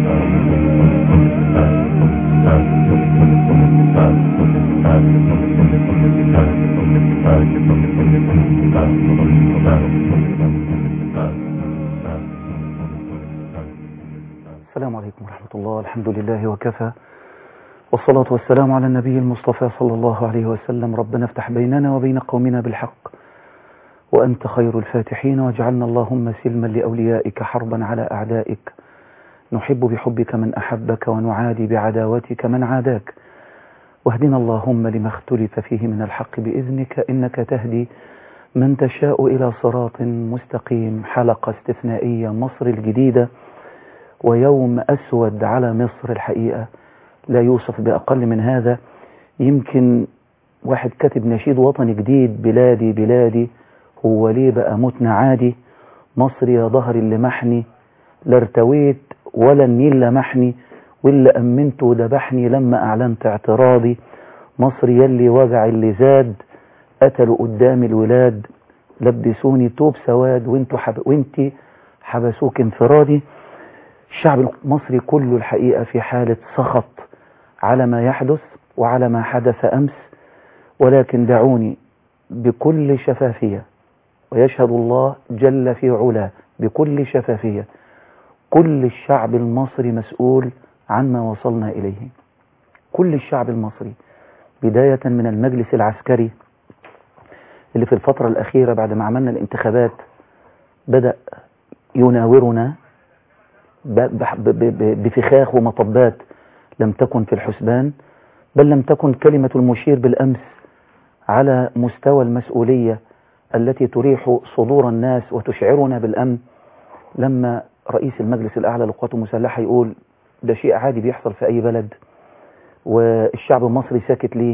السلام عليكم ورحمة الله الحمد لله وكفى والصلاة والسلام على النبي المصطفى صلى الله عليه وسلم ربنا افتح بيننا وبين قومنا بالحق وأنت خير الفاتحين واجعلنا اللهم سلما لأوليائك حربا على أعدائك نحب بحبك من أحبك ونعادي بعداوتك من عاداك واهدنا اللهم لما اختلف فيه من الحق بإذنك إنك تهدي من تشاء إلى صراط مستقيم حلقة استثنائية مصر الجديدة ويوم أسود على مصر الحقيقة لا يوصف بأقل من هذا يمكن واحد كاتب نشيد وطني جديد بلادي بلادي هو ليه بقى متنا عادي مصر يا ظهري اللي محني لا ارتويت ولا النيل لمحني واللي أمنته ذبحني لما أعلنت اعتراضي مصر يلي وجع اللي زاد قتلوا قدام الولاد لبسوني توب سواد وانتوا حب... وانتي حبسوك انفرادي الشعب المصري كله الحقيقة في حالة سخط على ما يحدث وعلى ما حدث أمس ولكن دعوني بكل شفافية ويشهد الله جل في علاه بكل شفافية كل الشعب المصري مسؤول عما وصلنا إليه كل الشعب المصري بداية من المجلس العسكري اللي في الفترة الأخيرة بعد ما عملنا الانتخابات بدأ يناورنا بفخاخ ومطبات لم تكن في الحسبان بل لم تكن كلمة المشير بالأمس على مستوى المسؤولية التي تريح صدور الناس وتشعرنا بالأمن لما رئيس المجلس الأعلى للقوات المسلحة يقول ده شيء عادي بيحصل في أي بلد والشعب المصري ساكت ليه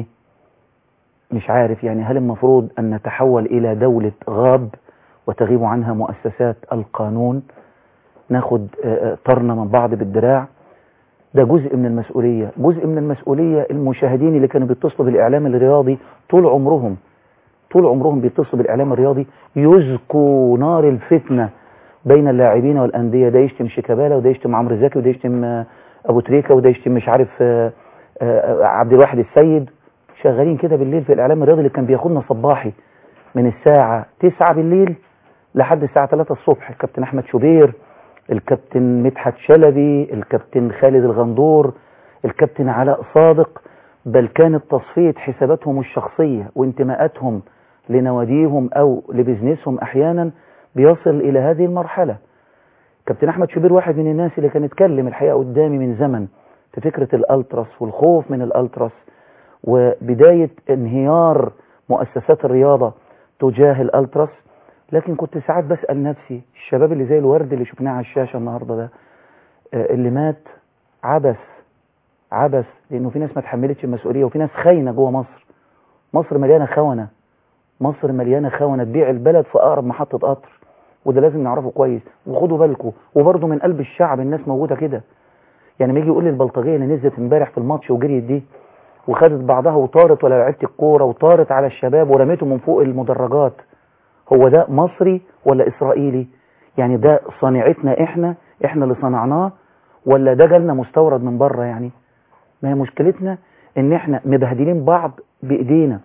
مش عارف يعني هل المفروض أن نتحول إلى دولة غاب وتغيب عنها مؤسسات القانون ناخد طرنا من بعض بالدراع ده جزء من المسؤولية جزء من المسؤولية المشاهدين اللي كانوا بيتصلوا بالإعلام الرياضي طول عمرهم طول عمرهم بيتصلوا بالإعلام الرياضي يزكوا نار الفتنة بين اللاعبين والأندية ده يشتم شيكابالا وده يشتم عمرو زكي وده يشتم أبو تريكة وده يشتم مش عارف عبد الواحد السيد شغالين كده بالليل في الإعلام الرياضي اللي كان بياخدنا صباحي من الساعة 9 بالليل لحد الساعة 3 الصبح الكابتن أحمد شوبير الكابتن مدحت شلبي الكابتن خالد الغندور الكابتن علاء صادق بل كانت تصفية حساباتهم الشخصية وانتماءاتهم لنواديهم أو لبزنسهم أحيانا بيصل إلى هذه المرحلة كابتن أحمد شوبير واحد من الناس اللي كان اتكلم الحقيقة قدامي من زمن في فكرة الألتراس والخوف من الألتراس وبداية انهيار مؤسسات الرياضة تجاه الألتراس لكن كنت ساعات بسأل نفسي الشباب اللي زي الورد اللي شفناه على الشاشة النهاردة ده اللي مات عبث عبث لأنه في ناس ما تحملتش المسؤولية وفي ناس خاينة جوه مصر مصر مليانة خونة مصر مليانة خونة تبيع البلد في أقرب محطة قطر وده لازم نعرفه كويس وخدوا بالكم وبرضه من قلب الشعب الناس موجودة كده يعني ما يجي يقول لي البلطجية اللي نزلت امبارح في الماتش وجريت دي وخدت بعضها وطارت ولا لعبت الكورة وطارت على الشباب ورميته من فوق المدرجات هو ده مصري ولا إسرائيلي يعني ده صنيعتنا إحنا إحنا اللي صنعناه ولا ده جالنا مستورد من بره يعني ما هي مشكلتنا إن إحنا مبهدلين بعض بإيدينا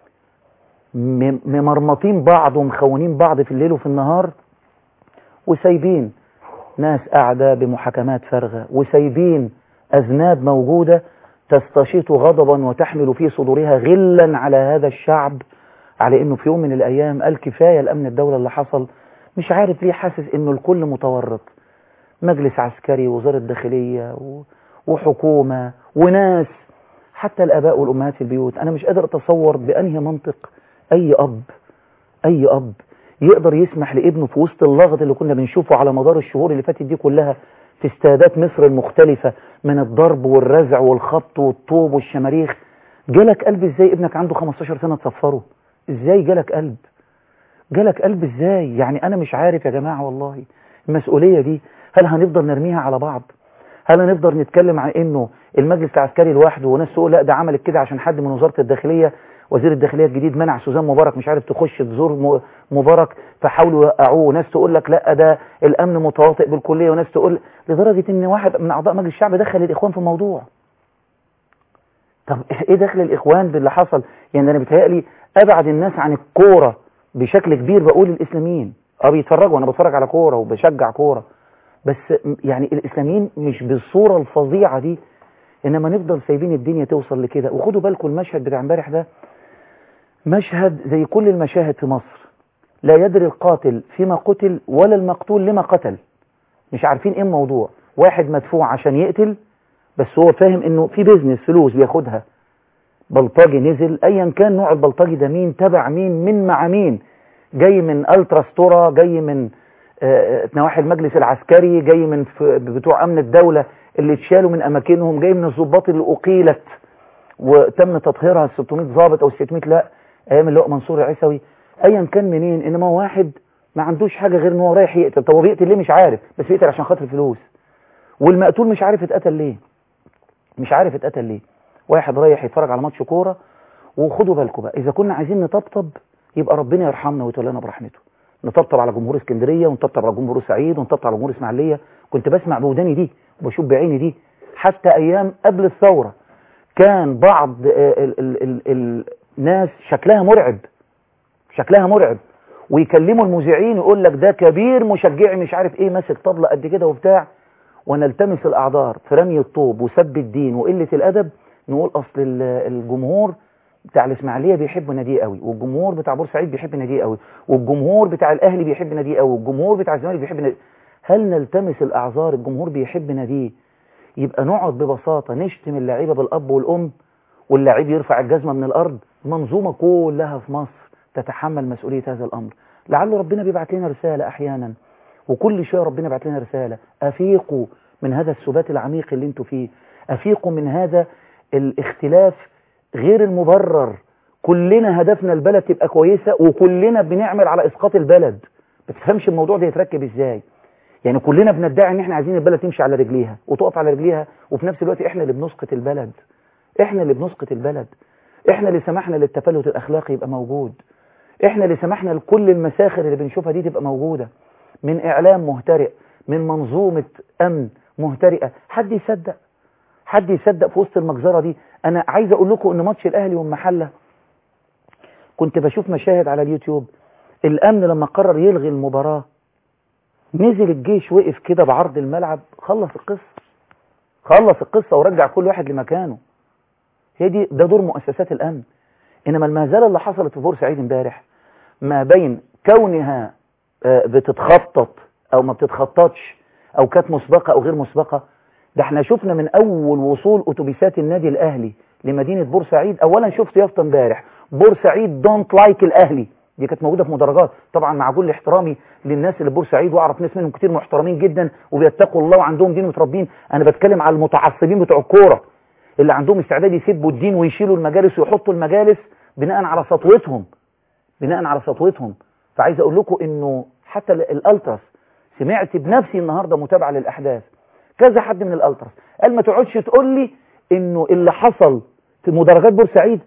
ممرمطين بعض ومخونين بعض في الليل وفي النهار وسايبين ناس قاعدة بمحاكمات فارغة وسايبين أذناب موجودة تستشيط غضبا وتحمل في صدورها غلا على هذا الشعب على انه في يوم من الايام قال كفايه الامن الدوله اللي حصل مش عارف ليه حاسس انه الكل متورط مجلس عسكري وزاره داخليه وحكومه وناس حتى الاباء والامهات في البيوت انا مش قادر اتصور بانهي منطق اي اب اي اب يقدر يسمح لابنه في وسط اللغط اللي كنا بنشوفه على مدار الشهور اللي فاتت دي كلها في استادات مصر المختلفة من الضرب والرزع والخبط والطوب والشماريخ جالك قلب ازاي ابنك عنده 15 سنة تصفره ازاي جالك قلب جالك قلب ازاي يعني انا مش عارف يا جماعة والله المسؤولية دي هل هنفضل نرميها على بعض هل هنفضل نتكلم عن انه المجلس العسكري لوحده وناس تقول لا ده عملت كده عشان حد من وزارة الداخلية وزير الداخليه الجديد منع سوزان مبارك مش عارف تخش تزور م- مبارك فحاولوا يوقعوه وناس تقول لك لا ده الامن متواطئ بالكليه وناس تقول لدرجه ان واحد من اعضاء مجلس الشعب دخل الاخوان في الموضوع طب ايه دخل الاخوان باللي حصل يعني انا بيتهيألي ابعد الناس عن الكوره بشكل كبير بقول الاسلاميين اه بيتفرجوا انا بتفرج على كوره وبشجع كوره بس م- يعني الاسلاميين مش بالصوره الفظيعه دي انما نفضل سايبين الدنيا توصل لكده وخدوا بالكم المشهد بتاع امبارح ده مشهد زي كل المشاهد في مصر لا يدري القاتل فيما قتل ولا المقتول لما قتل مش عارفين ايه الموضوع واحد مدفوع عشان يقتل بس هو فاهم انه في بيزنس فلوس بياخدها بلطجي نزل ايا كان نوع البلطجي ده مين تبع مين من مع مين جاي من الترا ستورا جاي من آه، آه، نواحي المجلس العسكري جاي من ف- بتوع امن الدوله اللي اتشالوا من اماكنهم جاي من الضباط اللي اقيلت وتم تطهيرها 600 ضابط او 600 لا ايام اللي هو منصور العيسوي ايا كان منين انما هو واحد ما عندوش حاجه غير ان هو رايح يقتل طب هو بيقتل ليه مش عارف بس بيقتل عشان خاطر الفلوس والمقتول مش عارف اتقتل ليه مش عارف اتقتل ليه واحد رايح يتفرج على ماتش كوره وخدوا بالكم بقى اذا كنا عايزين نطبطب يبقى ربنا يرحمنا ويتولانا برحمته نطبطب على جمهور اسكندريه ونطبطب على جمهور سعيد ونطبطب على جمهور اسماعيليه كنت بسمع بوداني دي وبشوف بعيني دي حتى ايام قبل الثوره كان بعض آه، ال ال ال الناس شكلها مرعب شكلها مرعب ويكلموا المذيعين يقول لك ده كبير مشجعي مش عارف ايه ماسك طبلة قد كده وبتاع ونلتمس الاعذار في رمي الطوب وسب الدين وقلة الادب نقول اصل ال- الجمهور بتاع الاسماعيليه بيحب ناديه قوي والجمهور بتاع بورسعيد بيحب ناديه قوي والجمهور بتاع الاهلي بيحب ناديه قوي والجمهور بتاع الزمالك بيحب ناديه هل نلتمس الاعذار الجمهور بيحب ناديه يبقى نقعد ببساطه نشتم اللعيبه بالاب والام واللعيب يرفع الجزمه من الارض المنظومه كلها في مصر تتحمل مسؤوليه هذا الامر لعل ربنا بيبعت لنا رساله احيانا وكل شويه ربنا بيبعت لنا رساله افيقوا من هذا السبات العميق اللي انتوا فيه افيقوا من هذا الاختلاف غير المبرر كلنا هدفنا البلد تبقى كويسه وكلنا بنعمل على اسقاط البلد ما تفهمش الموضوع ده يتركب ازاي يعني كلنا بندعي ان احنا عايزين البلد تمشي على رجليها وتقف على رجليها وفي نفس الوقت احنا اللي بنسقط البلد احنا اللي بنسقط البلد احنا اللي سمحنا للتفلت الاخلاقي يبقى موجود احنا اللي سمحنا لكل المساخر اللي بنشوفها دي تبقى موجودة من اعلام مهترئ من منظومة امن مهترئة حد يصدق حد يصدق في وسط المجزرة دي انا عايز اقول لكم ان ماتش الاهلي والمحلة كنت بشوف مشاهد على اليوتيوب الامن لما قرر يلغي المباراة نزل الجيش وقف كده بعرض الملعب خلص القصة خلص القصة ورجع كل واحد لمكانه هي دي ده دور مؤسسات الامن انما المهزله اللي حصلت في بورسعيد امبارح ما بين كونها آه، بتتخطط او ما بتتخططش او كانت مسبقه او غير مسبقه ده احنا شفنا من اول وصول اتوبيسات النادي الاهلي لمدينه بورسعيد اولا شفت يافطه امبارح بورسعيد دونت لايك الاهلي دي كانت موجوده في مدرجات طبعا مع كل احترامي للناس اللي في بورسعيد واعرف ناس منهم كتير محترمين جدا وبيتقوا الله وعندهم دين متربين انا بتكلم على المتعصبين بتوع الكوره اللي عندهم استعداد يسبوا الدين ويشيلوا المجالس ويحطوا المجالس بناء على سطوتهم بناء على سطوتهم فعايز اقول لكم انه حتى ال- الالتراس سمعت بنفسي النهارده متابعه للاحداث كذا حد من الالتراس قال ما تقعدش تقول لي انه اللي حصل في مدرجات بورسعيد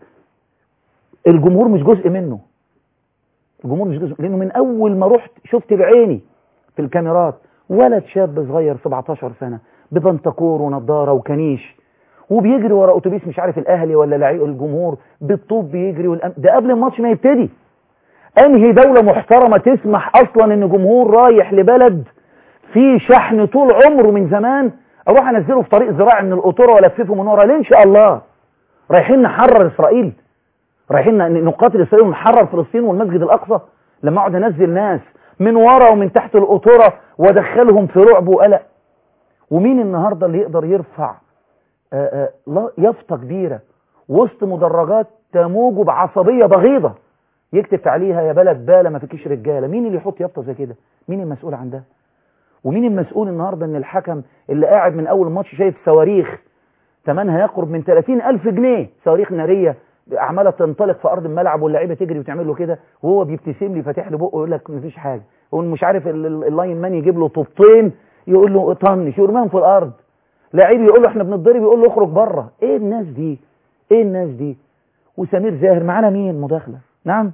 الجمهور مش جزء منه الجمهور مش جزء لانه من اول ما رحت شفت بعيني في الكاميرات ولد شاب صغير 17 سنه ببنتكور ونضاره وكنيش وبيجري ورا اتوبيس مش عارف الاهلي ولا لعيب الجمهور بالطوب بيجري والأم... ده قبل الماتش ما يبتدي انهي دولة محترمة تسمح اصلا ان جمهور رايح لبلد فيه شحن طول عمره من زمان اروح انزله في طريق زراعي من القطوره والففه من ورا ليه ان شاء الله رايحين نحرر اسرائيل رايحين ن- نقاتل اسرائيل ونحرر فلسطين والمسجد الاقصى لما اقعد انزل ناس من ورا ومن تحت القطوره وادخلهم في رعب وقلق ومين النهارده اللي يقدر يرفع آه، آه، لا- يافطه كبيره وسط مدرجات تموج بعصبيه بغيضه يكتب عليها يا بلد باله ما فيكيش رجاله مين اللي يحط يافطه زي كده مين المسؤول عن ده ومين المسؤول النهارده ان الحكم اللي قاعد من اول ماتش شايف صواريخ ثمنها يقرب من 30 ألف جنيه صواريخ نارية عمالة تنطلق في أرض الملعب واللعيبة تجري وتعمل له كده وهو بيبتسم لي فاتح له بقه يقول لك مفيش حاجة هو مش عارف ال- ال- اللاين مان يجيب له طوبتين يقول له طنش يرميهم في الأرض لعيب يقول له احنا بنتضرب يقول له اخرج بره ايه الناس دي ايه الناس دي وسمير زاهر معانا مين مداخلة نعم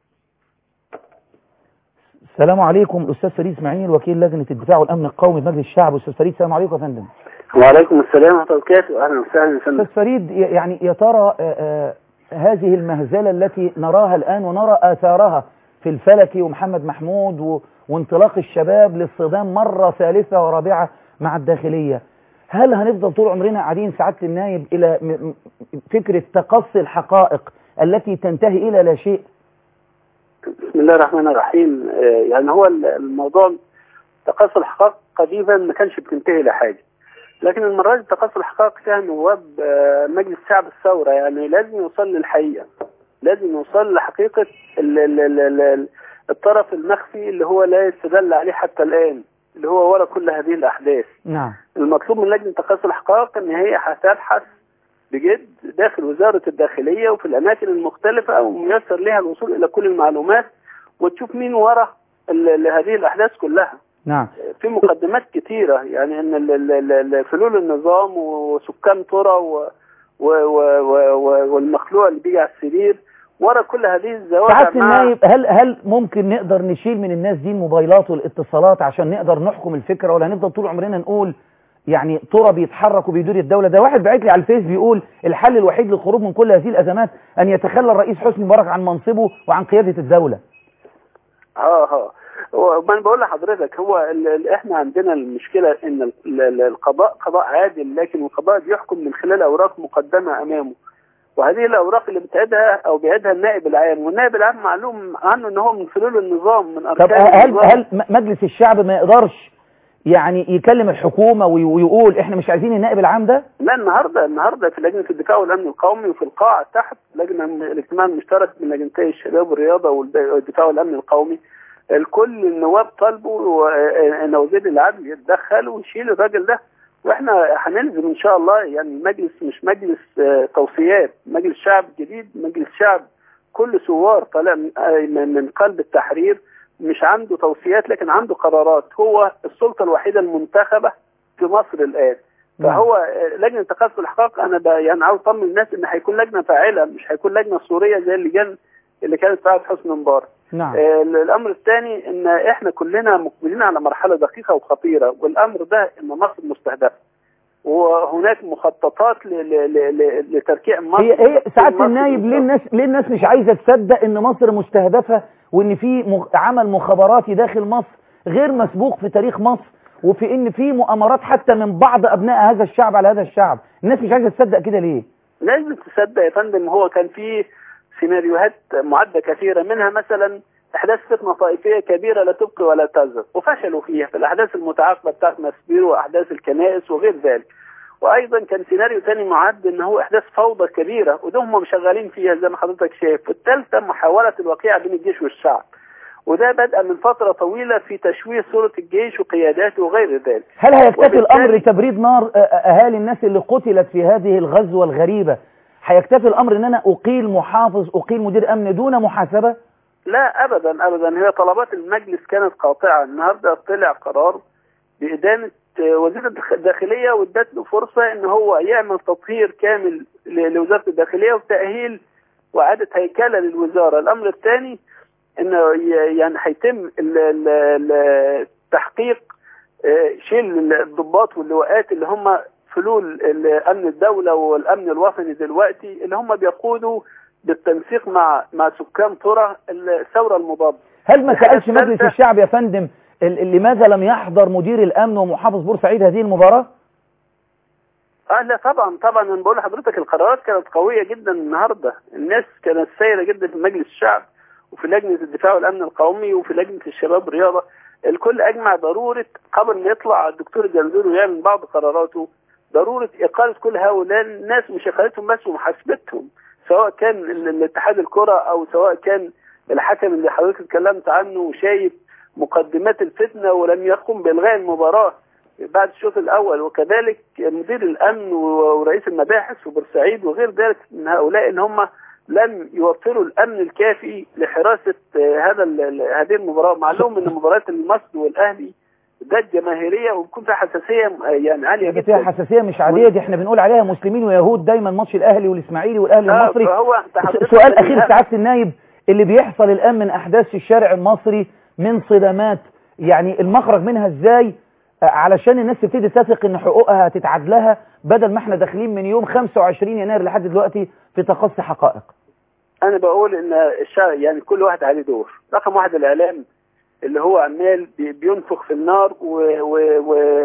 السلام عليكم الأستاذ فريد إسماعيل وكيل لجنة الدفاع والأمن القومي بمجلس الشعب أستاذ فريد السلام عليكم يا فندم وعليكم السلام ورحمة الله وبركاته أهلا وسهلا يا فندم أستاذ فريد يعني يا ترى آه، آه، هذه المهزلة التي نراها الآن ونرى آثارها في الفلكي ومحمد محمود و... وانطلاق الشباب للصدام مرة ثالثة ورابعة مع الداخلية هل هنفضل طول عمرنا قاعدين سعادة النايب إلى م- م- فكرة تقصي الحقائق التي تنتهي إلى لا شيء بسم الله الرحمن الرحيم آه، يعني هو ال- الموضوع تقصي الحقائق قديما ما كانش بتنتهي لحاجة لكن المرة دي تقصي الحقائق فيها نواب آه، مجلس شعب الثورة يعني لازم يوصل للحقيقة لازم يوصل لحقيقة ال ال ال ال ال الطرف المخفي اللي هو لا يستدل عليه حتى الآن اللي هو ورا كل هذه الأحداث نعم المطلوب من لجنة تقصي الحقائق ان هي هتبحث بجد داخل وزارة الداخلية وفي الأماكن المختلفة وميسر لها الوصول إلى كل المعلومات وتشوف مين ورا ال- ال- هذه الأحداث كلها نعم في مقدمات كتيرة يعني أن ال- ال- ال- ال- فلول النظام وسكان ترى و و و و و والمخلوع اللي بيجي على السرير ورا كل هذه الزوايا سعادة النايب هل هل ممكن نقدر نشيل من الناس دي الموبايلات والاتصالات عشان نقدر نحكم الفكرة ولا هنفضل طول عمرنا نقول يعني ترى بيتحرك وبيدير الدولة ده واحد بعت لي على الفيس بيقول الحل الوحيد للخروج من كل هذه الأزمات أن يتخلى الرئيس حسني مبارك عن منصبه وعن قيادة الدولة اه اه هو ما انا بقول لحضرتك هو ال ال احنا عندنا المشكله ان ال ال القضاء قضاء عادل لكن القضاء بيحكم من خلال اوراق مقدمه امامه وهذه الاوراق اللي بتعيدها او بيعيدها النائب العام والنائب العام معلوم عنه ان هو من فلول النظام من طب اركان هل النظام. هل م- مجلس الشعب ما يقدرش يعني يكلم الحكومة وي- ويقول احنا مش عايزين النائب العام ده لا النهارده النهارده في لجنه الدفاع والامن القومي وفي القاعه تحت لجنه من الاجتماع المشترك من لجنتي الشباب والرياضه والد- والدفاع والامن القومي الكل النواب طالبوا آه، ان وزير العدل يتدخل ويشيل الراجل ده واحنا هنلزم ان شاء الله يعني المجلس مش مجلس آه، توصيات مجلس شعب جديد مجلس شعب كل ثوار طالع من- آه، من من قلب التحرير مش عنده توصيات لكن عنده قرارات هو السلطه الوحيده المنتخبه في مصر الان فهو آه، لجنه تقصي الحقائق انا ب- يعني عاوز اطمن الناس ان هيكون لجنه فاعله مش هيكون لجنه صوريه زي اللجان اللي كانت في عهد حسني مبارك نعم آه، الامر الثاني ان احنا كلنا مقبلين على مرحله دقيقه وخطيره والامر ده ان مصر مستهدفه وهناك مخططات ل- ل- ل- ل- لتركيع مصر هي هي سعادة مصر النايب ليه بالظبط. الناس ليه الناس مش عايزة تصدق ان مصر مستهدفة وان في مغ- عمل مخابراتي داخل مصر غير مسبوق في تاريخ مصر وفي ان في مؤامرات حتى من بعض ابناء هذا الشعب على هذا الشعب الناس مش عايزة تصدق كده ليه لازم تصدق يا فندم هو كان في سيناريوهات معدة كثيرة منها مثلا احداث فتنة طائفية كبيرة لا تبقي ولا تذر وفشلوا فيها في الاحداث المتعاقبة بتاعت مسبير واحداث الكنائس وغير ذلك وايضا كان سيناريو تاني معد ان هو احداث فوضى كبيرة وده هم شغالين فيها زي ما حضرتك شايف والثالثة محاولة الوقيعة بين الجيش والشعب وده بدأ من فترة طويلة في تشويه صورة الجيش وقياداته وغير ذلك هل هيكتفي وبالتالي- الامر لتبريد نار آه، آه، اهالي الناس اللي قتلت في هذه الغزوة الغريبة هيكتفي الامر ان انا اقيل محافظ اقيل مدير امن دون محاسبة لا ابدا ابدا هي طلبات المجلس كانت قاطعه النهارده طلع قرار بادانه آه، وزير الدخ- الداخليه وادت له فرصه ان هو يعمل تطهير كامل ل- لوزاره الداخليه وتاهيل واعاده هيكله للوزاره الامر الثاني انه ي- يعني هيتم ال- ال- ال- تحقيق آه، شيل الضباط واللواءات اللي هم فلول ال- امن الدوله والامن الوطني دلوقتي اللي هم بيقودوا بالتنسيق مع مع سكان ترى الثوره المضاده هل ما الحاجة سألش مجلس الثالثة- الشعب يا فندم ال- لماذا لم يحضر مدير الامن ومحافظ بورسعيد هذه المباراة اه لا طبعا طبعا انا بقول لحضرتك القرارات كانت قويه جدا النهارده الناس كانت سايره جدا في مجلس الشعب وفي لجنه الدفاع والامن القومي وفي لجنه الشباب والرياضه الكل اجمع ضروره قبل ما يطلع الدكتور الجنزوري ويعمل بعض قراراته ضروره اقاله كل هؤلاء الناس مش اقالتهم بس ومحاسبتهم سواء كان ال- الاتحاد الكره او سواء كان الحكم اللي حضرتك اتكلمت عنه وشايف مقدمات الفتنه ولم يقم بالغاء المباراه بعد الشوط الاول وكذلك مدير الامن ورئيس المباحث في بورسعيد وغير ذلك من هؤلاء ان هم لم يوفروا الامن الكافي لحراسه آه، هذا ال- ال- هذه المباراه معلوم ان مباراه المصري والاهلي ذات جماهيريه وبيكون فيها حساسيه يعني عاليه ده جدا فيها حساسيه مش عاديه دي احنا بنقول عليها مسلمين ويهود دايما ماتش الاهلي والاسماعيلي والاهلي آه، المصري فهو أنت س- حضرتك سؤال النهائي- اخير سعاده النايب اللي بيحصل الان من احداث في الشارع المصري من صدامات يعني المخرج منها ازاي آه، علشان الناس تبتدي تثق ان حقوقها هتتعاد لها بدل ما احنا داخلين من يوم 25 يناير لحد دلوقتي في تقصي حقائق انا بقول ان الشارع يعني كل واحد عليه دور رقم واحد الاعلام اللي هو عمال بي- بينفخ في النار و- و-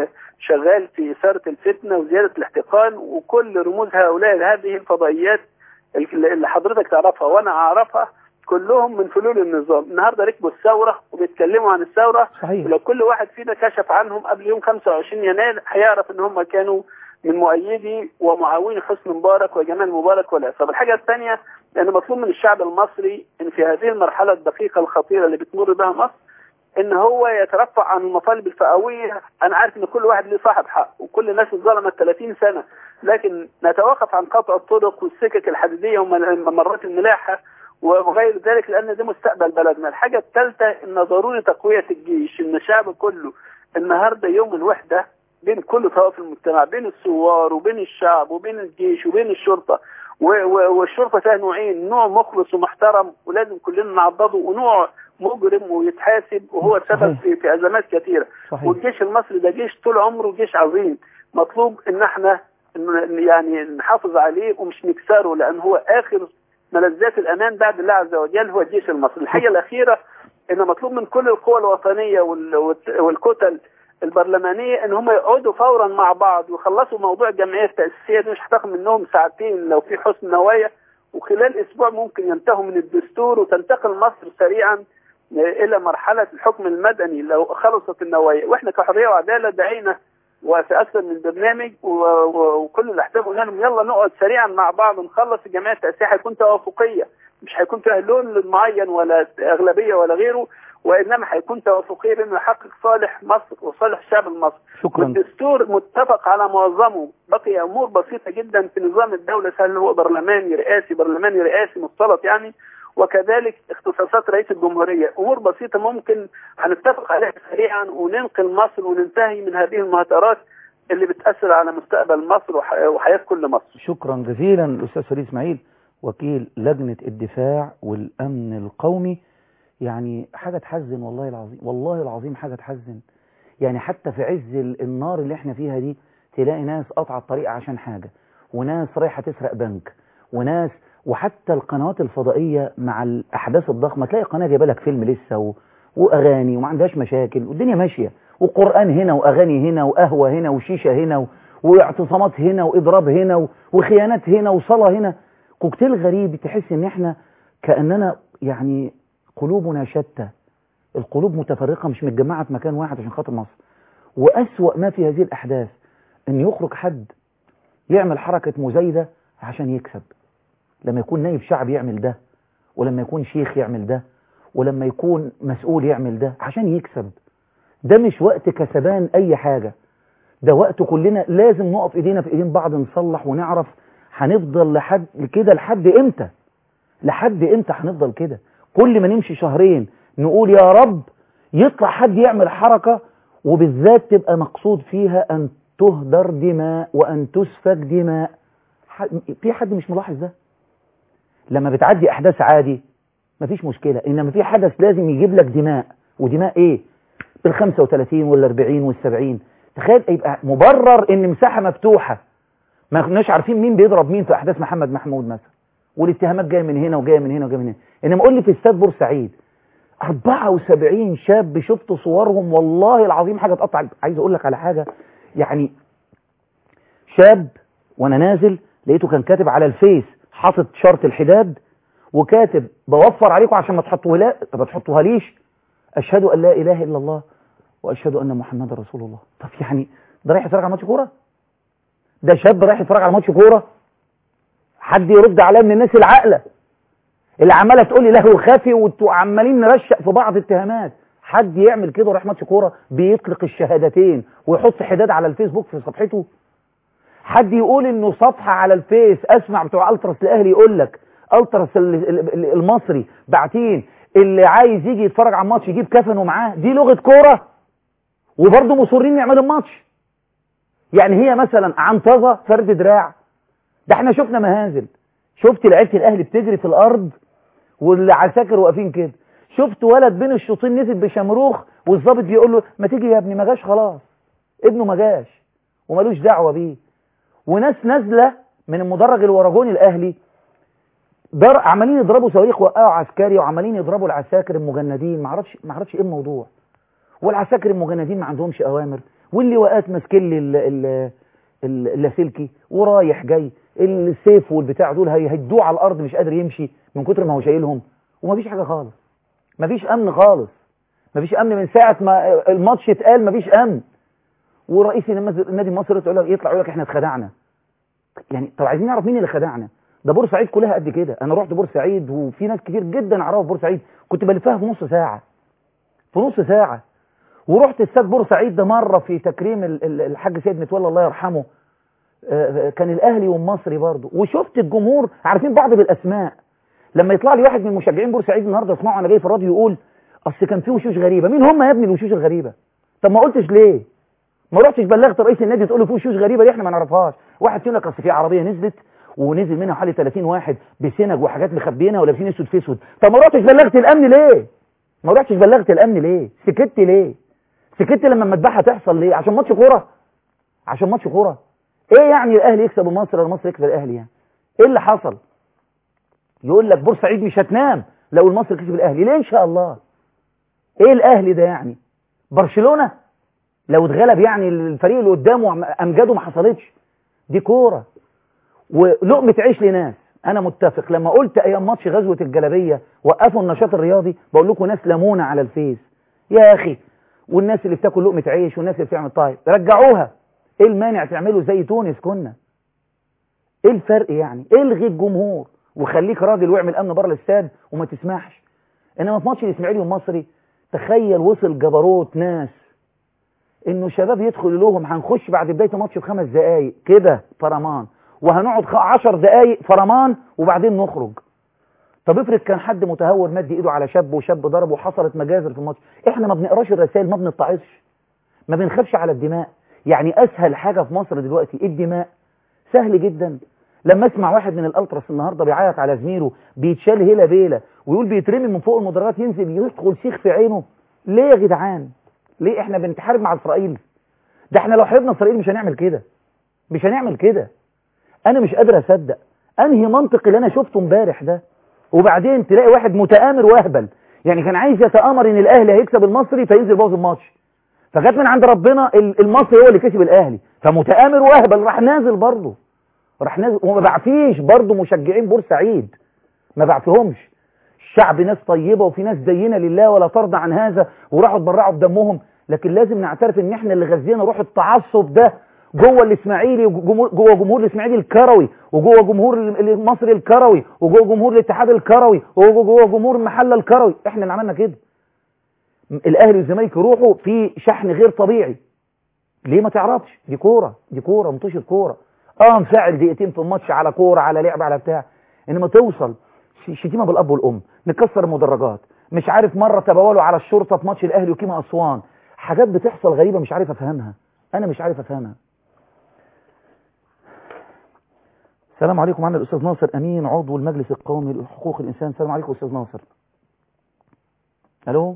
وشغال في اثاره الفتنه وزياده الاحتقان وكل رموز هؤلاء هذه الفضائيات اللي اللي حضرتك تعرفها وانا اعرفها كلهم من فلول النظام النهارده ركبوا الثوره وبيتكلموا عن الثوره صحيح ولو كل واحد فينا كشف عنهم قبل يوم 25 يناير هيعرف ان هم كانوا من مؤيدي ومعاوني حسني مبارك وجمال مبارك والعصابه. الحاجه الثانيه ان مطلوب من الشعب المصري ان في هذه المرحله الدقيقه الخطيره اللي بتمر بها مصر ان هو يترفع عن المطالب الفئويه، انا عارف ان كل واحد له صاحب حق وكل الناس اتظلمت 30 سنه، لكن نتوقف عن قطع الطرق والسكك الحديديه وممرات الملاحه وغير ذلك لان ده مستقبل بلدنا، الحاجه الثالثه ان ضروري تقويه الجيش، ان الشعب كله النهارده يوم الوحده بين كل طوائف المجتمع بين الثوار وبين الشعب وبين الجيش وبين الشرطه و- و- والشرطه فيها نوعين نوع مخلص ومحترم ولازم كلنا نعضده ونوع مجرم ويتحاسب وهو سبب صحيح. في, في ازمات كثيره صحيح والجيش المصري ده جيش طول عمره جيش عظيم مطلوب ان احنا إن- يعني نحافظ عليه ومش نكسره لان هو اخر ملذات الامان بعد الله عز وجل هو الجيش المصري الحاجه الاخيره ان مطلوب من كل القوى الوطنيه وال- والت- والكتل البرلمانيه ان هم يقعدوا فورا مع بعض ويخلصوا موضوع الجمعيه التاسيسيه دي مش هتاخد منهم ساعتين لو في حسن نوايا وخلال اسبوع ممكن ينتهوا من الدستور وتنتقل مصر سريعا الى مرحله الحكم المدني لو خلصت النوايا واحنا كحريه وعداله دعينا وفي اكثر من برنامج و- و- وكل الاحزاب قلنا لهم يلا نقعد سريعا مع بعض نخلص الجمعيه التاسيسيه هيكون توافقيه مش هيكون فيها لون معين ولا اغلبيه ولا غيره وانما هيكون توافقيه بما يحقق صالح مصر وصالح الشعب المصري شكرا والدستور متفق على معظمه بقي امور بسيطه جدا في نظام الدوله هل هو برلماني رئاسي برلماني رئاسي مختلط يعني وكذلك اختصاصات رئيس الجمهوريه امور بسيطه ممكن هنتفق عليها سريعا وننقل مصر وننتهي من هذه المهاترات اللي بتاثر على مستقبل مصر وح- وحياه كل مصر شكرا جزيلا الاستاذ فريد اسماعيل وكيل لجنه الدفاع والامن القومي يعني حاجه تحزن والله العظيم والله العظيم حاجه تحزن يعني حتى في عز ال- النار اللي احنا فيها دي تلاقي ناس قطع الطريق عشان حاجه وناس رايحه تسرق بنك وناس وحتى القنوات الفضائيه مع الاحداث الضخمه تلاقي قناه جايبه لك فيلم لسه و... واغاني وما عندهاش مشاكل والدنيا ماشيه وقران هنا واغاني هنا وقهوه هنا وشيشه هنا و... واعتصامات هنا واضراب هنا و... وخيانات هنا وصلاه هنا كوكتيل غريب تحس ان احنا كاننا يعني قلوبنا شتى القلوب متفرقه مش متجمعه في مكان واحد عشان خاطر مصر واسوا ما في هذه الاحداث ان يخرج حد يعمل حركه مزايده عشان يكسب لما يكون نائب شعب يعمل ده ولما يكون شيخ يعمل ده ولما يكون مسؤول يعمل ده عشان يكسب ده مش وقت كسبان اي حاجه ده وقت كلنا لازم نقف ايدينا في ايدين بعض نصلح ونعرف هنفضل لحد كده لحد امتى لحد امتى هنفضل كده كل ما نمشي شهرين نقول يا رب يطلع حد يعمل حركة وبالذات تبقى مقصود فيها أن تهدر دماء وأن تسفك دماء ح- في حد مش ملاحظ ده لما بتعدي أحداث عادي مفيش مشكلة إنما في حدث لازم يجيب لك دماء ودماء إيه بال 35 وال 40 وال 70 تخيل يبقى مبرر إن مساحة مفتوحة ما كناش عارفين مين بيضرب مين في أحداث محمد محمود مثلا والاتهامات جايه من هنا وجايه من هنا وجايه من هنا انما قول لي في استاد بورسعيد 74 شاب شفت صورهم والله العظيم حاجه تقطع عايز اقول لك على حاجه يعني شاب وانا نازل لقيته كان كاتب على الفيس حاطط شرط الحداد وكاتب بوفر عليكم عشان ما تحطوها لا ما تحطوها ليش اشهد ان لا اله الا الله واشهد ان محمد رسول الله طب يعني ده رايح يتفرج على ماتش كوره ده شاب رايح يتفرج على ماتش كوره حد يرد عليا من الناس العاقله اللي عماله تقول لي له خافي وانتوا عمالين نرشق في بعض اتهامات حد يعمل كده ورايح ماتش كوره بيطلق الشهادتين ويحط حداد على الفيسبوك في صفحته حد يقول انه صفحه على الفيس اسمع بتوع التراس الاهلي يقول لك التراس ال- ال- ال- المصري باعتين اللي عايز يجي يتفرج على الماتش يجيب كفنه معاه دي لغه كوره وبرضه مصرين يعملوا الماتش يعني هي مثلا عنطزه فرد دراع ده احنا شفنا مهازل شفت لعيبه الاهلي بتجري في الارض والعساكر واقفين كده شفت ولد بين الشوطين نزل بشمروخ والظابط بيقول له ما تيجي يا ابني ما جاش خلاص ابنه ما جاش ومالوش دعوه بيه وناس نازله من المدرج الوراجوني الاهلي در عمالين يضربوا صواريخ وقعوا عسكري وعمالين يضربوا العساكر المجندين ما اعرفش ما اعرفش ايه الموضوع والعساكر المجندين ما عندهمش اوامر واللواءات ماسكين لي ال- ال- ال- اللاسلكي ورايح جاي السيف والبتاع دول هيهدوه على الارض مش قادر يمشي من كتر ما هو شايلهم ومفيش حاجه خالص مفيش امن خالص مفيش امن من ساعه ما الماتش اتقال مفيش امن ورئيس النماذج- النادي المصري يطلع يقول لك- يطلع يقول لك احنا اتخدعنا يعني طب عايزين نعرف مين اللي خدعنا ده بورسعيد كلها قد كده انا رحت بورسعيد وفي ناس كتير جدا اعرفها في بورسعيد كنت بلفها في نص ساعه في نص ساعه ورحت استاد بورسعيد ده مره في تكريم ال- ال- الحاج سيد متولى الله يرحمه آه، كان الاهلي والمصري برضه وشفت الجمهور عارفين بعض بالاسماء لما يطلع لي واحد من مشجعين بورسعيد النهارده اسمعه انا جاي في الراديو يقول اصل كان في وشوش غريبه مين هم يا ابني الوشوش الغريبه طب ما قلتش ليه ما رحتش بلغت رئيس النادي تقول له في وشوش غريبه دي احنا ما نعرفهاش واحد يقول لك اصل في عربيه نزلت ونزل منها حوالي 30 واحد بسنج وحاجات مخبيينها ولابسين اسود في اسود طب ما رحتش بلغت الامن ليه ما رحتش بلغت الامن ليه سكت ليه سكت لما المذبحه تحصل ليه عشان ماتش كوره عشان ماتش كوره ايه يعني الاهلي يكسب مصر ولا مصر يكسب الاهلي يعني ايه اللي حصل يقول لك بورسعيد مش هتنام لو المصري كسب الاهلي ليه ان شاء الله ايه الاهلي ده يعني برشلونه لو اتغلب يعني الفريق اللي قدامه امجاده ما حصلتش دي كوره ولقمه عيش لناس انا متفق لما قلت ايام ماتش غزوه الجلابيه وقفوا النشاط الرياضي بقول لكم ناس لمونه على الفيس يا اخي والناس اللي بتاكل لقمه عيش والناس اللي بتعمل طيب رجعوها ايه المانع تعملوا زي تونس كنا ايه الفرق يعني الغي الجمهور وخليك راجل واعمل امن بره الاستاد وما تسمحش انما في ماتش الاسماعيلي والمصري تخيل وصل جبروت ناس انه شباب يدخل لهم هنخش بعد بدايه الماتش بخمس دقائق كده فرمان وهنقعد خ- عشر دقائق فرمان وبعدين نخرج طب افرض كان حد متهور مد ايده على شاب وشاب ضربه وحصلت مجازر في الماتش احنا ما بنقراش الرسائل ما بنتعظش ما بنخافش على الدماء يعني اسهل حاجه في مصر دلوقتي إيه الدماء سهل جدا لما اسمع واحد من الالتراس النهارده بيعيط على زميله بيتشال هيلا بيلا ويقول بيترمي من فوق المدرجات ينزل يدخل سيخ في عينه ليه يا جدعان ليه احنا بنتحارب مع اسرائيل ده احنا لو حاربنا اسرائيل مش هنعمل كده مش هنعمل كده انا مش قادر اصدق انهي منطق اللي انا شفته امبارح ده وبعدين تلاقي واحد متآمر واهبل يعني كان عايز يتآمر ان الاهلي هيكسب المصري فينزل يبوظ الماتش فجت من عند ربنا ال- المصري هو اللي كسب الاهلي فمتآمر واهبل راح نازل برضه راح نازل وما بعفيش برضه مشجعين بورسعيد ما بعفيهمش الشعب ناس طيبة وفي ناس دينة لله ولا ترضى عن هذا وراحوا اتبرعوا بدمهم لكن لازم نعترف ان احنا اللي غذينا روح التعصب ده جوه الاسماعيلي وجمهور جوه جمهور الاسماعيلي الكروي وجوه جمهور ال- المصري الكروي وجوه جمهور الاتحاد الكروي وجوه جوه جمهور المحله الكروي احنا اللي عملنا كده م- الاهلي والزمالك يروحوا في شحن غير طبيعي ليه ما تعرفش دي كوره دي كوره منتشر كوره اه انفعل دقيقتين في الماتش على كوره على لعب على بتاع انما توصل ش- شتيمه بالاب والام نكسر المدرجات مش عارف مره تبولوا على الشرطه في ماتش الاهلي وكيما اسوان حاجات بتحصل غريبه مش عارف افهمها انا مش عارف افهمها السلام عليكم معنا الاستاذ ناصر امين عضو المجلس القومي لحقوق الانسان السلام عليكم استاذ ناصر الو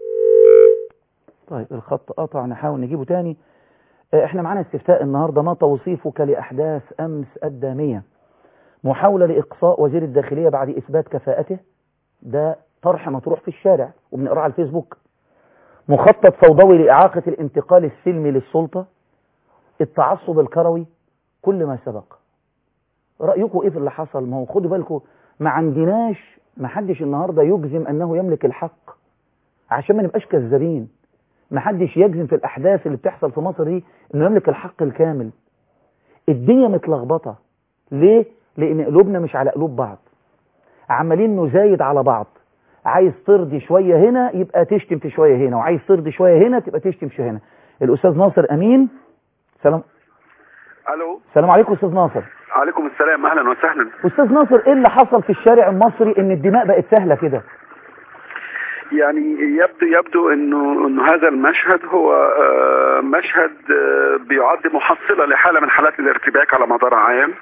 طيب الخط قطع نحاول نجيبه تاني آه، احنا معانا استفتاء النهارده ما توصيفك لاحداث امس الداميه محاوله لاقصاء وزير الداخليه بعد اثبات كفاءته ده طرح مطروح في الشارع وبنقراه على الفيسبوك مخطط فوضوي لاعاقه الانتقال السلمي للسلطه التعصب الكروي كل ما سبق رايكم ايه في اللي حصل ما هو خدوا بالكم ما عندناش ما حدش النهارده يجزم انه يملك الحق عشان ما نبقاش كذابين ما حدش يجزم في الاحداث اللي بتحصل في مصر دي انه يملك الحق الكامل الدنيا متلخبطه ليه لان قلوبنا مش على قلوب بعض عمالين نزايد على بعض عايز ترضي شويه هنا يبقى تشتم في شويه هنا وعايز ترضي شويه هنا تبقى تشتم شويه هنا الاستاذ ناصر امين سلام الو السلام عليكم استاذ ناصر عليكم السلام اهلا وسهلا استاذ ناصر ايه اللي حصل في الشارع المصري ان الدماء بقت سهله كده يعني يبدو يبدو انه انه هذا المشهد هو آه، مشهد آه، بيعد محصله لحاله من حالات الارتباك على مدار عام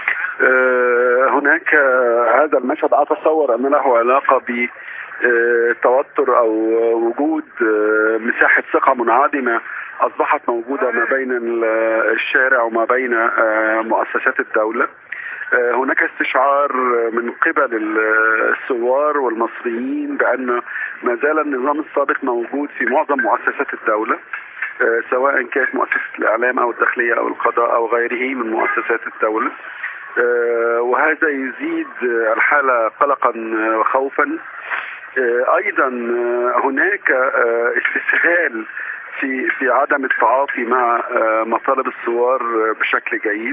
آه، هناك آه، هذا المشهد اتصور ان له علاقه ب آه، توتر او وجود آه، مساحه ثقه منعدمه اصبحت موجوده ما بين ال- الشارع وما بين آه، مؤسسات الدوله آه، هناك استشعار من قبل ال- الثوار والمصريين بان ما زال النظام السابق موجود في معظم مؤسسات الدوله آه، سواء كانت مؤسسه الاعلام او الداخليه او القضاء او غيره من مؤسسات الدوله آه، وهذا يزيد آه، الحاله قلقا آه، وخوفا آه، ايضا آه، هناك آه، استسهال في في عدم التعاطي مع آه، مطالب الثوار آه، بشكل جيد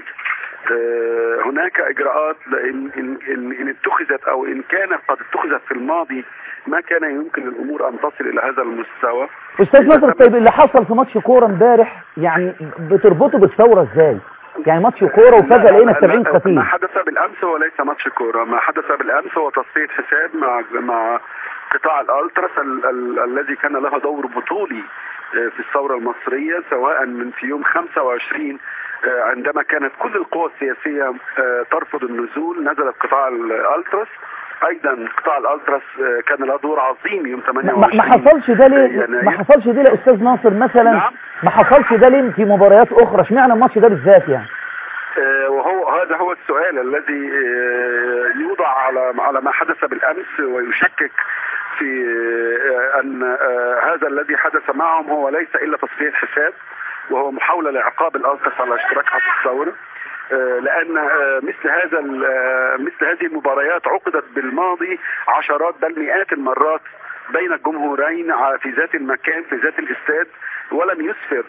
آه، هناك اجراءات ان ان ان إن اتخذت او ان كانت قد اتخذت في الماضي ما كان يمكن الامور ان تصل الى هذا المستوى استاذ ناصر طيب اللي حصل في ماتش كوره امبارح يعني بتربطه بالثوره ازاي يعني ماتش كوره وفجاه لا، لقينا لا، 70 لا، قتيل ما حدث بالامس هو ليس ماتش كوره ما حدث بالامس هو تصفيه حساب مع مع قطاع الالتراس ال- ال- الذي كان له دور بطولي آه، في الثوره المصريه سواء من في يوم 25 آه، عندما كانت كل القوى السياسيه آه، ترفض النزول نزلت قطاع الالتراس ايضا قطاع الالتراس آه، كان له دور عظيم يوم ما, 28 ما حصلش ده ليه يناير. ما حصلش ده لاستاذ ناصر مثلا نعم. ما حصلش ده ليه في مباريات اخرى اشمعنى الماتش ده بالذات يعني آه، وهو هذا هو السؤال الذي آه، يوضع على على ما حدث بالامس ويشكك في آه، ان آه، هذا الذي حدث معهم هو ليس الا تصفيه حساب وهو محاوله لعقاب الالتراس على اشتراكها في الثوره آه، لان آه، مثل هذا ال- آه، مثل هذه المباريات عقدت بالماضي عشرات بل مئات المرات بين الجمهورين ع- في ذات المكان في ذات الاستاد ولم يسفر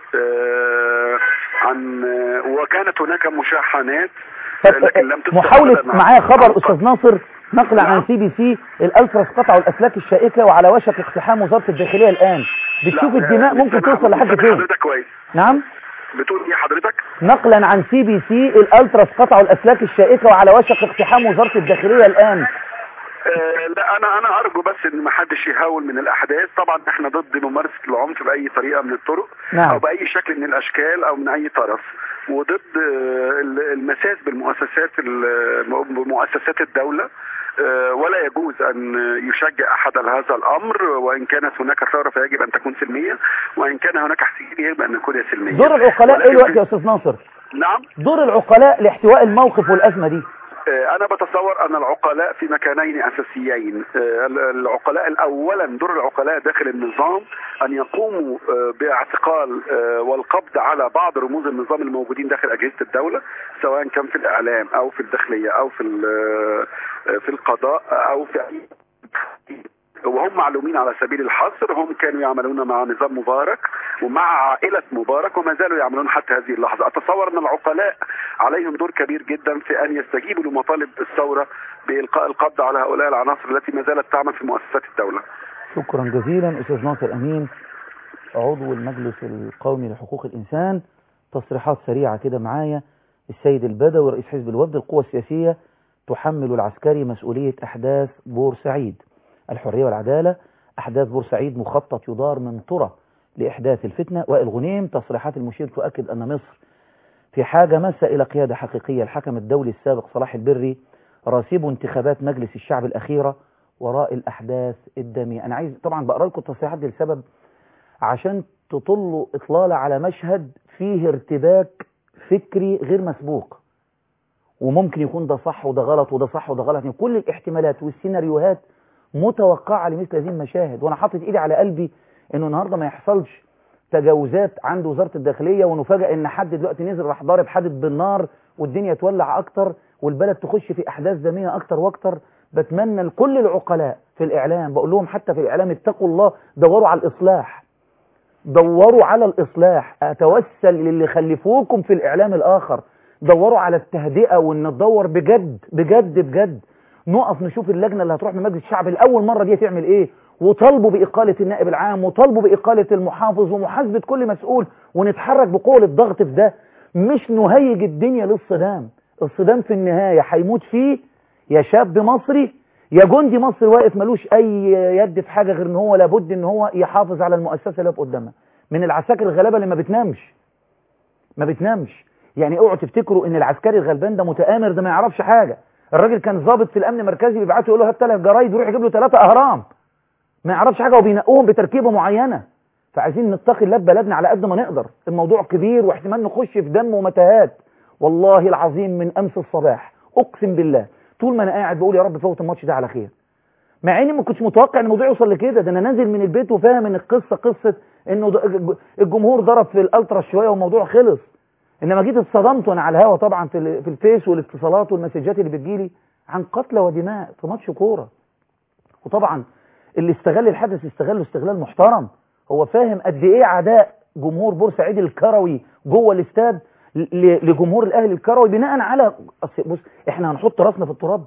آه، عن آه، وكانت هناك مشاحنات آه، لكن لم تسفر محاولة أبداً عن- معايا خبر عن- استاذ ناصر نقل عن نعم. سي بي سي الالتراس قطعوا الاسلاك الشائكه وعلى وشك اقتحام وزاره الداخليه الان بتشوف لا، الدماء آه، ممكن مش سامع- توصل مش لحد سامع فين حضرتك كويس نعم بتقول ايه حضرتك؟ نقلا عن سي بي سي الالتراس قطعوا الاسلاك الشائكه وعلى وشك اقتحام وزاره الداخليه الان آه، لا انا انا ارجو بس ان ما حدش يهاول من الاحداث طبعا احنا ضد ممارسه العنف باي طريقه من الطرق نعم. او باي شكل من الاشكال او من اي طرف وضد آه، ال- المساس بالمؤسسات ال- بمؤسسات الدوله آه، ولا يجوز ان يشجع احد على هذا الامر وان كانت هناك ثوره فيجب ان تكون سلميه وان كان هناك احتجاج يجب ان يكون سلميه دور العقلاء ايه ولكن الوقت في- يا استاذ ناصر نعم دور العقلاء لاحتواء الموقف والازمه دي آه، أنا بتصور أن العقلاء في مكانين أساسيين آه، العقلاء الأولا دور العقلاء داخل النظام أن يقوموا آه، باعتقال آه، والقبض على بعض رموز النظام الموجودين داخل أجهزة الدولة سواء كان في الإعلام أو في الداخلية أو في ال- آه، في القضاء أو في أي وهم معلومين على سبيل الحصر هم كانوا يعملون مع نظام مبارك ومع عائلة مبارك وما زالوا يعملون حتى هذه اللحظة أتصور أن العقلاء عليهم دور كبير جدا في أن يستجيبوا لمطالب الثورة بإلقاء القبض على هؤلاء العناصر التي ما زالت تعمل في مؤسسات الدولة شكرا جزيلا استاذ ناصر امين عضو المجلس القومي لحقوق الانسان تصريحات سريعه كده معايا السيد البدوي رئيس حزب الوفد القوى السياسيه تحمل العسكري مسؤوليه احداث بورسعيد الحريه والعداله احداث بورسعيد مخطط يدار من طرى لاحداث الفتنه وائل غنيم تصريحات المشير تؤكد ان مصر في حاجه ماسه الى قياده حقيقيه الحكم الدولي السابق صلاح البري راسب انتخابات مجلس الشعب الاخيره وراء الأحداث الدامية أنا عايز طبعا بقرأ لكم التصريحات دي لسبب عشان تطلوا إطلالة على مشهد فيه ارتباك فكري غير مسبوق وممكن يكون ده صح وده غلط وده صح وده غلط يعني كل الاحتمالات والسيناريوهات متوقعة لمثل هذه المشاهد وأنا حاطط إيدي على قلبي إنه النهاردة ما يحصلش تجاوزات عند وزارة الداخلية ونفاجئ إن حد دلوقتي نزل راح ضارب حد بالنار والدنيا تولع أكتر والبلد تخش في أحداث دامية أكتر وأكتر بتمنى لكل العقلاء في الإعلام بقول لهم حتى في الإعلام اتقوا الله دوروا على الإصلاح دوروا على الإصلاح أتوسل للي خلفوكم في الإعلام الآخر دوروا على التهدئة وإن ندور بجد بجد بجد نقف نشوف اللجنة اللي هتروح من مجلس الشعب الأول مرة دي تعمل إيه وطالبوا بإقالة النائب العام وطالبوا بإقالة المحافظ ومحاسبة كل مسؤول ونتحرك بقوة الضغط في ده مش نهيج الدنيا للصدام الصدام في النهاية هيموت فيه يا شاب مصري يا جندي مصر واقف ملوش اي يد في حاجه غير ان هو لابد ان هو يحافظ على المؤسسه اللي واقف قدامها من العساكر الغلابه اللي ما بتنامش ما بتنامش يعني اوعوا تفتكروا ان العسكري الغلبان ده متآمر ده ما يعرفش حاجه الراجل كان ضابط في الامن المركزي بيبعته يقول له هات ثلاث جرايد يروح يجيب له ثلاثه اهرام ما يعرفش حاجه وبينقوهم بتركيبه معينه فعايزين نتقي الله ببلدنا على قد ما نقدر الموضوع كبير واحتمال نخش في دم ومتاهات والله العظيم من امس الصباح اقسم بالله طول ما انا قاعد بقول يا رب فوت الماتش ده على خير مع اني ما كنتش متوقع ان الموضوع يوصل لكده ده انا نازل من البيت وفاهم ان القصه قصه انه د- الجمهور ضرب في الالترا شويه والموضوع خلص انما جيت اتصدمت وانا على الهوا طبعا في, ال- في الفيس والاتصالات والمسجات اللي بتجيلي عن قتلى ودماء في ماتش كوره وطبعا اللي استغل الحدث استغله استغلال محترم هو فاهم قد ايه عداء جمهور بورسعيد الكروي جوه الاستاد ل- لجمهور الاهلي الكروي بناء على أصل بص احنا هنحط راسنا في التراب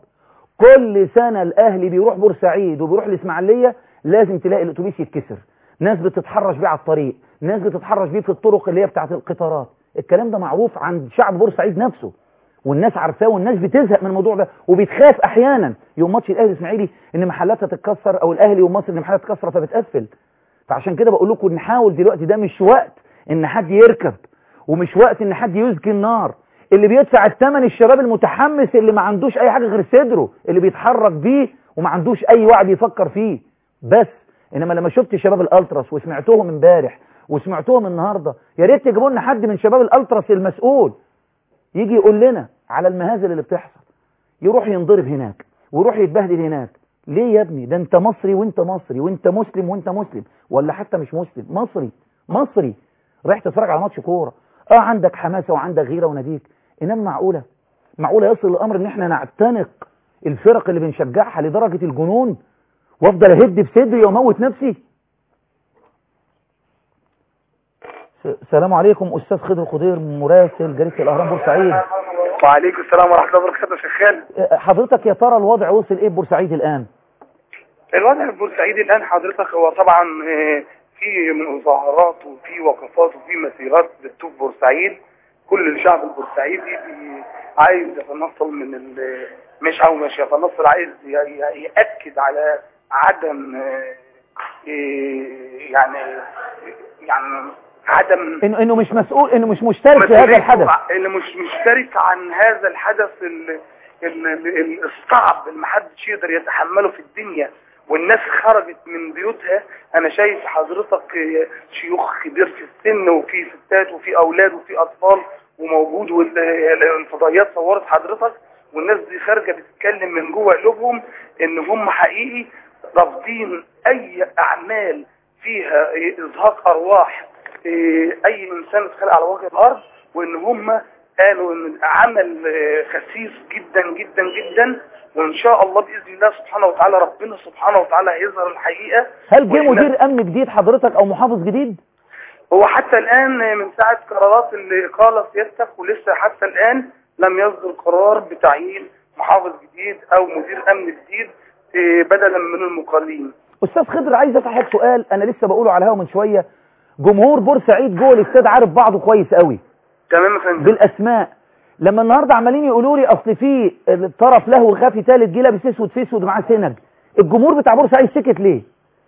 كل سنه الاهلي بيروح بورسعيد وبيروح الاسماعيليه لازم تلاقي الاتوبيس يتكسر ناس بتتحرش بيه على الطريق ناس بتتحرش بيه في الطرق اللي هي بتاعت القطارات الكلام ده معروف عند شعب بورسعيد نفسه والناس عارفاه والناس بتزهق من الموضوع ده وبتخاف احيانا يوم ماتش الاهلي الاسماعيلي ان محلاتها تتكسر او الاهلي ومصر ان محلاتها تتكسر فبتقفل فعشان كده بقول لكم نحاول دلوقتي ده مش وقت ان حد يركب ومش وقت ان حد يزكي النار اللي بيدفع الثمن الشباب المتحمس اللي ما عندوش اي حاجه غير صدره اللي بيتحرك بيه وما عندوش اي وعي بيفكر فيه بس انما لما شفت شباب الالتراس وسمعتهم امبارح وسمعتهم النهارده يا ريت تجيبوا لنا حد من شباب الالتراس المسؤول يجي يقول لنا على المهازل اللي بتحصل يروح ينضرب هناك ويروح يتبهدل هناك ليه يا ابني ده انت مصري وانت مصري وانت مسلم وانت مسلم ولا حتى مش مسلم مصري مصري رايح تتفرج على ماتش كوره اه عندك حماسه وعندك غيره وناديك انما معقوله معقوله يصل الامر ان احنا نعتنق الفرق اللي بنشجعها لدرجه الجنون وافضل اهد في صدري واموت نفسي س- السلام عليكم استاذ خضر خضير مراسل جريده الاهرام بورسعيد وعليكم السلام ورحمة الله وبركاته يا شيخ خالد أه، حضرتك يا ترى الوضع وصل ايه بورسعيد الان الوضع البورسعيدي الآن حضرتك هو طبعا آه، في مظاهرات وفي وقفات وفي مسيرات بتطوف بورسعيد كل الشعب البورسعيدي بي- عايز يتنصل من ال- مش او مش يتنصل عايز ي- ي- يأكد على عدم آه، آه، يعني يعني عدم انه انه مش مسؤول انه مش مشترك في هذا مسؤوليته الحدث اللي مش مشترك عن هذا الحدث ال- ال- ال- الصعب اللي محدش يقدر يتحمله في الدنيا والناس خرجت من بيوتها انا شايف حضرتك آه، شيوخ كبير في السن وفي ستات وفي اولاد وفي اطفال وموجود والفضائيات صورت حضرتك والناس دي خارجه بتتكلم من جوه قلوبهم ان هم حقيقي رافضين اي اعمال فيها ازهاق ارواح إيه، اي انسان اتخلق على وجه الارض وان هم قالوا ان العمل آه، خسيس جدا جدا جدا وان شاء الله باذن الله سبحانه وتعالى ربنا سبحانه وتعالى هيظهر الحقيقه هل جه وإحنا- مدير امن جديد حضرتك او محافظ جديد هو حتى الآن من ساعة قرارات اللي قال سيادتك ولسه حتى الآن لم يصدر قرار بتعيين محافظ جديد أو مدير أمن جديد إيه، بدلا من المقالين استاذ خضر عايز اسالك سؤال انا لسه بقوله على الهوا من شويه جمهور بورسعيد جوه الاستاد عارف بعضه كويس قوي تمام يا فندم بالاسماء لما النهارده عمالين يقولوا لي اصل في الطرف له خافي ثالث جه لابس اسود في اسود معاه سنج الجمهور بتاع بورسعيد سكت ليه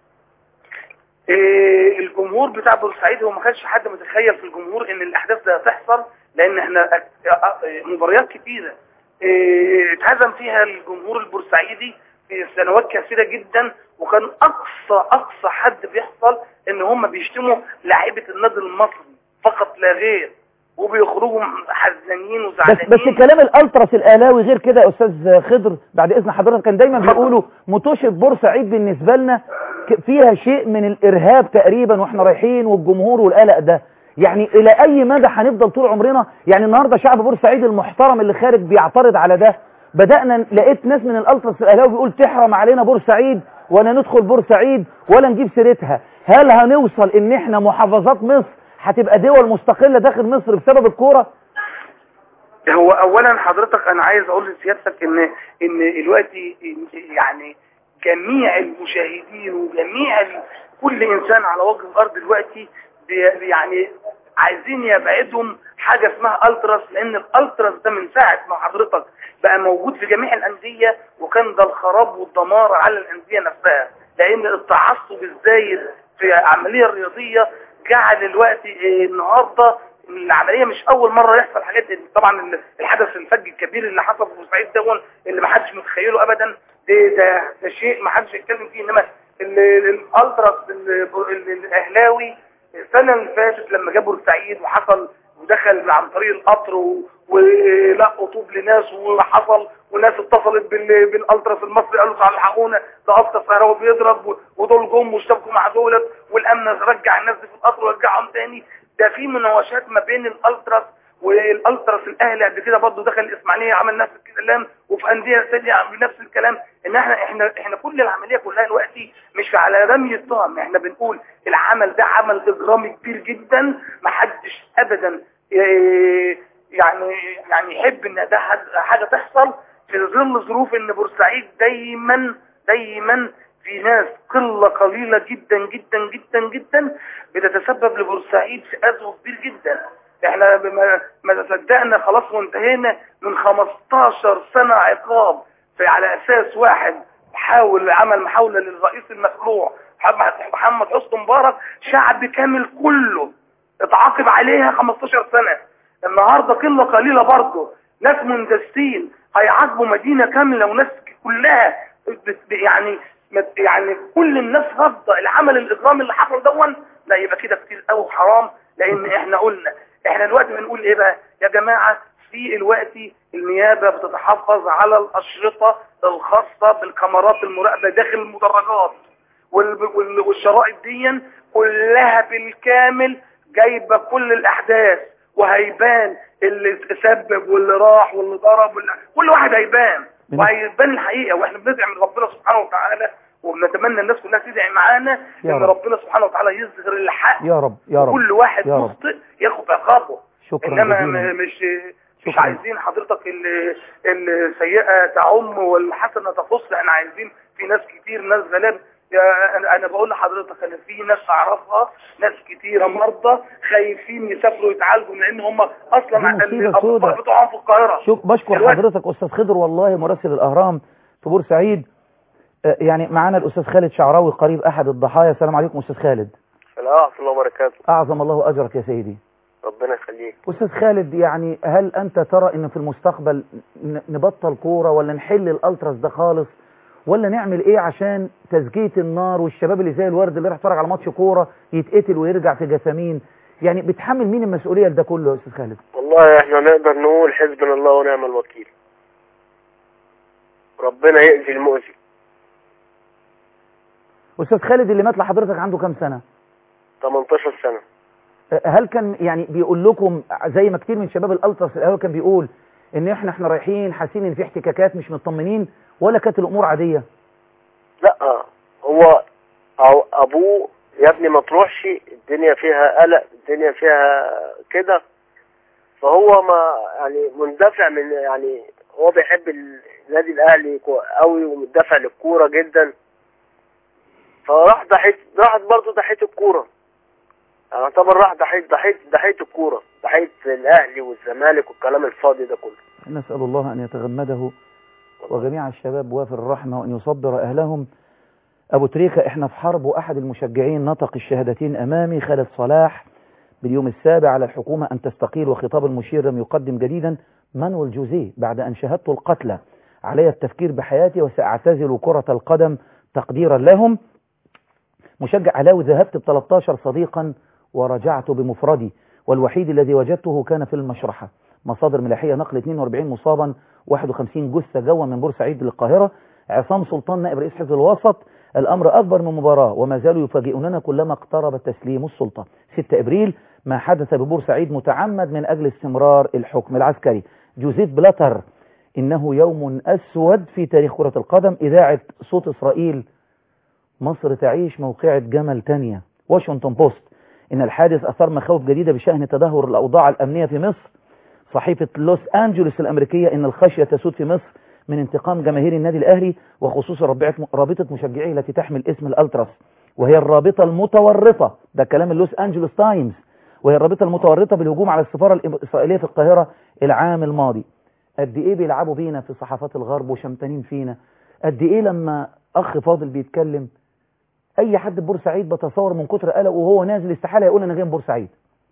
إيه، الجمهور بتاع بورسعيد هو ما كانش حد متخيل في الجمهور ان الاحداث ده هتحصل لان احنا أك- أ- أ- مباريات كتيره إيه، اتهزم فيها الجمهور البورسعيدي في سنوات كثيره جدا وكان اقصى اقصى حد بيحصل ان هم بيشتموا لاعيبه النادي المصري فقط لا غير وبيخرجوا حزانين بس وزعلانين بس كلام الالتراس الاهلاوي غير كده يا استاذ خضر بعد اذن حضرتك كان دايما بيقولوا مطوشه بورسعيد بالنسبه لنا ك- فيها شيء من الارهاب تقريبا واحنا رايحين والجمهور والقلق ده يعني الى اي مدى هنفضل طول عمرنا يعني النهارده شعب بورسعيد المحترم اللي خارج بيعترض على ده بدانا لقيت ناس من الالتراس الاهلاوي بيقول تحرم علينا بورسعيد ولا ندخل بورسعيد ولا نجيب سيرتها هل هنوصل ان احنا محافظات مصر هتبقى دول مستقله داخل مصر بسبب الكوره هو اولا حضرتك انا عايز اقول لسيادتك ان ان دلوقتي يعني جميع المشاهدين وجميع ال- كل انسان على وجه الارض دلوقتي بي- يعني عايزين يبعدهم حاجه اسمها التراس لان الالتراس ده من ساعه ما حضرتك بقى موجود في جميع الانديه وكان ده الخراب والدمار على الانديه نفسها لان التعصب الزايد في العمليه الرياضيه جعل الوقت إيه، النهارده العمليه مش اول مره يحصل حاجات دي. طبعا الحدث الفج الكبير اللي حصل في بورسعيد دون اللي ما حدش متخيله ابدا ده ده, ده شيء ما حدش يتكلم فيه انما ال- ال- الالتراس ال- ال- الاهلاوي السنه اللي فاتت لما جابوا بورسعيد وحصل ودخل عن طريق القطر و- ولقوا طوب لناس وحصل وناس اتصلت بال- بالالتراس المصري قالوا تعالوا الحقونا ده التراس اهلاوي بيضرب و- ودول جم واشتبكوا مع دولت والامن رجع الناس دي في القطر ورجعهم تاني ده في مناوشات ما بين الالتراس والالتراس الاهلي قبل كده برضه دخل الاسماعيليه عمل نفس الكلام وفي انديه ثانيه عمل نفس الكلام ان احنا احنا احنا كل العمليه كلها دلوقتي مش على رمي التهم احنا بنقول العمل ده عمل اجرامي كبير جدا ما حدش ابدا ي- يعني يعني يحب ان ده حد- حاجه تحصل في ظل ظروف ان بورسعيد دايما دايما في ناس قله قليله جدا جدا جدا جدا بتتسبب لبورسعيد في اذى كبير جدا احنا بما ما صدقنا خلاص وانتهينا من 15 سنه عقاب في على اساس واحد حاول عمل محاوله للرئيس المخلوع محمد محمد حسني مبارك شعب كامل كله اتعاقب عليها 15 سنه النهارده قله قليله برضه ناس مندسين هيعاقبوا مدينه كامله وناس كلها بت- يعني مت- يعني كل الناس رافضه العمل الاجرامي اللي حصل دون لا يبقى كده كتير قوي حرام لان احنا قلنا احنا دلوقتي بنقول ايه بقى يا جماعه في الوقت النيابه بتتحفظ على الاشرطه الخاصه بالكاميرات المراقبه داخل المدرجات وال- وال- والشرائط دي كلها بالكامل جايبه كل الاحداث وهيبان اللي تسبب واللي راح واللي ضرب واللي كل واحد هيبان من- وهيبان الحقيقه واحنا بندعي من ربنا سبحانه وتعالى وبنتمنى الناس كلها تدعي معانا يا ان رب. ربنا سبحانه وتعالى يظهر الحق يا رب يا رب كل واحد يا رب. مخطئ ياخد عقابه شكرا انما جزيلا م- مش مش شكراً. عايزين حضرتك ال- السيئه تعم والحسنه تخص احنا عايزين في ناس كتير ناس غلاب يا- انا أنا بقول لحضرتك انا في ناس اعرفها ناس كتيره مرضى خايفين يسافروا يتعالجوا لان هم اصلا دي مصيبة الاطباء سودة. بتوعهم في القاهره شوف بشكر دلوقتي- حضرتك استاذ خضر والله مراسل الاهرام في بورسعيد آه، يعني معانا الاستاذ خالد شعراوي قريب احد الضحايا السلام عليكم استاذ خالد السلام ورحمة الله وبركاته اعظم الله اجرك يا سيدي ربنا يخليك استاذ خالد يعني هل انت ترى ان في المستقبل ن- نبطل كوره ولا نحل الالتراس ده خالص ولا نعمل ايه عشان تزكيه النار والشباب اللي زي الورد اللي راح يتفرج على ماتش كوره يتقتل ويرجع في جثامين يعني بتحمل مين المسؤوليه لده كله يا استاذ خالد والله احنا نقدر نقول حسبنا الله ونعم الوكيل ربنا يأذي المؤذي استاذ خالد اللي مات لحضرتك عنده كام سنه 18 سنة هل كان يعني بيقول لكم زي ما كتير من شباب الالتراس الاول كان بيقول ان احنا احنا رايحين حاسين ان في احتكاكات مش مطمنين ولا كانت الامور عاديه لا هو أو ابوه يا ابني ما تروحش الدنيا فيها قلق الدنيا فيها كده فهو ما يعني مندفع من يعني هو بيحب النادي الاهلي كو- قوي ومندفع للكوره جدا فراح ضحيت راحت برضه ضحيه الكوره يعني يعتبر راح ضحيه ضحيه ضحيه الكوره ضحيه الاهلي والزمالك والكلام الفاضي ده كله نسال الله ان يتغمده وجميع الشباب وافر الرحمه وان يصبر اهلهم ابو تريكه احنا في حرب واحد المشجعين نطق الشهادتين امامي خالد صلاح باليوم السابع على الحكومه ان تستقيل وخطاب المشير لم يقدم جديدا مانويل جوزيه بعد ان شاهدت القتلى علي التفكير بحياتي وساعتزل كره القدم تقديرا لهم مشجع اهلاوي ذهبت ب 13 صديقا ورجعت بمفردي والوحيد الذي وجدته كان في المشرحه مصادر ملاحيه نقل 42 مصابا 51 جثه جوا من بورسعيد للقاهره عصام سلطان نائب رئيس حزب الوسط الامر اكبر من مباراه وما زالوا يفاجئوننا كلما اقترب تسليم السلطه 6 ابريل ما حدث ببورسعيد متعمد من اجل استمرار الحكم العسكري جوزيف بلاتر انه يوم اسود في تاريخ كره القدم اذاعه صوت اسرائيل مصر تعيش موقعة جمل تانية واشنطن بوست إن الحادث أثار مخاوف جديدة بشأن تدهور الأوضاع الأمنية في مصر صحيفة لوس أنجلوس الأمريكية إن الخشية تسود في مصر من انتقام جماهير النادي الأهلي وخصوصا رابعة- رابطة مشجعيه التي تحمل اسم الألتراس وهي الرابطة المتورطة ده كلام اللوس أنجلوس تايمز وهي الرابطة المتورطة بالهجوم على السفارة الإسرائيلية في القاهرة العام الماضي قد إيه بيلعبوا بينا في صحافات الغرب وشمتانين فينا قد إيه لما أخ فاضل بيتكلم أي حد في بورسعيد بتصور من كتر قلقه وهو نازل استحالة يقول أنا جاي من بورسعيد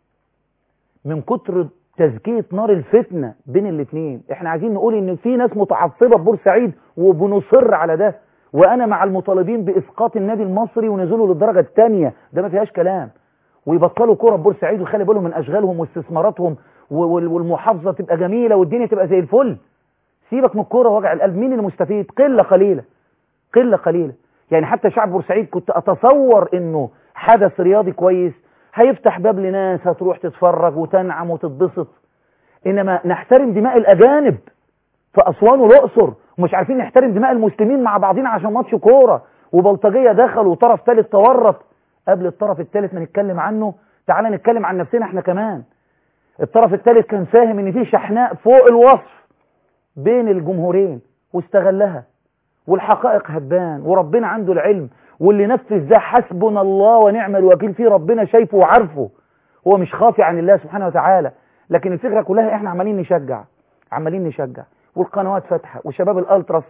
من كتر تزكية نار الفتنة بين الاثنين احنا عايزين نقول ان في ناس متعصبة في بورسعيد وبنصر على ده وانا مع المطالبين باسقاط النادي المصري ونزوله للدرجة الثانية ده ما فيهاش كلام ويبطلوا كرة في بورسعيد ويخلي بالهم من اشغالهم واستثماراتهم وال- والمحافظة تبقى جميلة والدنيا تبقى زي الفل سيبك من الكرة وجع القلب مين اللي مستفيد قلة قليلة قلة قليلة يعني حتى شعب بورسعيد كنت اتصور انه حدث رياضي كويس هيفتح باب لناس هتروح تتفرج وتنعم وتتبسط انما نحترم دماء الاجانب في اسوان والاقصر ومش عارفين نحترم دماء المسلمين مع بعضنا عشان ماتش كوره وبلطجيه دخلوا وطرف ثالث تورط قبل الطرف الثالث ما نتكلم عنه تعالى نتكلم عن نفسنا احنا كمان الطرف الثالث كان فاهم ان في شحناء فوق الوصف بين الجمهورين واستغلها والحقائق هتبان وربنا عنده العلم واللي نفذ ده حسبنا الله ونعم الوكيل فيه ربنا شايفه وعارفه هو مش خافي عن الله سبحانه وتعالى لكن الفكرة كلها احنا عمالين نشجع عمالين نشجع والقنوات فاتحة وشباب الالتراس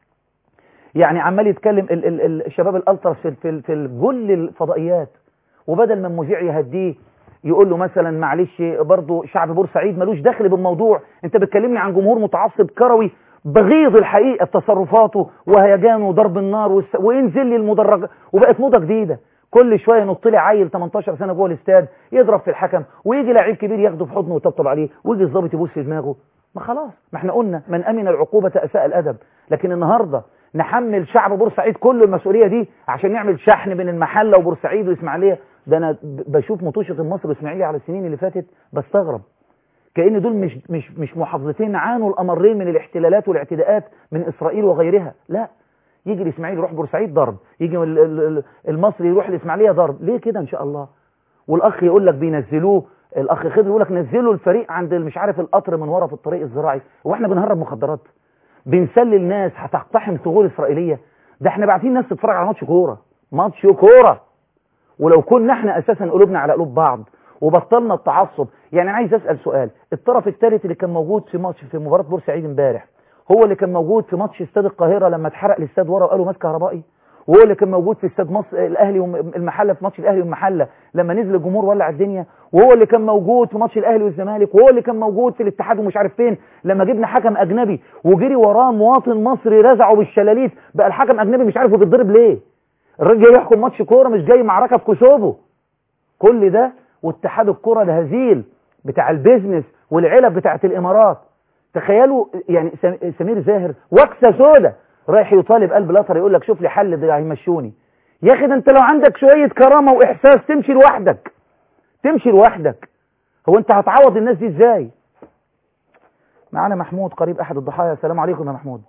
يعني عمال يتكلم ال ال ال الشباب الالتراس في في في كل الفضائيات وبدل ما المذيع يهديه يقول له مثلا معلش برضه شعب بورسعيد ملوش دخل بالموضوع انت بتكلمني عن جمهور متعصب كروي بغيض الحقيقه تصرفاته وهيجانه وضرب النار والس... وينزل لي المدرج وبقت موضه جديده كل شويه ينط لي عيل 18 سنه جوه الاستاد يضرب في الحكم ويجي لعيب كبير ياخده في حضنه ويطبطب عليه ويجي الظابط يبوس في دماغه ما خلاص ما احنا قلنا من امن العقوبه اساء الادب لكن النهارده نحمل شعب بورسعيد كل المسؤوليه دي عشان نعمل شحن بين المحله وبورسعيد واسماعيليه ده انا ب- بشوف مطوشه مصر واسماعيليه على السنين اللي فاتت بستغرب كأن دول مش مش مش محافظتين عانوا الأمرين من الاحتلالات والاعتداءات من إسرائيل وغيرها لا يجي الإسماعيلي يروح بورسعيد ضرب يجي ال- ال- ال- المصري يروح الإسماعيلية ضرب ليه كده إن شاء الله والأخ يقول لك بينزلوه الأخ خضر يقول لك نزلوا الفريق عند مش عارف القطر من ورا في الطريق الزراعي واحنا بنهرب مخدرات بنسلل ناس هتقتحم ثغور إسرائيلية ده احنا باعتين ناس تتفرج على ماتش كورة ماتش كورة ولو كنا احنا اساسا قلوبنا على قلوب بعض وبطلنا التعصب يعني انا عايز اسال سؤال الطرف الثالث اللي كان موجود في ماتش في مباراه بورسعيد امبارح هو اللي كان موجود في ماتش استاد القاهره لما اتحرق الاستاد ورا وقالوا ماس كهربائي وهو اللي كان موجود في استاد مصر الاهلي والمحله في ماتش الاهلي والمحله لما نزل الجمهور ولع الدنيا وهو اللي كان موجود في ماتش الاهلي والزمالك وهو اللي كان موجود في الاتحاد ومش عارف فين لما جبنا حكم اجنبي وجري وراه مواطن مصري رزعه بالشلاليت بقى الحكم اجنبي مش عارف هو بيتضرب ليه الراجل جاي يحكم ماتش كوره مش جاي معركه في كوسوفو كل ده واتحاد الكره الهزيل بتاع البيزنس والعلب بتاعت الامارات تخيلوا يعني سم- سمير زاهر وكسه سودا رايح يطالب قلب القطر يقول لك شوف لي حل ده هيمشوني يا اخي ده انت لو عندك شويه كرامه واحساس تمشي لوحدك تمشي لوحدك هو انت هتعوض الناس دي ازاي معانا محمود قريب احد الضحايا السلام عليكم يا محمود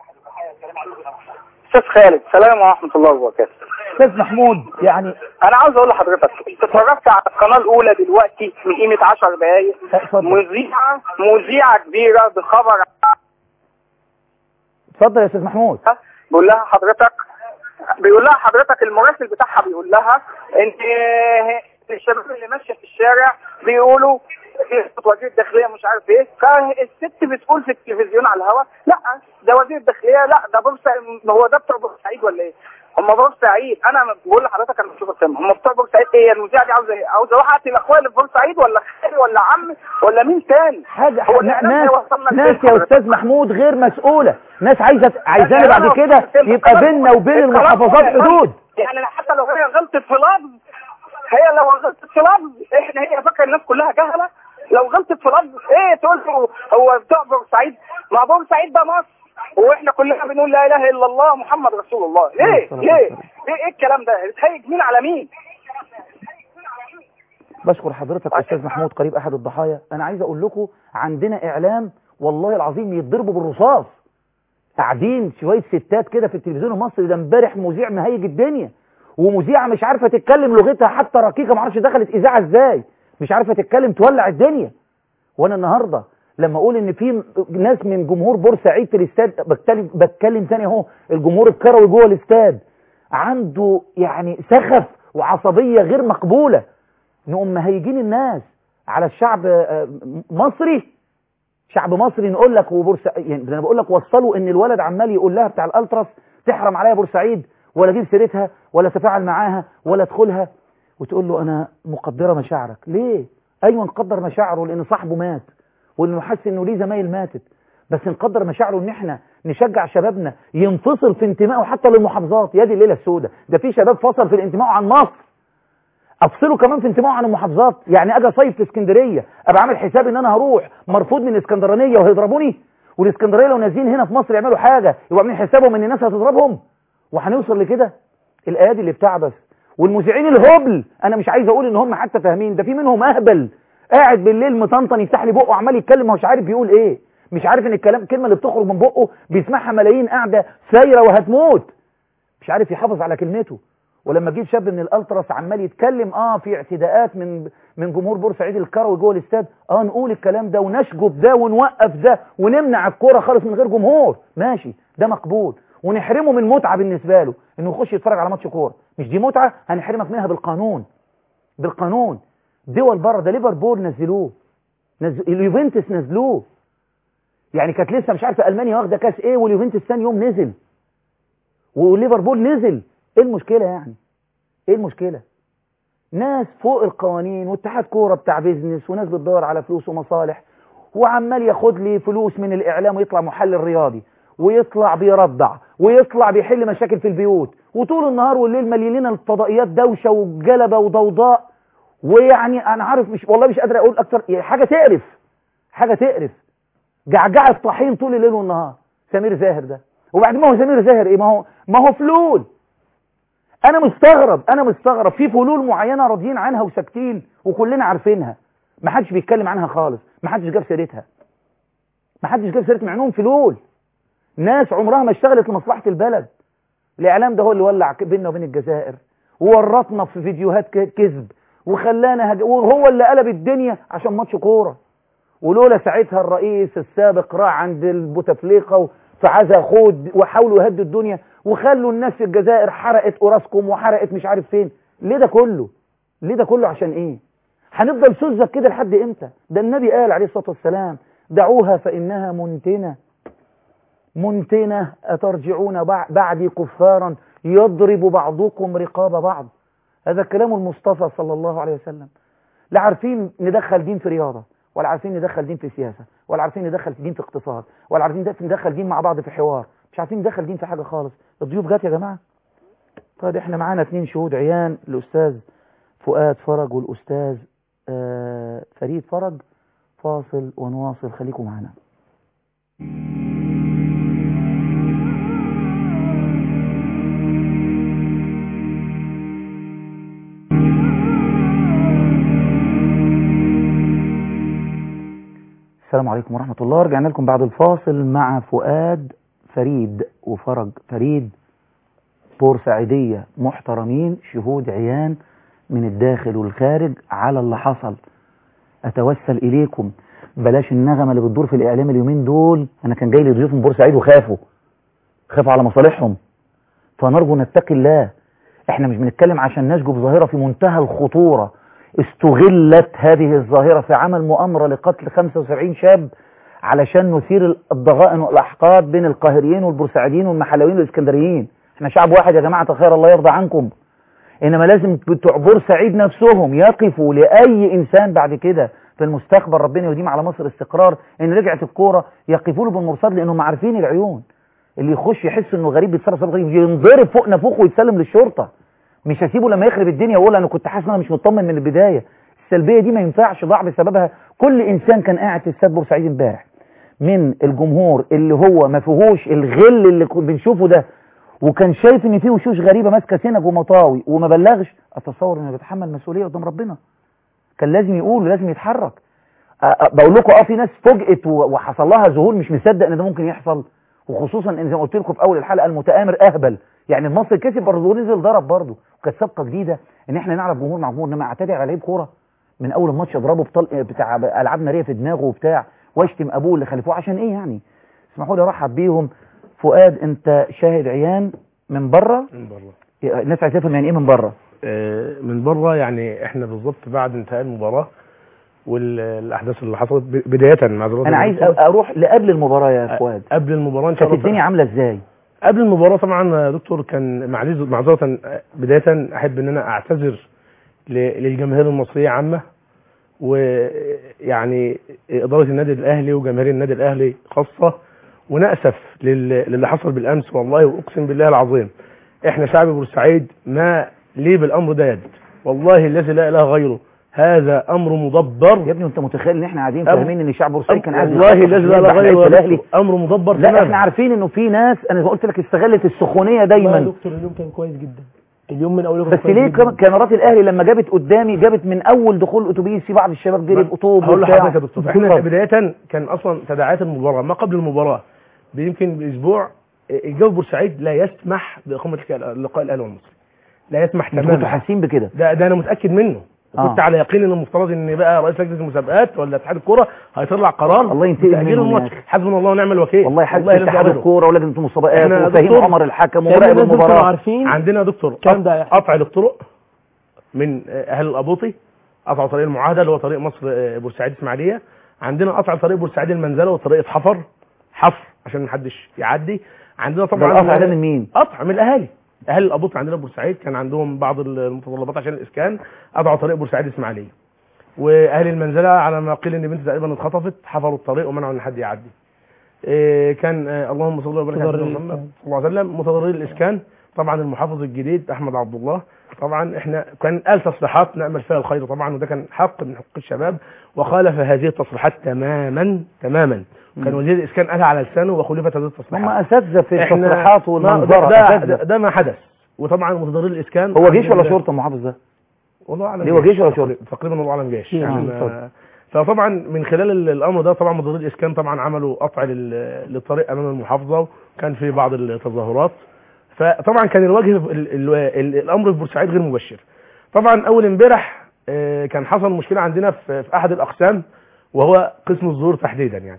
استاذ خالد سلام ورحمه الله وبركاته استاذ محمود يعني انا عاوز اقول لحضرتك اتفرجت على القناه الاولى دلوقتي من قيمه 10 دقائق اتفضل مذيعه مذيعه كبيره بخبر اتفضل يا استاذ محمود بيقول لها حضرتك بيقول لها حضرتك المراسل بتاعها بيقول لها انت الشباب اللي ماشيه في الشارع بيقولوا إيه وزير الداخليه مش عارف ايه فالست بتقول في التلفزيون على الهواء لا ده وزير الداخليه لا ده بورسعيد هو ده بتوع بورسعيد ولا ايه؟ هم بورسعيد انا بقول لحضرتك انا بشوف السما هم بتوع بورسعيد ايه المذيعه دي عاوزه ايه؟ عاوزه اروح اقتل اخويا اللي في بورسعيد ولا خالي ولا عمي ولا مين تاني؟ حاجة هو ن- الإعلام ناس هيوصلنا ناس لفين يا حضرتك؟ استاذ محمود غير مسؤولة ناس عايزة عايزانا بعد كده يبقى بيننا وبين المحافظات حدود يعني حتى لو هي غلطت في لفظ هي لو غلطت في لفظ احنا هي فاكره الناس كلها جهله لو غلطت في لفظ ايه تقول له هو بتوع بورسعيد ما بورسعيد ده مصر واحنا كلنا بنقول لا اله الا الله محمد رسول الله ليه ليه ليه ايه الكلام ده بتهيج مين على مين بشكر حضرتك استاذ محمود قريب احد الضحايا انا عايز اقول لكم عندنا اعلام والله العظيم يتضربوا بالرصاص قاعدين شويه ستات كده في التلفزيون المصري ده امبارح مذيع مهيج الدنيا ومذيعه مش عارفه تتكلم لغتها حتى رقيقه ما اعرفش دخلت اذاعه ازاي مش عارفه تتكلم تولع الدنيا وانا النهارده لما اقول ان في ناس من جمهور بورسعيد في الاستاد بتكلم بتكلم تاني اهو الجمهور الكروي جوه الاستاد عنده يعني سخف وعصبيه غير مقبوله نقوم مهيجين الناس على الشعب آه، مصري شعب مصري نقول لك وبورسا يعني ده انا بقول لك وصلوا ان الولد عمال يقول لها بتاع الالتراس تحرم عليا بورسعيد ولا اجيب سيرتها ولا اتفاعل معاها ولا ادخلها وتقول له انا مقدره مشاعرك ليه ايوه نقدر مشاعره لان صاحبه مات وانه حس انه ليه زمايل ماتت بس نقدر مشاعره ان احنا نشجع شبابنا ينفصل في انتمائه حتى للمحافظات يا دي الليله السوداء ده في شباب فصل في الانتماء عن مصر افصله كمان في انتمائه عن المحافظات يعني اجي صيف في اسكندريه ابقى عامل حساب ان انا هروح مرفوض من الاسكندرانيه وهيضربوني والاسكندريه لو نازلين هنا في مصر يعملوا حاجه يبقى عاملين حسابهم ان الناس هتضربهم وهنوصل لكده الايادي اللي بتعبث والمذيعين الهبل انا مش عايز اقول ان هم حتى فاهمين ده في منهم اهبل قاعد بالليل مطنطن يفتح لي بقه عمال يتكلم مش عارف بيقول ايه مش عارف ان الكلام الكلمه اللي بتخرج من بقه بيسمعها ملايين قاعده سايره وهتموت مش عارف يحافظ على كلمته ولما جيت شاب من الالتراس عمال يتكلم اه في اعتداءات من من جمهور بورسعيد الكروي جوه الاستاد اه نقول الكلام ده ونشجب ده ونوقف ده ونمنع الكوره خالص من غير جمهور ماشي ده مقبول ونحرمه من متعه بالنسبه له انه يخش يتفرج على ماتش كوره مش دي متعه هنحرمك منها بالقانون بالقانون دول بره ده ليفربول نزلوه نزل... اليوفنتوس نزلوه يعني كانت لسه مش عارفه المانيا واخده كاس ايه واليوفنتوس ثاني يوم نزل وليفربول نزل ايه المشكله يعني ايه المشكله ناس فوق القوانين واتحاد كوره بتاع بيزنس وناس بتدور على فلوس ومصالح وعمال ياخد لي فلوس من الاعلام ويطلع محلل رياضي ويطلع بيرضع ويطلع بيحل مشاكل في البيوت وطول النهار والليل مليانين الفضائيات دوشه وجلبه وضوضاء ويعني انا عارف مش والله مش قادر اقول اكتر يعني حاجه تقرف حاجه تقرف جعجعه طحين طول الليل والنهار سمير زاهر ده وبعدين ما هو سمير زاهر ايه ما هو ما هو فلول انا مستغرب انا مستغرب في فلول معينه راضيين عنها وساكتين وكلنا عارفينها ما حدش بيتكلم عنها خالص ما حدش جاب سيرتها ما حدش جاب سيرتها مع انهم فلول ناس عمرها ما اشتغلت لمصلحه البلد الاعلام ده هو اللي ولع بيننا وبين الجزائر وورطنا في فيديوهات كذب وخلانا هج... وهو اللي قلب الدنيا عشان ماتش كوره ولولا ساعتها الرئيس السابق راح عند البوتفليقه في عزا خود وحاولوا يهدوا الدنيا وخلوا الناس في الجزائر حرقت اوراسكوم وحرقت مش عارف فين ليه ده كله ليه ده كله عشان ايه هنفضل سذج كده لحد امتى ده النبي قال عليه الصلاه والسلام دعوها فانها منتنه منتنه اترجعون بعدي كفارا يضرب بعضكم رقاب بعض هذا كلام المصطفى صلى الله عليه وسلم لا عارفين ندخل دين في رياضه ولا عارفين ندخل دين في سياسه ولا عارفين ندخل دين في اقتصاد ولا عارفين ندخل دين مع بعض في حوار مش عارفين ندخل دين في حاجه خالص الضيوف جات يا جماعه طيب احنا معانا اثنين شهود عيان الاستاذ فؤاد فرج والاستاذ آه فريد فرج فاصل ونواصل خليكم معنا السلام عليكم ورحمة الله رجعنا لكم بعد الفاصل مع فؤاد فريد وفرج فريد بورسعيدية محترمين شهود عيان من الداخل والخارج على اللي حصل أتوسل إليكم بلاش النغمة اللي بتدور في الإعلام اليومين دول أنا كان جاي لي ضيوف من بورسعيد وخافوا خافوا على مصالحهم فنرجو نتقي الله احنا مش بنتكلم عشان نشجب ظاهرة في منتهى الخطورة استغلت هذه الظاهرة في عمل مؤامرة لقتل 75 شاب علشان نثير الضغائن والأحقاد بين القاهريين والبورسعيديين والمحلاويين والاسكندريين احنا شعب واحد يا جماعة خير الله يرضى عنكم انما لازم بتوع بورسعيد نفسهم يقفوا لأي إنسان بعد كده في المستقبل ربنا يديم على مصر استقرار ان رجعت الكورة يقفوا له بالمرصاد لانهم عارفين العيون اللي يخش يحس انه غريب بيتصرف غريب ينضرب فوق نافوخه ويتسلم للشرطة ومش هسيبه لما يخرب الدنيا ويقول انا كنت حاسس ان انا مش مطمن من البدايه السلبيه دي ما ينفعش ضاع بسببها كل انسان كان قاعد في استاد بورسعيد امبارح من الجمهور اللي هو ما فيهوش الغل اللي بنشوفه ده وكان شايف ان فيه وشوش غريبه ماسكه سنج ومطاوي وما بلغش اتصور انه بيتحمل مسؤوليه قدام ربنا كان لازم يقول ولازم يتحرك بقول لكم اه في ناس فوجئت وحصل لها ذهول مش مصدق ان ده ممكن يحصل وخصوصا ان زي ما قلت لكم في اول الحلقه المتآمر اهبل يعني المصري كسب برضه نزل ضرب برضه وكانت سابقه جديده ان احنا نعرف جمهور مع جمهور انما اعتدي على لعيب كوره من اول الماتش اضربه بطلق بتاع العاب ناريه في دماغه وبتاع واشتم ابوه اللي خلفوه عشان ايه يعني اسمحوا لي ارحب بيهم فؤاد انت شاهد عيان من بره من بره الناس عايزه تفهم يعني ايه من بره آه، من بره يعني احنا بالظبط بعد انتهاء المباراه والاحداث اللي حصلت ب- بدايه معذره انا عايز أ- اروح لقبل المباراه يا فؤاد قبل المباراه ان شاء كانت الله الدنيا عامله ازاي قبل المباراة طبعا يا دكتور كان معلش معذرة بداية أحب إن أنا أعتذر ل- للجماهير المصرية عامة ويعني إدارة النادي الأهلي وجماهير النادي الأهلي خاصة ونأسف لل- للي حصل بالأمس والله وأقسم بالله العظيم إحنا شعب بورسعيد ما ليه بالأمر ده يد والله الذي لا إله غيره هذا أمر مدبر يا ابني انت متخيل ان احنا قاعدين أم- فاهمين ان شعب بورسعيد كان عايز والله يخطف الذي لا عشان إله يذبح لعيبة غيره الاهلي أمر مدبر لا تماما احنا عارفين انه في ناس انا قلت لك استغلت السخونيه والله يا دايما دكتور اليوم كان كويس جدا اليوم من اوله كان بس كويس ليه جداً. كم- كاميرات الاهلي لما جابت قدامي جابت من اول دخول الاتوبيس في بعض الشباب جري بقطوب هقول وبتاع. لحضرتك يا دكتور احنا بدايه كان اصلا تداعيات المباراه ما قبل المباراه يمكن باسبوع الجو بورسعيد لا يسمح باقامه لقاء الاهلي والمصري لا يسمح انتوا كنتوا تماما حاسين بكده ده ده انا متاكد منه آه. كنت على يقين ان المفترض ان بقى رئيس لجنه المسابقات ولا اتحاد الكوره هيطلع قرار الله ينتقم بتأجيل منهم يا الماتش أخي. حسبنا الله ونعم الوكيل والله حاسس لا اتحاد غيره. الكوره ولجنه المسابقات إحنا يا وفهيم دكتور عمر الحكم كان ومراقب الناس دول كانوا المباراه عارفين عندنا يا دكتور الكلام ده هيحصل. قطع الطرق من اهل الابوطي قطعوا طريق المعاهده اللي هو طريق مصر آه، بورسعيد اسماعيليه عندنا قطع طريق بورسعيد المنزله وطريق حفر حفر عشان محدش يعدي عندنا ده طبعا القطع ده من مين؟ قطع من الاهالي اهل الابوطي عندنا في بورسعيد كان عندهم بعض المتطلبات عشان الاسكان قطعوا طريق بورسعيد اسماعيليه واهل المنزله على ما قيل ان بنت تقريبا اتخطفت حفروا الطريق ومنعوا ان حد يعدي إيه كان آه، اللهم صل وبارك على متضرري سيدنا محمد الإسكان. صلى الله عليه وسلم متضرري الاسكان طبعا المحافظ الجديد احمد عبد الله طبعا احنا كان قال تصريحات نامل فيها الخير طبعا وده كان حق من حقوق الشباب وخالف هذه التصريحات تماما تماما كان وزير الاسكان قالها على لسانه وخلفت هذه هم التصريحات اساتذه في إحنا- التصريحات ما- والمنظره ده, ده, أساتذة. ده ما حدث وطبعا متضرري الاسكان هو جيش ولا عندنا- شرطه المحافظ ده؟ والله اعلم ليه هو جيش ولا تقريبا- شرطة؟ تقريبا والله اعلم جيش آه، يعني اتفضل. ما- فطبعا من خلال ال- الامر ده طبعا مديريه الاسكان طبعا عملوا قطع لل- للطريق امام المحافظه وكان في بعض التظاهرات فطبعا كان الوجه ال- ال- ال- الامر في بورسعيد غير مبشر طبعا اول امبارح آه، كان حصل مشكله عندنا في في احد الاقسام وهو قسم الظهور تحديدا يعني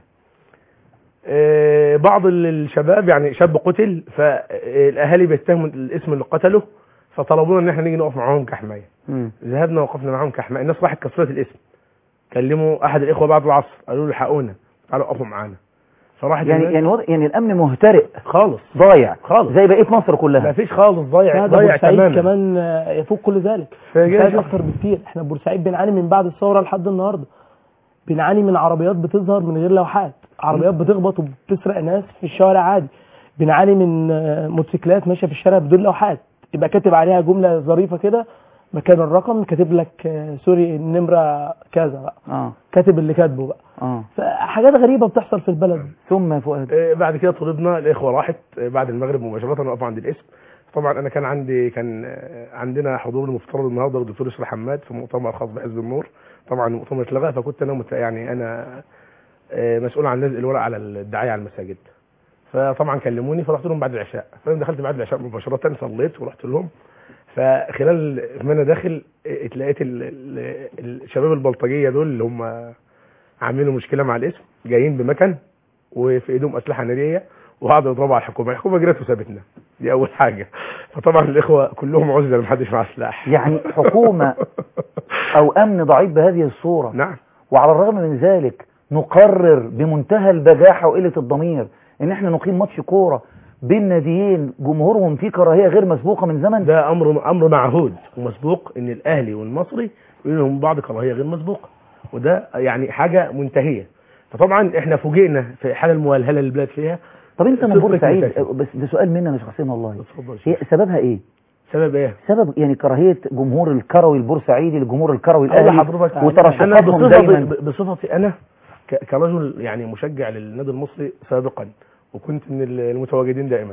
آه، بعض ال- الشباب يعني شاب قتل فالاهالي بيتهموا الاسم اللي قتله فطلبونا ان احنا نيجي نقف معاهم كحمايه مم. ذهبنا وقفنا معاهم كحمايه الناس راحت كسرت الاسم كلموا احد الاخوه بعد العصر قالوا له الحقونا تعالوا اقفوا معانا فراحت يعني الناس- يعني وضع يعني الامن مهترئ خالص ضايع خالص زي بقيه مصر ما كلها فيش خالص ضايع لا ده ضايع بورسعيد تماما كمان آه، يفوق كل ذلك فجأة بورسعيد شوف- اكتر بكتير احنا بورسعيد بنعاني من بعد الثوره لحد النهارده بنعاني من عربيات بتظهر من غير لوحات عربيات بتخبط وبتسرق ناس في الشوارع عادي بنعاني من آه، موتوسيكلات ماشيه في الشارع بدون لوحات يبقى كاتب عليها جمله ظريفه كده مكان الرقم كاتب لك آه، سوري النمره كذا بقى اه كاتب اللي كاتبه بقى اه فحاجات غريبه بتحصل في البلد ثم يا فؤاد آه، بعد كده طلبنا الاخوه راحت آه، بعد المغرب مباشره وقفوا عند الاسم طبعا انا كان عندي كان آه، عندنا حضور المفترض النهارده للدكتور يسرا حماد في مؤتمر خاص بحزب النور طبعا المؤتمر اتلغى فكنت انا مت... يعني انا آه، مسؤول عن نزل الورق على الدعايه على المساجد فطبعا كلموني فرحت لهم بعد العشاء فانا دخلت بعد العشاء مباشره صليت ورحت لهم فخلال ما انا داخل آه، اتلقيت ال- ال- الشباب البلطجيه دول اللي هم عاملين مشكله مع الاسم جايين بمكن وفي ايدهم اسلحه ناريه وقعدوا يضربوا على الحكومه الحكومه جرت وسابتنا دي اول حاجه فطبعا الاخوه كلهم عزله محدش معاه سلاح يعني حكومه او امن ضعيف بهذه الصوره نعم وعلى الرغم من ذلك نقرر بمنتهى البجاحه وقله الضمير ان احنا نقيم ماتش كوره بين ناديين جمهورهم فيه كراهيه غير مسبوقه من زمن ده امر امر معهود ومسبوق ان الاهلي والمصري بينهم بعض كراهيه غير مسبوقه وده يعني حاجه منتهيه فطبعا احنا فوجئنا في الحاله المولهله اللي البلاد فيها طب انت من صدق بورسعيد منتهي. بس ده سؤال مني انا شخصيا والله اتفضل يا هي شيخ. سببها ايه سبب ايه؟ سبب يعني كراهيه جمهور الكروي البورسعيدي للجمهور الكروي اقول الاهلي لحضرتك انا وترشحاتهم بصفتي دايما بصفتي انا ك- كرجل يعني مشجع للنادي المصري سابقا وكنت من المتواجدين دائما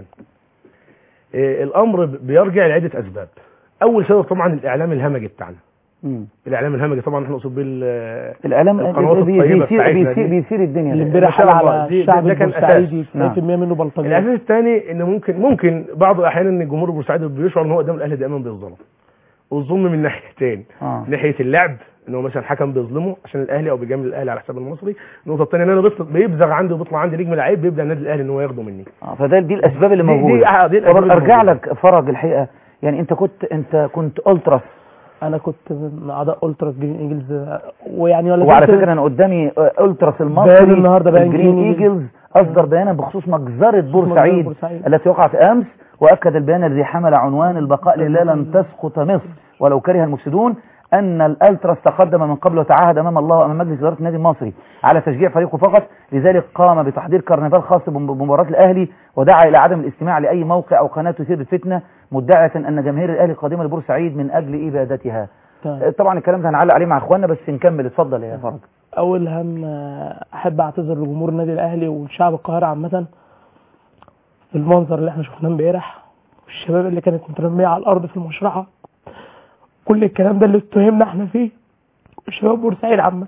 إيه، الامر بيرجع لعده اسباب اول سبب طبعا الاعلام الهمجي بتاعنا مم. الاعلام الهمجي طبعا احنا نقصد بيه ال- الاعلام القنوات بي- الطيبة بيثير بتاعتنا بيثير, دي. بيثير الدنيا اللي ده. امبارح ما شاء قال الله. على دي- الشعب ده كان البورسعيدي نعم. 90% منه بلطجيه الاساس الثاني ان ممكن ممكن بعض الاحيان ان الجمهور البورسعيدي بيشعر ان هو قدام الاهلي دايما بيظلم والظلم من ناحيتين آه. ناحيه اللعب ان هو مثلا حكم بيظلمه عشان الاهلي او بيجامل الاهلي على حساب المصري النقطه الثانيه ان انا بيطلع- بيبزغ عندي وبيطلع عندي نجم لعيب بيبدا النادي الاهلي ان هو ياخده مني آه، فده دي الاسباب اللي دي- دي- موجوده آه، دي الأسباب طب اللي ارجع موجودة. لك فرج الحقيقه يعني انت كنت انت كنت التراس انا كنت من اعضاء التراس جرين ايجلز ويعني ولا وعلى زلت- فكره انا قدامي آه، التراس بيان المصري النهاردة بيان الجرين جرين ايجلز اصدر بيانا بخصوص مجزره بورسعيد بورسعيد. التي وقعت امس واكد البيان الذي حمل عنوان البقاء لله لن تسقط مصر ولو كره المفسدون ان الالتراس تقدم من قبل وتعهد امام الله وامام مجلس اداره النادي المصري على تشجيع فريقه فقط لذلك قام بتحضير كرنفال خاص بم- بمباراه الاهلي ودعا الى عدم الاستماع لاي موقع او قناه تثير الفتنه مدعيه ان جماهير الاهلي قادمه لبورسعيد من اجل ابادتها تمام. طبعا الكلام ده هنعلق عليه مع اخواننا بس نكمل اتفضل يا فرج اول هم آه، احب اعتذر لجمهور النادي الاهلي وشعب القاهره عامه المنظر اللي احنا شفناه امبارح والشباب اللي كانت مترميه على الارض في المشرحه كل الكلام ده اللي اتهمنا احنا فيه وشباب بورسعيد عامه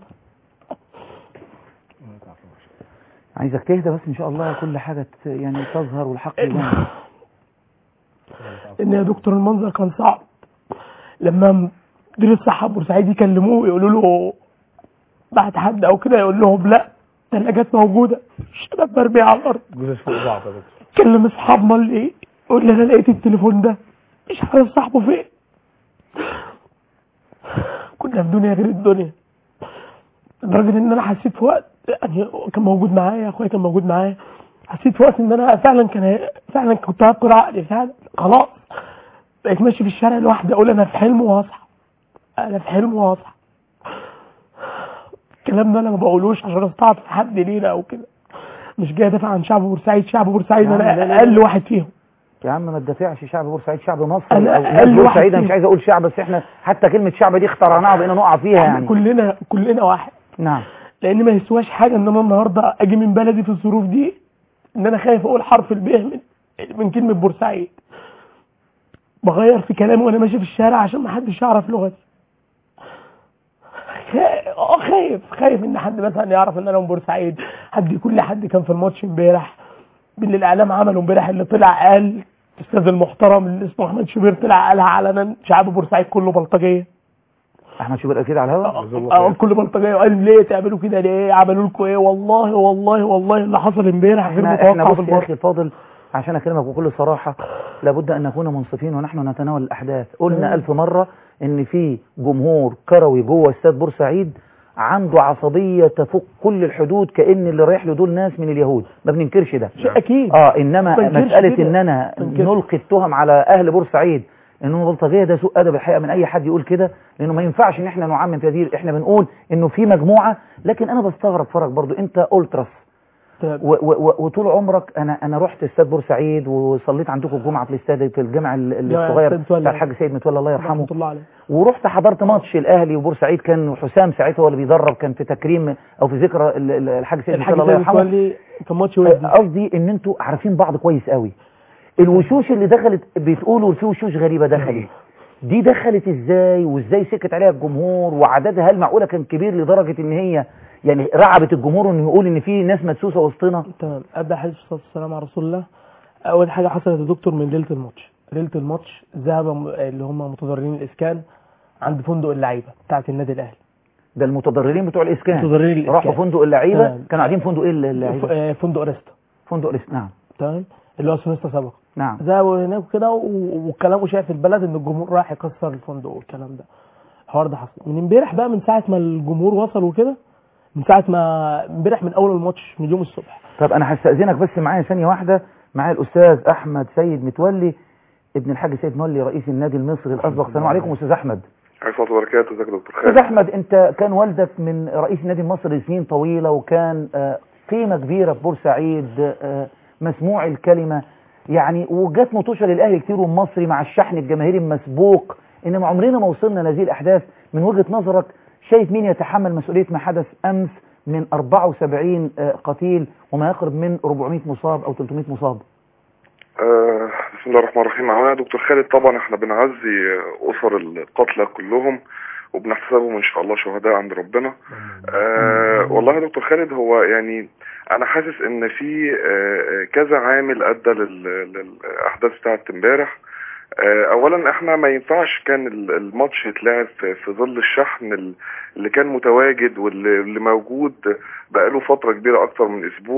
عايزك تهدى بس ان شاء الله كل حاجه ت- يعني تظهر والحق يبان ان يا دكتور المنظر كان صعب لما مدير الصحه بورسعيد يكلموه يقولوا له بعت حد او كده يقول لهم لا الثلاجات موجوده الشباب مرميه على الارض جثث فوق بعض يا دكتور كلم اصحابنا اللي ايه يقول لي انا لقيت التليفون ده مش عارف صاحبه فين كنا في دنيا غير الدنيا لدرجه ان انا حسيت في وقت يعني كان موجود معايا اخويا كان موجود معايا حسيت في وقت ان انا فعلا كان فعلا كنت هفقد عقلي فعلا خلاص بقيت ماشي في الشارع لوحدي اقول انا في حلم وهصحى انا في حلم وهصحى الكلام ده انا ما بقولوش عشان استعطف حد لينا او كده مش جاي ادافع عن شعب بورسعيد شعب بورسعيد يا عم لا، لا، انا لا. اقل واحد فيهم يا عم ما تدافعش شعب بورسعيد شعب مصر أنا او ناس أقل واحد بورسعيد انا مش فيهم. عايز اقول شعب بس احنا حتى كلمه شعب دي اخترعناها وبقينا نقع فيها يعني كلنا كلنا واحد نعم لان ما يسواش حاجه ان انا النهارده اجي من بلدي في الظروف دي ان انا خايف اقول حرف الب من من كلمه بورسعيد بغير في كلامي وانا ماشي في الشارع عشان ما حدش يعرف لغتي خا- اه خايف خايف ان حد مثلا يعرف ان انا من بورسعيد حد يكون لي حد كان في الماتش امبارح باللي الاعلام عمله امبارح اللي طلع قال الاستاذ المحترم اللي اسمه احمد شوبير طلع قالها علنا شعب بورسعيد كله بلطجيه احمد شوبير اكيد على الهواء اه كل بلطجيه وقال ليه تعملوا كده ليه عملوا لكم ايه والله والله والله اللي حصل امبارح غير احنا احنا متوقع في بص يا البطل اخي فاضل عشان اكلمك بكل صراحه لابد ان نكون منصفين ونحن نتناول الاحداث قلنا الف مره ان في جمهور كروي جوه استاد بورسعيد عنده عصبيه تفوق كل الحدود كان اللي رايح له دول ناس من اليهود ما بننكرش ده شيء اكيد اه انما ما ننكرش مساله كده. اننا ما ننكرش. نلقي التهم على اهل بورسعيد انهم بلطجيه ده سوء ادب الحقيقه من اي حد يقول كده لانه ما ينفعش ان احنا نعمم في هذه احنا بنقول انه في مجموعه لكن انا بستغرب فرج برضو انت التراس تمام. و و و وطول عمرك انا انا رحت استاد بورسعيد وصليت عندكم الجمعه في الاستاد في الجامع ال- جامع الصغير السيد متولي. بتاع الحاج سيد متولى الله يرحمه رحمه الله عليه ورحت حضرت ماتش الاهلي وبورسعيد كان حسام ساعتها هو اللي بيدرب كان في تكريم او في ذكرى ال- ال- الحاج سيد الحاج متولى الله سيد يرحمه متولي كان ماتش ودي قصدي ان انتوا عارفين بعض كويس قوي الوشوش اللي دخلت بتقولوا في وشوش غريبه دخلت دي دخلت ازاي وازاي سكت عليها الجمهور وعددها هل معقوله كان كبير لدرجه ان هي يعني رعبت الجمهور انه يقول ان في ناس مدسوسه وسطنا تمام ابدا حديث الصلاه والسلام على رسول الله اول حاجه حصلت يا دكتور من ليله الماتش ليله الماتش ذهب م- اللي هم متضررين الاسكان عند فندق اللعيبه بتاعت النادي الاهلي ده المتضررين بتوع الاسكان متضررين الاسكان راحوا فندق اللعيبه تمام. كانوا قاعدين فندق ايه ف- اللعيبه آه، فندق ريستا فندق الاسكان نعم تمام اللي هو سونيستا سابقا نعم ذهبوا هناك كده و- والكلام وشايف في البلد ان الجمهور راح يكسر الفندق والكلام ده الحوار ده حصل من امبارح بقى من ساعه ما الجمهور وصل وكده من ساعه ما امبارح من اول الماتش من يوم الصبح طب انا هستاذنك بس معايا ثانيه واحده معايا الاستاذ احمد سيد متولي ابن الحاج سيد مولي رئيس النادي المصري الاسبق السلام عليكم استاذ احمد عليه الصلاه وبركاته ازيك يا دكتور استاذ خالد احمد انت كان والدك من رئيس النادي المصري لسنين طويله وكان آه، قيمه كبيره في بورسعيد آه، مسموع الكلمه يعني وجات مطوشه للاهلي كتير والمصري مع الشحن الجماهيري المسبوق انما عمرنا ما وصلنا لهذه الاحداث من وجهه نظرك شايف مين يتحمل مسؤوليه ما حدث امس من 74 آه، قتيل وما يقرب من 400 مصاب او 300 مصاب آه بسم الله الرحمن الرحيم معانا يا دكتور خالد طبعا احنا بنعزي اسر القتلى كلهم وبنحسبهم ان شاء الله شهداء عند ربنا آه والله يا دكتور خالد هو يعني انا حاسس ان في آه كذا عامل ادى لل- للاحداث بتاعت امبارح آه اولا احنا ما ينفعش كان ال- الماتش يتلعب في في ظل الشحن ال- اللي كان متواجد واللي اللي موجود بقاله فترة كبيرة اكتر من اسبوع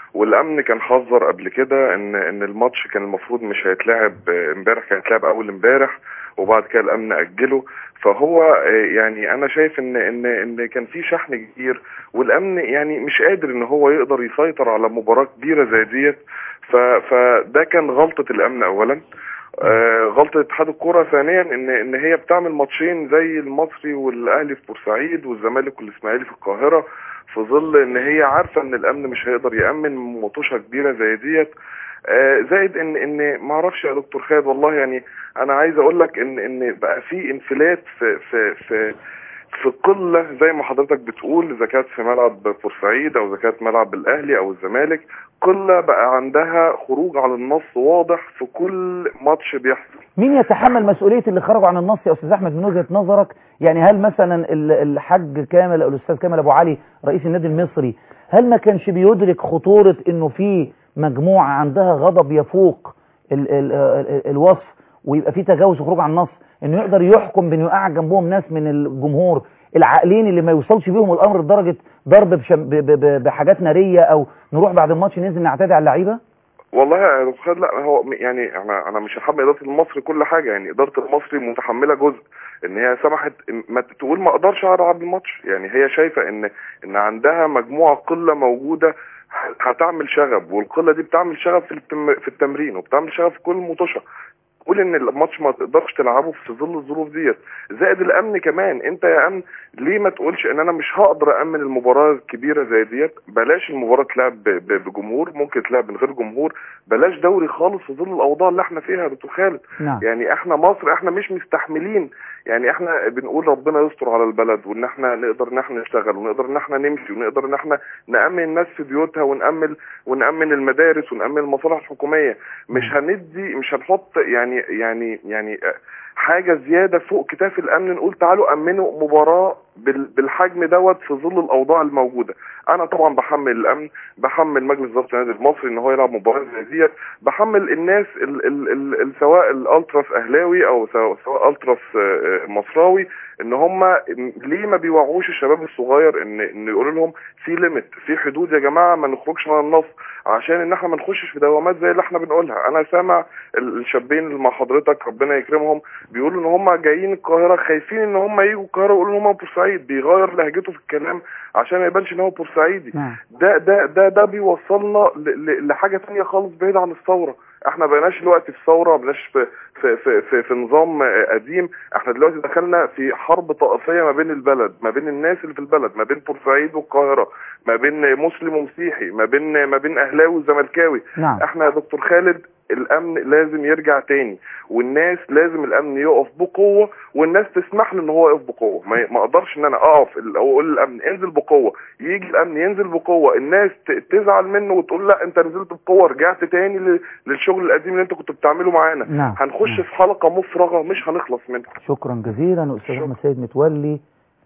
والامن كان حذر قبل كده ان ان الماتش كان المفروض مش هيتلعب آه، امبارح كان هيتلعب اول امبارح وبعد كده الامن اجله فهو آه، يعني انا شايف ان ان ان كان في شحن كتير والامن يعني مش قادر ان هو يقدر يسيطر على مباراه كبيره زي ديت ف- فده كان غلطه الامن اولا آه، غلطه اتحاد الكره ثانيا ان ان هي بتعمل ماتشين زي المصري والاهلي في بورسعيد والزمالك والاسماعيلي في القاهره في ظل ان هي عارفه ان الامن مش هيقدر يامن مطوشه كبيره زي ديت آه، زائد ان ان ما اعرفش يا دكتور خالد والله يعني انا عايز اقول لك ان ان بقى في انفلات في في في في قله زي ما حضرتك بتقول اذا كانت في ملعب بورسعيد او اذا كانت ملعب الاهلي او الزمالك قله بقى عندها خروج على النص واضح في كل ماتش بيحصل مين يتحمل مسؤولية اللي خرجوا عن النص يا أستاذ أحمد من وجهة نظرك يعني هل مثلا ال- الحاج كامل أو الأستاذ كامل أبو علي رئيس النادي المصري هل ما كانش بيدرك خطورة إنه في مجموعة عندها غضب يفوق ال ال ال الوصف ويبقى في تجاوز وخروج عن النص إنه يقدر يحكم بإنه يقعد جنبهم ناس من الجمهور العاقلين اللي ما يوصلش بيهم الأمر لدرجة ضرب بشم- ب- ب- ب- بحاجات نارية أو نروح بعد الماتش ننزل نعتدي على اللعيبة؟ والله يا دكتور خالد لا هو م- يعني انا انا مش هحمل اداره المصري كل حاجه يعني اداره المصري متحمله جزء ان هي سمحت إن- ما تقول ما اقدرش العب الماتش يعني هي شايفه ان ان عندها مجموعه قله موجوده ه- هتعمل شغب والقله دي بتعمل شغب في التم في التمرين وبتعمل شغب في كل مطوشه قول ان الماتش ما تقدرش تلعبه في ظل الظروف ديت زائد الامن كمان انت يا امن ليه ما تقولش ان انا مش هقدر امن المباراه الكبيره زي ديت بلاش المباراه تلعب ب- ب- بجمهور ممكن تلعب من غير جمهور بلاش دوري خالص في ظل الاوضاع اللي احنا فيها يا دكتور خالد نعم يعني احنا مصر احنا مش مستحملين يعني احنا بنقول ربنا يستر على البلد وان احنا نقدر ان احنا نشتغل ونقدر ان احنا نمشي ونقدر ان احنا نامن الناس في بيوتها ونامن ونامن المدارس ونامن المصالح الحكوميه مش هندي مش هنحط يعني يعني يعني حاجه زياده فوق كتاف الامن نقول تعالوا امنوا مباراه بال- بالحجم دوت في ظل الاوضاع الموجوده انا طبعا بحمل الامن بحمل مجلس اداره النادي المصري ان هو يلعب مباراه زي ديت بحمل الناس ال ال ال ال سواء الالتراس اهلاوي او سواء, سواء التراس آه، آه، مصراوي ان هم ليه ما بيوعوش الشباب الصغير ان ان يقولوا لهم في ليميت في حدود يا جماعه ما نخرجش من النص عشان ان احنا ما نخشش في دوامات زي اللي احنا بنقولها انا سامع ال- الشابين اللي مع حضرتك ربنا يكرمهم بيقولوا ان هم جايين القاهره خايفين ان هم يجوا القاهره ويقولوا ان هم بورسعيد بيغير لهجته في الكلام عشان ما يبانش ان هو بورسعيدي نعم ده ده ده ده بيوصلنا ل- ل- لحاجه تانية خالص بعيده عن الثوره احنا بقيناش دلوقتي في ثوره بقيناش في في في في, في نظام آه، قديم احنا دلوقتي دخلنا في حرب طائفيه ما بين البلد ما بين الناس اللي في البلد ما بين بورسعيد والقاهره ما بين مسلم ومسيحي ما بين ما بين اهلاوي وزملكاوي نعم احنا يا دكتور خالد الامن لازم يرجع تاني والناس لازم الامن يقف بقوه والناس تسمح له ان هو يقف بقوه ما ما اقدرش ان انا اقف ال- او اقول للامن انزل بقوه يجي الامن ينزل بقوه الناس ت- تزعل منه وتقول لا انت نزلت بقوه رجعت تاني ل- للشغل القديم اللي انت كنت بتعمله معانا نعم هنخش نعم. في حلقه مفرغه مش هنخلص منها شكرا جزيلا أستاذ شكرا. أحمد سيد متولي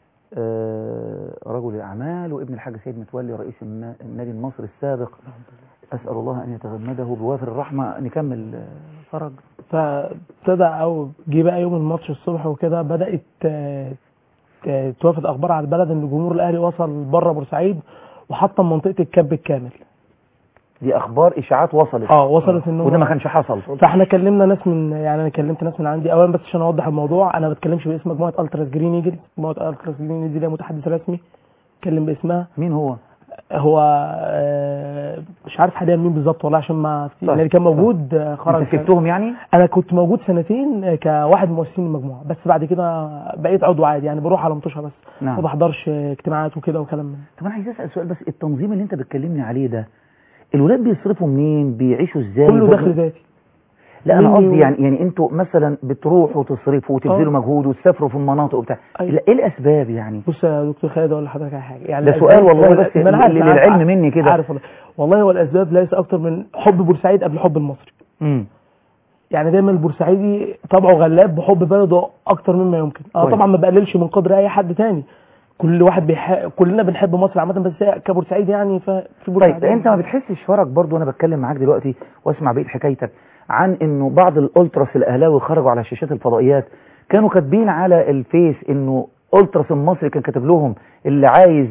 آه، رجل الأعمال وابن الحاج سيد متولي رئيس النا- النادي المصري السابق أسأل الله أن يتغمده بوافر الرحمة نكمل آه، فرج فابتدى او جه بقى يوم الماتش الصبح وكده بدات آه، ت- توافد اخبار على البلد ان جمهور الاهلي وصل بره بورسعيد وحطم منطقه الكب الكامل دي أخبار إشاعات وصلت اه وصلت ان هو- وده ما كانش حصل فاحنا كلمنا ناس من يعني انا كلمت ناس من عندي اولا بس عشان اوضح الموضوع انا ما بتكلمش باسم مجموعه التراس جرين ايجل مجموعه التراس جرين ايجل دي ليها متحدث رسمي اتكلم باسمها مين هو؟ هو آه، مش عارف حاليا مين بالظبط والله عشان ما طيب، اللي كان موجود آه، خرج أنت سبتهم يعني؟ انا كنت موجود سنتين آه، كواحد من مؤسسين المجموعه بس بعد كده بقيت عضو عادي يعني بروح على مطوشه بس ما نعم بحضرش آه، اجتماعات وكده وكلام من طب أنا عايز أسأل سؤال بس التنظيم اللي أنت بتكلمني عليه ده الولاد بيصرفوا منين؟ بيعيشوا إزاي؟ كله برضه- دخل ذاتي لا انا مني قصدي و- يعني يعني انتوا مثلا بتروحوا تصرفوا وتبذلوا آه. مجهود وتسافروا في المناطق وبتاع أيوة. لا، ايه الاسباب يعني بص يا دكتور خالد اقول لحضرتك على حاجه يعني ده الأسباب- سؤال والله هو بس الأ- ما أنا عارف- لل- عارف- للعلم مني كده. عارف والله والله هو الاسباب ليس اكتر من حب بورسعيد قبل حب المصري امم يعني دايما البورسعيدي طبعه غلاب بحب بلده اكتر مما يمكن اه كويس. طبعا ما بقللش من قدر اي حد تاني كل واحد بيح... كلنا بنحب مصر عامه بس هي كبورسعيد يعني ففي بورسعيد طيب انت ما بتحسش فرق برضو وانا بتكلم معاك دلوقتي واسمع بقيه حكايتك عن انه بعض الالتراس الاهلاوي خرجوا على شاشات الفضائيات كانوا كاتبين على الفيس انه التراس المصري كان كاتب لهم اللي عايز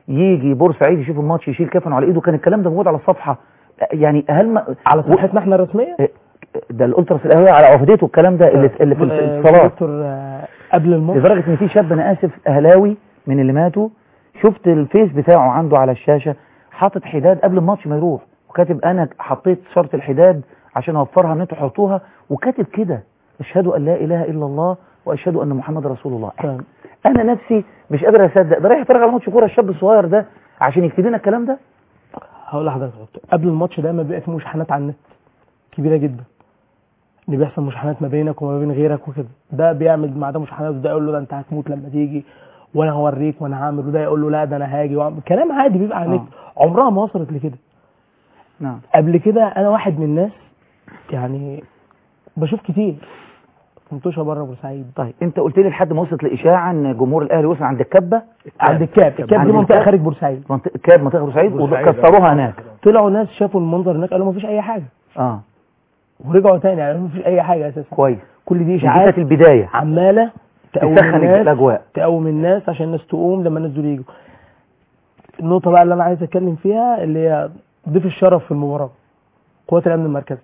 يجي بورسعيد يشوف الماتش يشيل كفنه على ايده كان الكلام ده موجود على الصفحه يعني هل ما على صفحتنا احنا الرسميه ده الالتراس الاهلاوي على عهدته الكلام ده اللي, اللي في آه، الصلاه دكتور آه، قبل الماتش لدرجه ان في شاب انا اسف اهلاوي من اللي ماتوا شفت الفيس بتاعه عنده على الشاشه حاطط حداد قبل الماتش ما يروح وكاتب انا حطيت شرط الحداد عشان اوفرها ان انتوا تحطوها وكاتب كده اشهد ان لا اله الا الله واشهد ان محمد رسول الله تمام. انا نفسي مش قادر اصدق ده رايح يتفرج على ماتش كوره الشاب الصغير ده عشان يكتب لنا الكلام ده هقول لحضرتك يا دكتور قبل الماتش دايما بيبقى في مشاحنات على النت كبيره جدا ان بيحصل مشاحنات ما بينك وما بين غيرك وكده ده بيعمل مع ده مشاحنات وده يقول له ده انت هتموت لما تيجي وانا هوريك وانا هعمل وده يقول له لا ده انا هاجي وأعمل. كلام عادي بيبقى على النت عمرها ما وصلت لكده نعم قبل كده انا واحد من الناس يعني بشوف كتير منتوشه بره بورسعيد طيب انت قلت لي لحد ما وصلت الاشاعه ان جمهور الاهلي وصل عند الكبه عند الكاب الكاب عند دي منطقه الكاب. خارج بورسعيد منطقه كاب منطقه بورسعيد بورسعيد، وكسروها هناك طلعوا ناس شافوا المنظر هناك قالوا ما فيش اي حاجه اه ورجعوا تاني يعني ما فيش اي حاجه اساسا كويس كل دي دي اشاعات كانت البدايه عماله تقوم تسخن الناس الاجواء تقوم الناس عشان الناس تقوم لما الناس دول يجوا النقطه بقى اللي انا عايز اتكلم فيها اللي هي ضيف الشرف في المباراه قوات الامن المركزي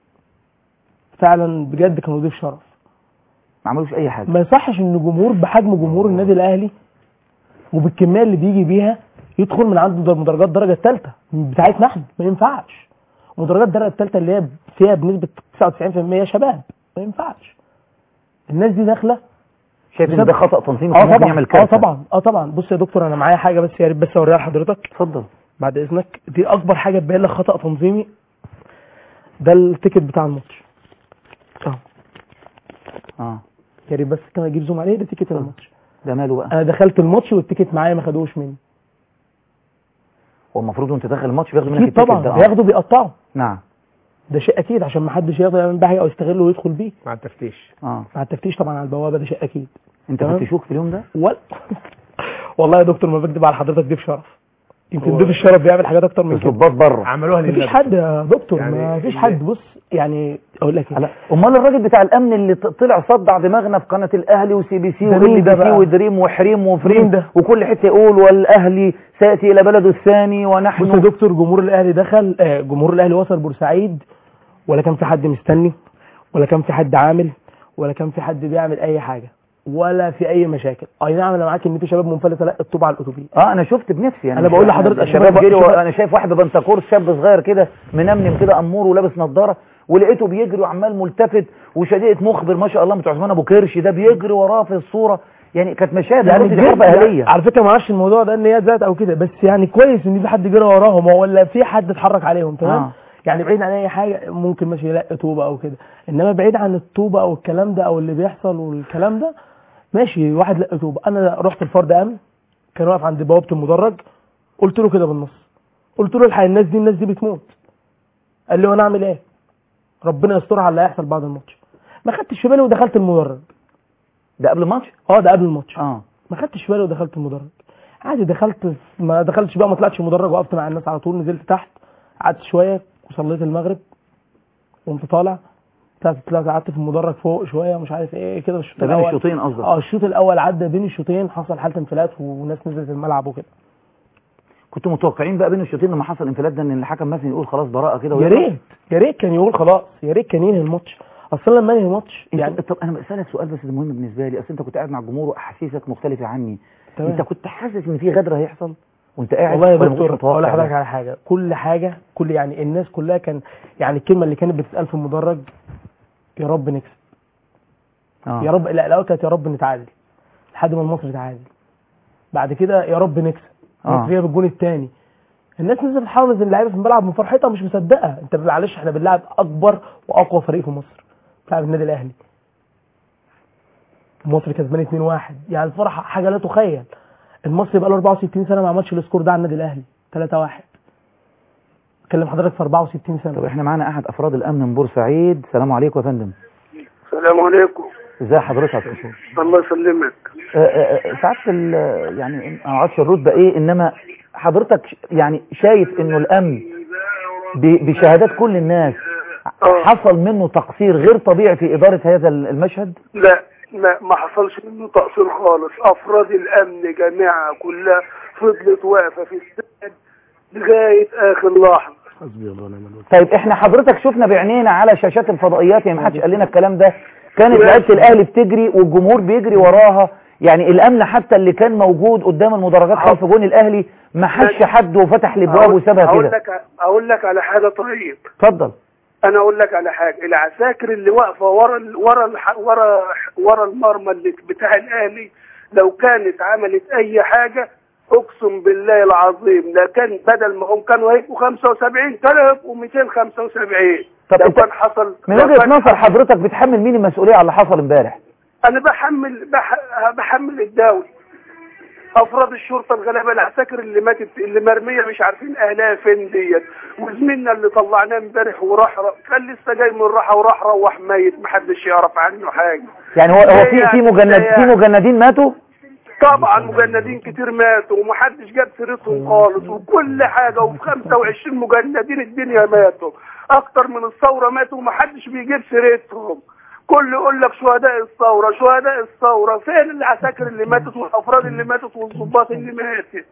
فعلا بجد كانوا ضيف شرف ما عملوش اي حاجه ما يصحش ان جمهور بحجم جمهور النادي الاهلي وبالكميه اللي بيجي بيها يدخل من عنده مدرجات الدرجه الثالثه بتاعتنا احنا ما ينفعش مدرجات الدرجه الثالثه اللي هي فيها بنسبه 99% شباب ما ينفعش الناس دي داخله شايف ان ده خطا تنظيمي اه كان ممكن طبعا يعمل اه كارثه طبعا اه طبعا بص يا دكتور انا معايا حاجه بس يا ريت بس اوريها لحضرتك اتفضل بعد اذنك دي اكبر حاجه تبين لك خطا تنظيمي ده التيكت بتاع الماتش اه اه يا ريت بس كان اجيب زوم عليه ده تيكت الماتش ده ماله بقى انا دخلت الماتش والتيكت معايا ما خدوش مني هو المفروض وانت داخل الماتش بياخدوا منك اكيد التيكت طبعا ده آه. بياخدوا بيقطعوا نعم ده شيء اكيد عشان ما حدش يقدر يعمل بيه حاجه او يستغله ويدخل بيه مع التفتيش اه مع التفتيش طبعا على البوابه ده شيء اكيد انت تمام. فتشوك في اليوم ده ولا والله يا دكتور ما بكذب على حضرتك ضيف شرف يمكن هو- ضيف الشرف بيعمل حاجات اكتر من كده الظباط بره عملوها مفيش لله حد يا دكتور يعني ما فيش ليه؟ حد بص يعني اقول لك ايه لا امال الراجل بتاع الامن اللي ط- طلع صدع دماغنا في قناه الاهلي وسي بي سي ده وال مين ده بي سي بقى؟ ودريم وحريم مين وفريم ده؟ وكل حته يقول والاهلي سياتي الى بلده الثاني بص يا ونحن دكتور جمهور الاهلي دخل آه، جمهور الاهلي وصل بورسعيد ولا كان في حد مستني ولا كان في حد عامل ولا كان في حد بيعمل اي حاجه ولا في اي مشاكل اي نعم انا معاك ان في شباب منفلته لا الطوب على الاتوبيس اه انا شفت بنفسي يعني أنا بقول لحضرتك الشباب الشباب- جري الشباب- انا شايف واحد بنتكور شاب صغير كده منمنم كده امور ولابس نظاره ولقيته بيجري وعمال ملتفت وشديقه مخبر ما شاء الله بتوع عثمان ابو كرش ده بيجري وراه في الصوره يعني كانت مشاهد يعني يعني دي حرب بجد اهليه على فكره ما اعرفش الموضوع ده ان هي ذات او كده بس يعني كويس ان في حد جرى وراهم ولا في حد اتحرك عليهم تمام آه. يعني بعيد عن اي حاجه ممكن ماشي يلاقي طوبه او كده انما بعيد عن الطوبه او الكلام ده او اللي بيحصل والكلام ده ماشي واحد لقى طوبه انا رحت الفرد امن كان واقف عند بوابه المدرج قلت له كده بالنص قلت له الحق الناس دي الناس دي بتموت قال لي وانا اعمل ايه ربنا يسترها على اللي هيحصل بعد الماتش ما خدتش في بالي ودخلت المدرج ده قبل الماتش اه ده قبل الماتش اه ما خدتش بالي ودخلت المدرج عادي دخلت ما دخلتش بقى ما طلعتش مدرج وقفت مع الناس على طول نزلت تحت قعدت شويه وصليت المغرب قمت طالع طلعت طلعت قعدت في المدرج فوق شويه مش عارف ايه كده الشوط ده بين الاول الشوطين قصدك اه الشوط الاول عدى بين الشوطين حصل حاله انفلات وناس نزلت الملعب وكده كنتوا متوقعين بقى بين الشوطين لما حصل انفلات ده ان الحكم مثلا يقول خلاص براءه كده يا ويلا؟ ريت يا ريت كان يقول خلاص يا ريت كان ينهي الماتش اصلا لما انهي الماتش يعني يعني طب انا بسالك سؤال بس ده مهم بالنسبه لي اصل انت كنت قاعد مع الجمهور واحاسيسك مختلفه عني تمام. انت كنت حاسس ان في غدر هيحصل وانت قاعد والله يا ولا ما كنتش دكتور متوقع اقول ده؟ لحضرتك على حاجه كل حاجه كل يعني الناس كلها كان يعني الكلمه اللي كانت بتتقال في المدرج يا رب نكسب آه. يا رب لا الاول كانت يا رب نتعادل لحد ما المصري تعادل بعد كده يا رب نكسب آه. مصر جايب الجون الثاني الناس نزلت تحافظ اللعيبه في الملعب من فرحتها مش مصدقه انت معلش احنا بنلعب اكبر واقوى فريق في مصر بنلعب النادي الاهلي مصر كسبان 2-1 يعني الفرحه حاجه لا تخيل المصري بقى له 64 سنه ما عملش السكور ده على النادي الاهلي 3-1 اتكلم حضرتك في 64 طب سنه احنا معانا احد افراد الامن من بورسعيد السلام عليكم يا فندم السلام عليكم ازي حضرتك الله يسلمك آه، آه، آه، ساعات ال- يعني ما اعرفش الرتبه ايه انما حضرتك ش- يعني شايف انه الامن ب- بشهادات كل الناس آه. حصل منه تقصير غير طبيعي في اداره هذا المشهد لا ما, ما حصلش منه تقصير خالص افراد الامن جماعه كلها فضلت واقفه في السد لغايه اخر لحظه حسبي الله ونعم الوكيل طيب احنا حضرتك شفنا بعينينا على شاشات الفضائيات يعني ما حدش قال لنا الكلام ده كانت لعيبه الاهلي بتجري والجمهور بيجري وراها يعني الامن حتى اللي كان موجود قدام المدرجات خلف جون الاهلي ما حش حد وفتح الابواب أقول- وسابها اقول كده لك اقول لك على حاجه طيب اتفضل انا اقول لك على حاجه العساكر اللي واقفه ورا ال- ورا الح- ورا ورا المرمى اللي بتاع الاهلي لو كانت عملت اي حاجه اقسم بالله العظيم لا كان بدل ما هم كانوا هيبقوا 75 كانوا هيبقوا 275 طب لو انت كان حصل من لو وجهه كان نظر حضرتك بتحمل مين المسؤوليه على اللي حصل امبارح انا بحمل بح... بحمل الدولة افراد الشرطه الغلابه العساكر اللي ماتت اللي مرميه مش عارفين اهلها فين ديت وزميلنا اللي طلعناه امبارح وراح كان لسه جاي من راحه وراح روح ميت محدش يعرف عنه حاجه يعني هو هو في يعني- في مجند في يعني- مجندين ماتوا طبعا مجندين كتير ماتوا ومحدش جاب سيرتهم خالص وكل حاجه وفي 25 مجندين الدنيا ماتوا اكتر من الثوره ماتوا ومحدش بيجيب سيرتهم كل يقول لك شهداء الثوره شهداء الثوره فين العساكر اللي ماتت والافراد اللي ماتت والضباط اللي ماتت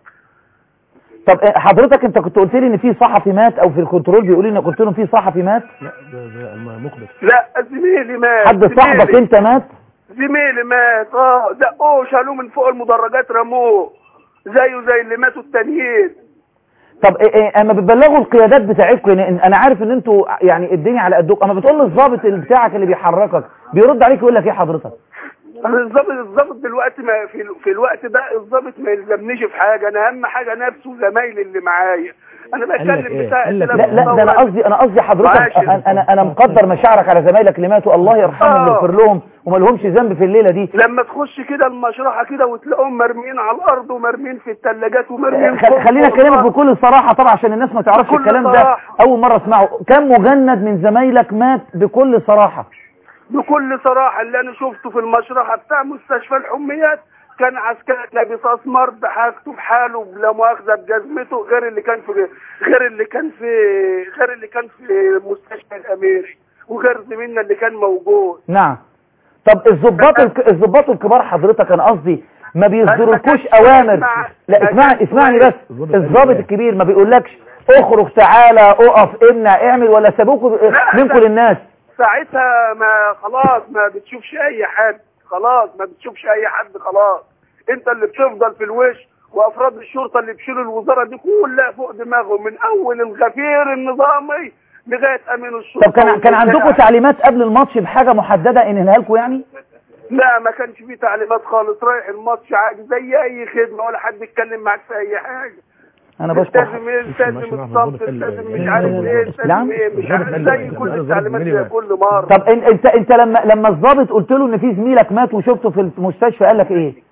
طب إيه، حضرتك انت كنت قلت لي ان في صحفي مات او في الكنترول بيقول لي ان قلت لهم في صحفي مات لا ده ده مقبل لا زميلي مات حد صاحبك زميلي. انت مات زميلي مات اه دقوه شالوه من فوق المدرجات رموه زيه زي اللي ماتوا التانيين طب إيه إيه اما بتبلغوا القيادات بتاعتكم يعني إن- انا عارف ان انتوا يعني الدنيا على قدكم اما بتقول للظابط اللي بتاعك اللي بيحركك بيرد عليك يقول لك ايه حضرتك انا الظابط الظابط دلوقتي ما في, في الوقت ده الظابط ما يلزمنيش في حاجه انا اهم حاجه نفسه وزمايلي اللي معايا انا قال لك بتكلم إيه؟ بتاع قال لك لا لا ده انا قصدي انا قصدي حضرتك معاشر. انا انا انا مقدر مشاعرك على زمايلك اللي ماتوا الله يرحمهم آه. ويغفر لهم وما لهمش ذنب في الليله دي لما تخش كده المشرحه كده وتلاقيهم مرميين على الارض ومرميين في الثلاجات ومرميين خ- فوق خلينا فوق اكلمك الأرض. بكل صراحه طبعا عشان الناس ما تعرفش بكل الكلام ده صراحة. اول مره اسمعه كم مجند من زمايلك مات بكل صراحه بكل صراحة اللي أنا شفته في المشرحة بتاع مستشفى الحميات كان عسكري لابس أسمر بحاجته بحاله بلا مؤاخذة بجزمته غير اللي كان في غير اللي كان في غير اللي كان في مستشفى الأميري وغير زميلنا اللي كان موجود نعم طب الضباط الك- الضباط الكبار حضرتك انا قصدي ما بيصدرولكوش ما كانش اوامر يسمع- لا ما اسمعني كانش اسمعني يسمع. بس الضابط الضابط قال إيه؟ الكبير ما بيقولكش اخرج تعالى اقف امنع اعمل ولا سابوكوا لا، منكم لا. للناس ساعتها ما خلاص ما بتشوفش أي حد خلاص ما بتشوفش أي حد خلاص أنت اللي بتفضل في الوش وأفراد الشرطة اللي بيشيلوا الوزارة دي كلها فوق دماغهم من أول الغفير النظامي لغاية أمين الشرطة طب كان كان عندكم والجماعة. تعليمات قبل الماتش بحاجه محدده انهيها لكم يعني لا ما كانش فيه تعليمات خالص رايح الماتش عادي زي اي خدمه ولا حد يتكلم معاك في اي حاجه انا بشكر التزم ايه التزم ماشي، نعم، الصمت الضابط قال- التزم مش لا، عارف لا، لا، ايه لا. نعم. التزم ايه مش الضابط عارف قال- زي قال- كل قال- التعليمات زميلي زي بقى. كل مره طب إن- انت انت لما لما الضابط قلت له ان في زميلك مات وشفته في المستشفى قال لك ايه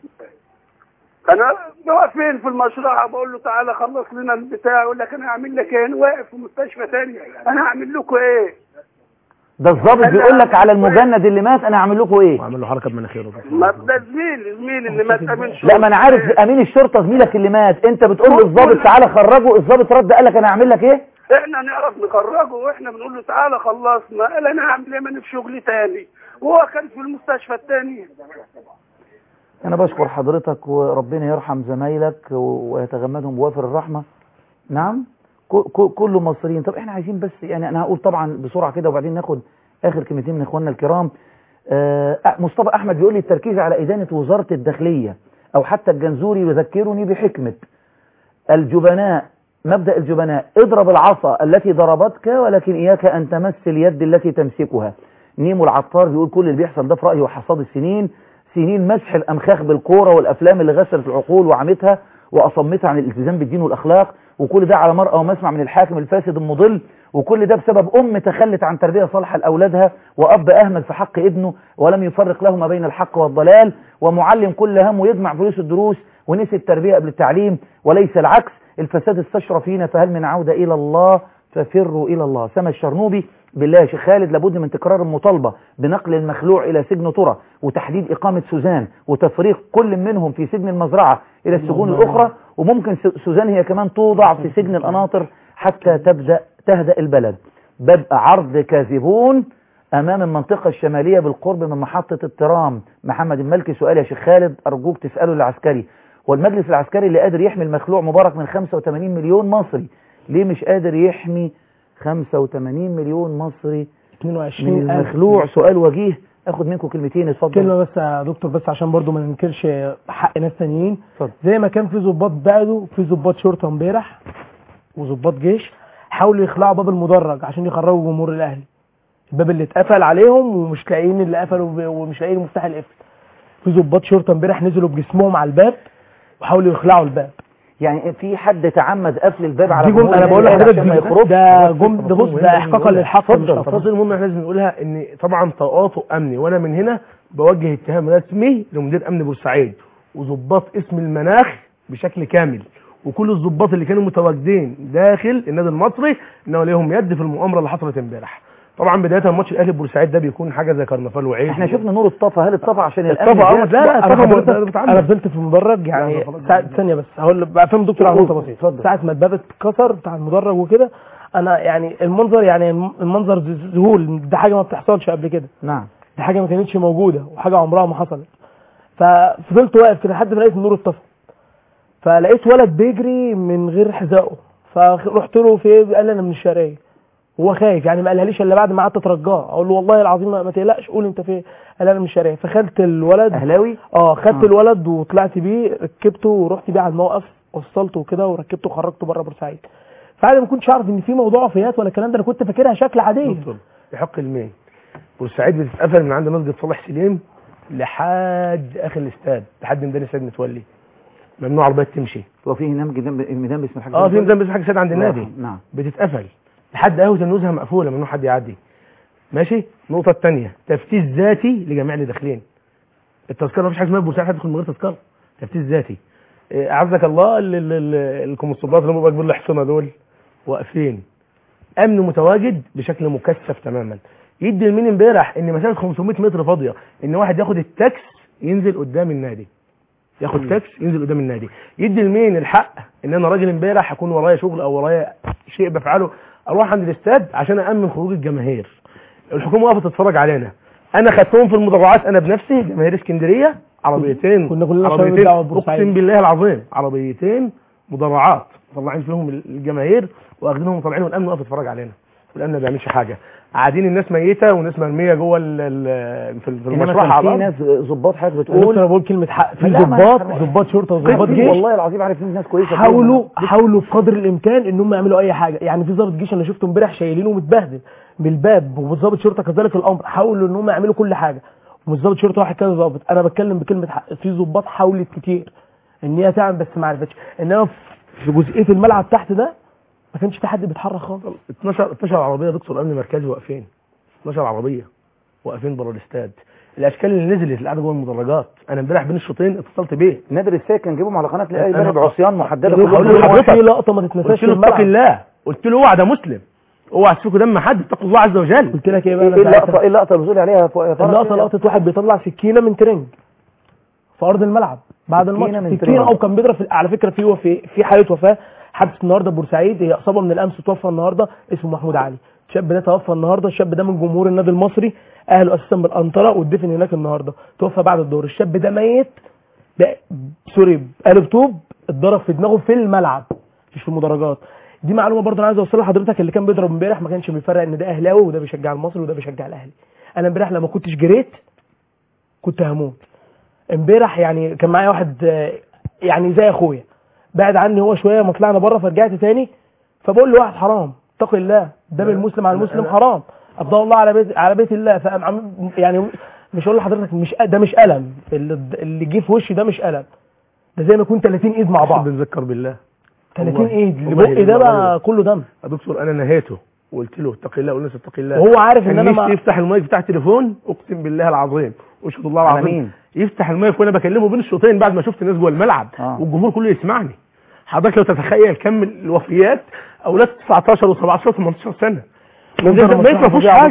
انا واقفين في المشرحه بقول له تعالى خلص لنا البتاع يقول لك انا هعمل لك ايه انا واقف في مستشفى ثانيه انا هعمل لكم ايه ده الضابط أنا بيقول لك على عامل إيه؟ المجند اللي مات انا هعمل لكم ايه وعمل له حركه بمناخيره ما ده زميلي زميلي اللي مات امين شرطه لا ما انا عارف امين الشرطه زميلك اللي مات انت بتقول للضابط تعالى خرجه الضابط رد قال لك انا هعمل لك ايه احنا نعرف نخرجه واحنا بنقول له تعالى خلصنا قال انا هعمل ايه ما انا في شغلي تاني وهو كان في المستشفى التانية انا بشكر حضرتك وربنا يرحم زمايلك و- ويتغمدهم بوافر الرحمه نعم ك- ك- كل مصريين طب احنا عايزين بس يعني انا هقول طبعا بسرعه كده وبعدين ناخد اخر كلمتين من اخواننا الكرام آه مصطفى احمد بيقول لي التركيز على ادانه وزاره الداخليه او حتى الجنزوري يذكرني بحكمه الجبناء مبدأ الجبناء اضرب العصا التي ضربتك ولكن إياك أن تمس اليد التي تمسكها نيمو العطار بيقول كل اللي بيحصل ده في رأيه وحصاد السنين سنين مسح الأمخاخ بالكورة والأفلام اللي غسلت العقول وعمتها وأصمتها عن الالتزام بالدين والأخلاق وكل ده على مرأى ومسمع من الحاكم الفاسد المضل وكل ده بسبب أم تخلت عن تربية صالحة لأولادها وأب أهمل في حق ابنه ولم يفرق له ما بين الحق والضلال ومعلم كل همه يجمع فلوس الدروس ونسي التربية قبل التعليم وليس العكس الفساد استشرى فينا فهل من عودة إلى الله ففروا إلى الله سما الشرنوبي بالله يا شيخ خالد لابد من تكرار المطالبة بنقل المخلوع إلى سجن ترى وتحديد إقامة سوزان وتفريق كل منهم في سجن المزرعة إلى السجون الأخرى وممكن س- سوزان هي كمان توضع في سجن القناطر حتى تبدأ تهدأ البلد بدء عرض كاذبون أمام المنطقة الشمالية بالقرب من محطة الترام محمد الملكي سؤال يا شيخ خالد أرجوك تسأله العسكري والمجلس العسكري اللي قادر يحمي المخلوع مبارك من 85 مليون مصري ليه مش قادر يحمي 85 مليون مصري 22 من المخلوع سؤال وجيه اخد منكم كلمتين اتفضل كلمه بس يا دكتور بس عشان برضو ما ننكرش حق ناس تانيين اتفضل. زي ما كان في ضباط بعدوا في ضباط شرطه امبارح وضباط جيش حاولوا يخلعوا باب المدرج عشان يخرجوا جمهور الاهلي الباب اللي اتقفل عليهم ومش لاقيين اللي قفلوا ب- ومش لاقيين المفتاح اللي قفل في ضباط شرطه امبارح نزلوا بجسمهم على الباب وحاولوا يخلعوا الباب يعني في حد تعمد قفل الباب على دي جمله جمهور انا بقول الأهلي لحضرتك عشان ما دي- يخرجش ده جم ده بص ده احقاقا للحق مش اتفضل تفضيل. التفاصيل المهمه احنا لازم نقولها ان طبعا تواطؤ امني وانا من هنا بوجه اتهام رسمي لمدير امن بورسعيد وظباط اسم المناخ بشكل كامل وكل الظباط اللي كانوا متواجدين داخل النادي المصري انه ليهم يد في المؤامره اللي حصلت امبارح طبعا بدايه ماتش الاهلي بورسعيد ده بيكون حاجه زي كرنفال وعيد احنا شفنا نور الطفا هل الطفا عشان الامن الطفا اه زاد؟ لا لا انا الطفا حضرتك م- بتعمل. انا فضلت في المدرج يعني لا، خلاص. ساعة ثانيه بس هقول بقى فاهم دكتور على قول، نقطه بسيطه اتفضل. ساعه ما الباب اتكسر بتاع المدرج وكده انا يعني المنظر يعني المنظر ذهول ده حاجه ما بتحصلش قبل كده نعم دي حاجه ما كانتش موجوده وحاجه عمرها ما حصلت ففضلت واقف كده لحد ما لقيت النور اتطفى فلقيت ولد بيجري من غير حذائه فرحت له في إيه؟ قال لي انا من الشرقيه هو خايف يعني ما قالهاليش الا بعد ما قعدت اترجاه اقول له والله العظيم ما ما تقلقش قول انت فين قال انا من الشرقيه فخدت الولد اهلاوي اه خدت آه. الولد وطلعت بيه ركبته ورحت بيه على الموقف وصلته كده وركبته وخرجته بره بورسعيد فعلا ما كنتش اعرف ان في موضوع وفيات ولا الكلام ده انا كنت فاكرها شكل عاديه دكتور يحق المين بورسعيد بتتقفل من عند مسجد صالح سليم لحد اخر الاستاد لحد ميدان السيد متولي ممنوع عربيات تمشي هو في هناك ميدان ميدان باسم الحاج اه في فيصل؟ ميدان بس حاجه سيد عند النادي نعم بتتقفل لحد قهوه النزهه مقفوله ممنوع حد يعدي ماشي النقطه الثانيه تفتيش ذاتي لجميع اللي داخلين التذكره مفيش حاجه اسمها بورسعيد هتدخل من غير تذكره تفتيش ذاتي إيه، اعزك الله ال- ال- ال- الكونستبلات اللي هم بقى كبير الحصنه دول واقفين امن متواجد بشكل مكثف تماما يدي لمين امبارح ان مسافه 500 متر فاضيه ان واحد ياخد التاكس ينزل قدام النادي ياخد تاكس ينزل قدام النادي يدي لمين الحق ان انا راجل امبارح هكون ورايا شغل او ورايا شيء بفعله اروح عند الاستاد عشان امن خروج الجماهير الحكومه وقفت تتفرج علينا انا خدتهم في المدرعات انا بنفسي جماهير اسكندريه عربيتين كنا كلنا شباب عربيتين الدعوة بورسعيد. اقسم بالله العظيم عربيتين مدرعات مطلعين فيهم الجماهير واخدينهم وطالعين والامن واقف يتفرج علينا والامن ما بيعملش حاجه قاعدين الناس ميته وناس مرميه جوه ال- ال- في في انما المشروع كان على في الأرض. ناس ظباط حضرتك بص انا بتقول بقول كلمه حق في لا، ما- ضباط ما- ضباط شرطه وضباط في- جيش والله العظيم عارف في ناس كويسه حاولوا حاولوا بقدر الامكان ان هم يعملوا اي حاجه يعني في ضابط جيش انا شفته امبارح شايلينه متبهدل بالباب وضابط شرطه كذلك الامر حاولوا ان هم يعملوا كل حاجه ومش ضابط شرطه واحد كان ضابط انا بتكلم بكلمه حق في ضباط حاولت كتير ان هي تعمل بس ما عرفتش انما في جزئيه الملعب تحت ده ما كانش في حد بيتحرك خالص 12 12 عربيه دكتور امن مركزي واقفين 12 عربيه واقفين بره الاستاد الاشكال اللي نزلت اللي قاعده جوه المدرجات انا امبارح بين الشوطين اتصلت بيه نادر الساكن جيبهم على قناه الاهلي أنا- بلد بعصيان محدده هقول كلهم له لحضرتك واحد. في لقطه ما تتنساش قلت في له اتق الملعب الله قلت له اوعى ده مسلم اوعى تسفكوا دم حد اتقوا الله عز وجل قلت لك ايه بقى ايه انا اللقطه ساعتها؟ ايه اللقطه اللي بتقول عليها ف- فرج؟ اللقطه لقطه واحد بيطلع سكينه من ترنج في ارض الملعب بعد سكينة الماتش من سكينه ترنج. او كان بيضرب في على فكره في وفي في حاله وفاه حادث النهارده بورسعيد هي اصابه من الامس توفى النهارده اسمه محمود علي الشاب ده توفى النهارده الشاب ده من جمهور النادي المصري اهله اساسا بالانطره واتدفن هناك النهارده توفى بعد الدور الشاب ده ميت ده سوري قالب طوب اتضرب في دماغه في الملعب مش في المدرجات دي معلومه برضه انا عايز اوصلها لحضرتك اللي كان بيضرب امبارح ما كانش بيفرق ان ده اهلاوي وده بيشجع المصري وده بيشجع الاهلي انا امبارح لما كنتش جريت كنت هموت امبارح يعني كان معايا واحد آه، يعني زي اخويا بعد عني هو شويه ما طلعنا بره فرجعت تاني فبقول له واحد حرام اتق الله دم المسلم على المسلم حرام افضل الله على بيت على بيت الله فقام عم- يعني مش هقول لحضرتك مش ده مش الم اللي اللي جه في وشي ده مش الم ده زي ما يكون 30 ايد مع بعض بنذكر بالله 30 والله. ايد اللي والله بقي ده والله. بقى كله دم يا دكتور انا نهيته وقلت له اتق الله والناس اتق الله وهو عارف ان كان انا نفسي ما يفتح المايك بتاع التليفون اقسم بالله العظيم واشهد الله على العظيم مين؟ يفتح المايك وانا بكلمه بين الشوطين بعد ما شفت الناس جوه الملعب آه. والجمهور كله يسمعني حضرتك لو تتخيل كم الوفيات اولاد 19 و17 و18 سنه منظر ده مش بيت ما فيهوش فظيع حاجه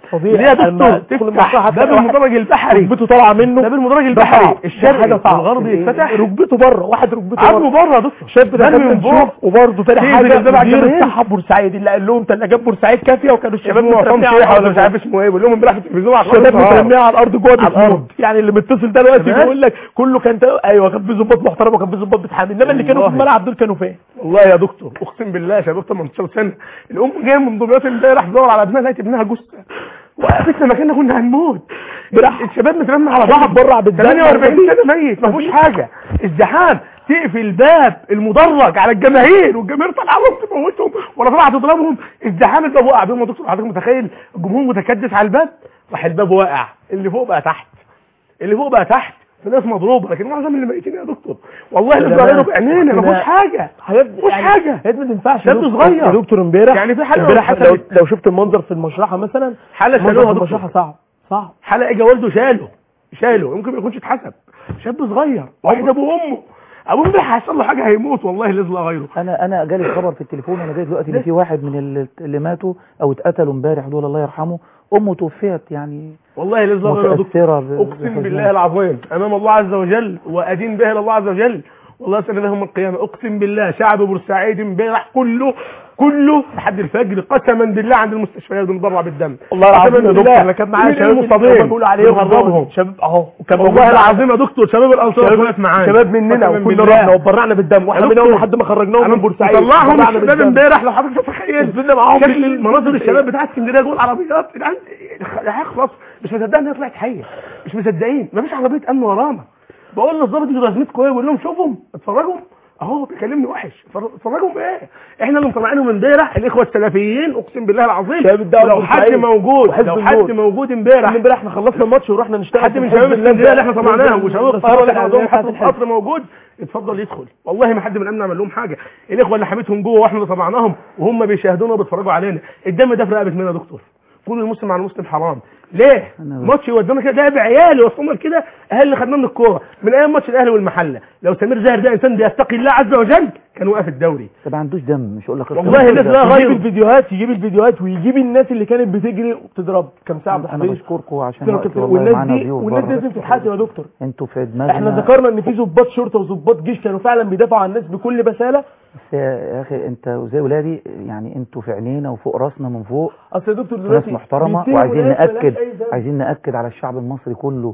فظيع ليه يا دكتور أما تدخل تفتح المصلحة باب تلاقي المدرج البحري ركبته طالعه منه باب المدرج ده البحري صعب. ده الشرقي حاجه صعبه والغربي يتفتح ركبته بره واحد ركبته عظمه بره بره يا دكتور شاب ده مرمي كان من فوق. بنشوف وبرضه تاني تيجي حاجه تنزل على مدير الجماهير. الصحه بورسعيد اللي قال لهم تلاجات بورسعيد كافيه وكانوا شباب الشباب معصوم مترمية شيحه على ولا مش الأرض عارف اسمه ايه بيقول لهم امبارح في التلفزيون على الشباب القناة مترمية على الارض جوه على الأرض. بتموت يعني اللي متصل دلوقتي تمام. بيقول لك كله كان تا- ايوه كان في ظباط محترم وكان في ظباط بتحامي انما اللي كانوا في والله. الملعب دول كانوا فين؟ والله يا دكتور اقسم بالله شباب 18 سنه الام جايه من دمياط امبارح تدور على ابنها لقيت ابنها جثه وقفتنا مكاننا كنا هنموت الشباب متلمع على بعض بره بالدم 48 سنه ميت ما فيهوش حاجه ازدحام تقفل باب المدرج على الجماهير والجماهير طالعه لهم تموتهم ولا طالعه تضربهم ازدحام الباب وقع بيهم يا دكتور حضرتك متخيل الجمهور متكدس على الباب راح الباب واقع اللي فوق بقى تحت اللي فوق بقى تحت في ناس مضروبه لكن معظم اللي ميتين يا دكتور والله اللي ظاهرينه بعينينا ما فيهوش حاجه حاجات مفيش يعني حاجه حاجات ما تنفعش شاب يا دكتور. صغير. يا دكتور امبارح يعني في حالة امبارح حصلت. لو, لو شفت المنظر في المشرحه مثلا حالة المنظر شالوها في دكتور. المشرحه صعب صعب حلقه اجى والده شاله شاله يمكن ما يكونش اتحسب شاب صغير واحد ابوه وامه ابوه امبارح هيحصل له حاجه هيموت والله لا لا غيره انا انا جالي خبر في التليفون انا جاي دلوقتي ان في واحد من اللي- اللي ماتوا او اتقتلوا امبارح دول الله يرحمه امه توفيت يعني والله لا لا غيره يا دكتور متاثره ب- اقسم بحزنها. بالله العظيم امام الله عز وجل وادين به الله عز وجل والله سنة يوم القيامة اقسم بالله شعب بورسعيد امبارح كله كله لحد الفجر قسما بالله عند المستشفيات بنضرع بالدم والله العظيم قسماً يا دكتور بالله. انا كان معايا مين شباب المصابين اللي بيقولوا عليهم بنهربهم شباب اهو وكان والله موجود العظيم يا دكتور شباب الانصار شباب- واقف معانا شباب مننا قسماً وكنا بالله. رحنا وبرعنا بالدم واحنا يا منهم دكتور، لحد ما خرجناهم انا من بورسعيد طلعهم وبرعنا الشباب بالدم. امبارح لو حضرتك تتخيل نزلنا معاهم شكل بال- مناظر بال- الشباب بتاعت اسكندريه جوه العربيات الان هيخلص مش مصدقين ان هي طلعت حيه مش مصدقين مفيش عربيه امن ورانا بقول للظابط انتوا لازمتكم ايه بقول لهم شوفهم اتفرجوا اهو بيكلمني وحش اتفرج- اتفرجوا بايه احنا اللي مطلعينهم امبارح الاخوه السلفيين اقسم بالله العظيم شباب الدعوة لو حد بورسعيد موجود وحزب لو النور. حد موجود امبارح امبارح احنا خلصنا الماتش ورحنا نشتغل حد في من حزب شباب الله اسكندريه اللي احنا بتاع- طلعناهم وشباب بس القاهره اللي بتاع عندهم بتاع حتى الحزب. القطر موجود اتفضل يدخل والله ما حد من امنا عمل لهم حاجه الاخوه اللي حميتهم جوه واحنا اللي طلعناهم وهم بيشاهدونا وبيتفرجوا علينا الدم ده في رقبه مين يا دكتور كل المسلم على المسلم حرام ليه ماتش يودونا كده ده بعيالي وصلنا كده اهل اللي خدناه من الكوره من ايام ماتش الاهلي والمحله لو سمير زاهر ده انسان بيتقي الله عز وجل كان وقف الدوري طب ما عندوش دم مش هقول لك والله الناس لا يجيب غيره الفيديوهات يجيب الفيديوهات ويجيب الناس اللي كانت بتجري وبتضرب كم ساعه عبد انا الحفيظ بشكركم عشان كانوا وقت كتير. والله والناس معانا دي ضيوف والناس دي بره. لازم تتحاسب يا دكتور انتوا في دماغنا احنا ذكرنا ان في ضباط شرطه وضباط جيش كانوا فعلا بيدافعوا عن الناس بكل بساله بس يا يا اخي انت وزي ولادي يعني انتوا في عينينا وفوق راسنا من فوق اصل يا دكتور ناس دلوقتي محترمه بيتهموا وعايزين ناس ملهاش ناكد أي ذنب. عايزين ناكد على الشعب المصري كله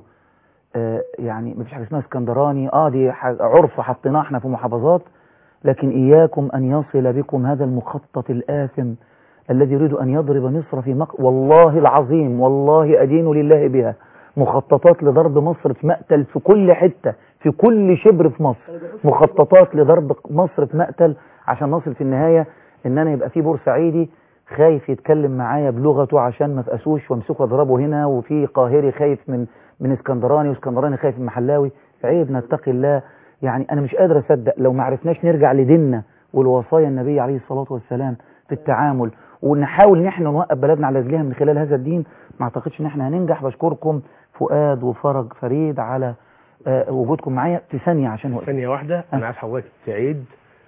آه يعني مفيش حاجه اسمها اسكندراني اه دي ح- عرف حطيناه احنا في محافظات لكن اياكم ان يصل بكم هذا المخطط الاثم الذي يريد ان يضرب مصر في مق... والله العظيم والله ادين لله بها مخططات لضرب مصر في مقتل في كل حته في كل شبر في مصر مخططات لضرب مصر في مقتل عشان نصل في النهايه ان انا يبقى في بورسعيدي خايف يتكلم معايا بلغته عشان ما افقسوش وامسكه اضربه هنا وفي قاهري خايف من من اسكندراني واسكندراني خايف من محلاوي عيب نتقي الله يعني انا مش قادر اصدق لو ما عرفناش نرجع لديننا والوصايا النبي عليه الصلاه والسلام في التعامل ونحاول ان احنا نوقف بلدنا على رجليها من خلال هذا الدين ما اعتقدش ان احنا هننجح بشكركم فؤاد وفرج فريد على آه، وجودكم معايا في ثانيه عشان وقت ثانيه واحده انا عايز حضرتك تعيد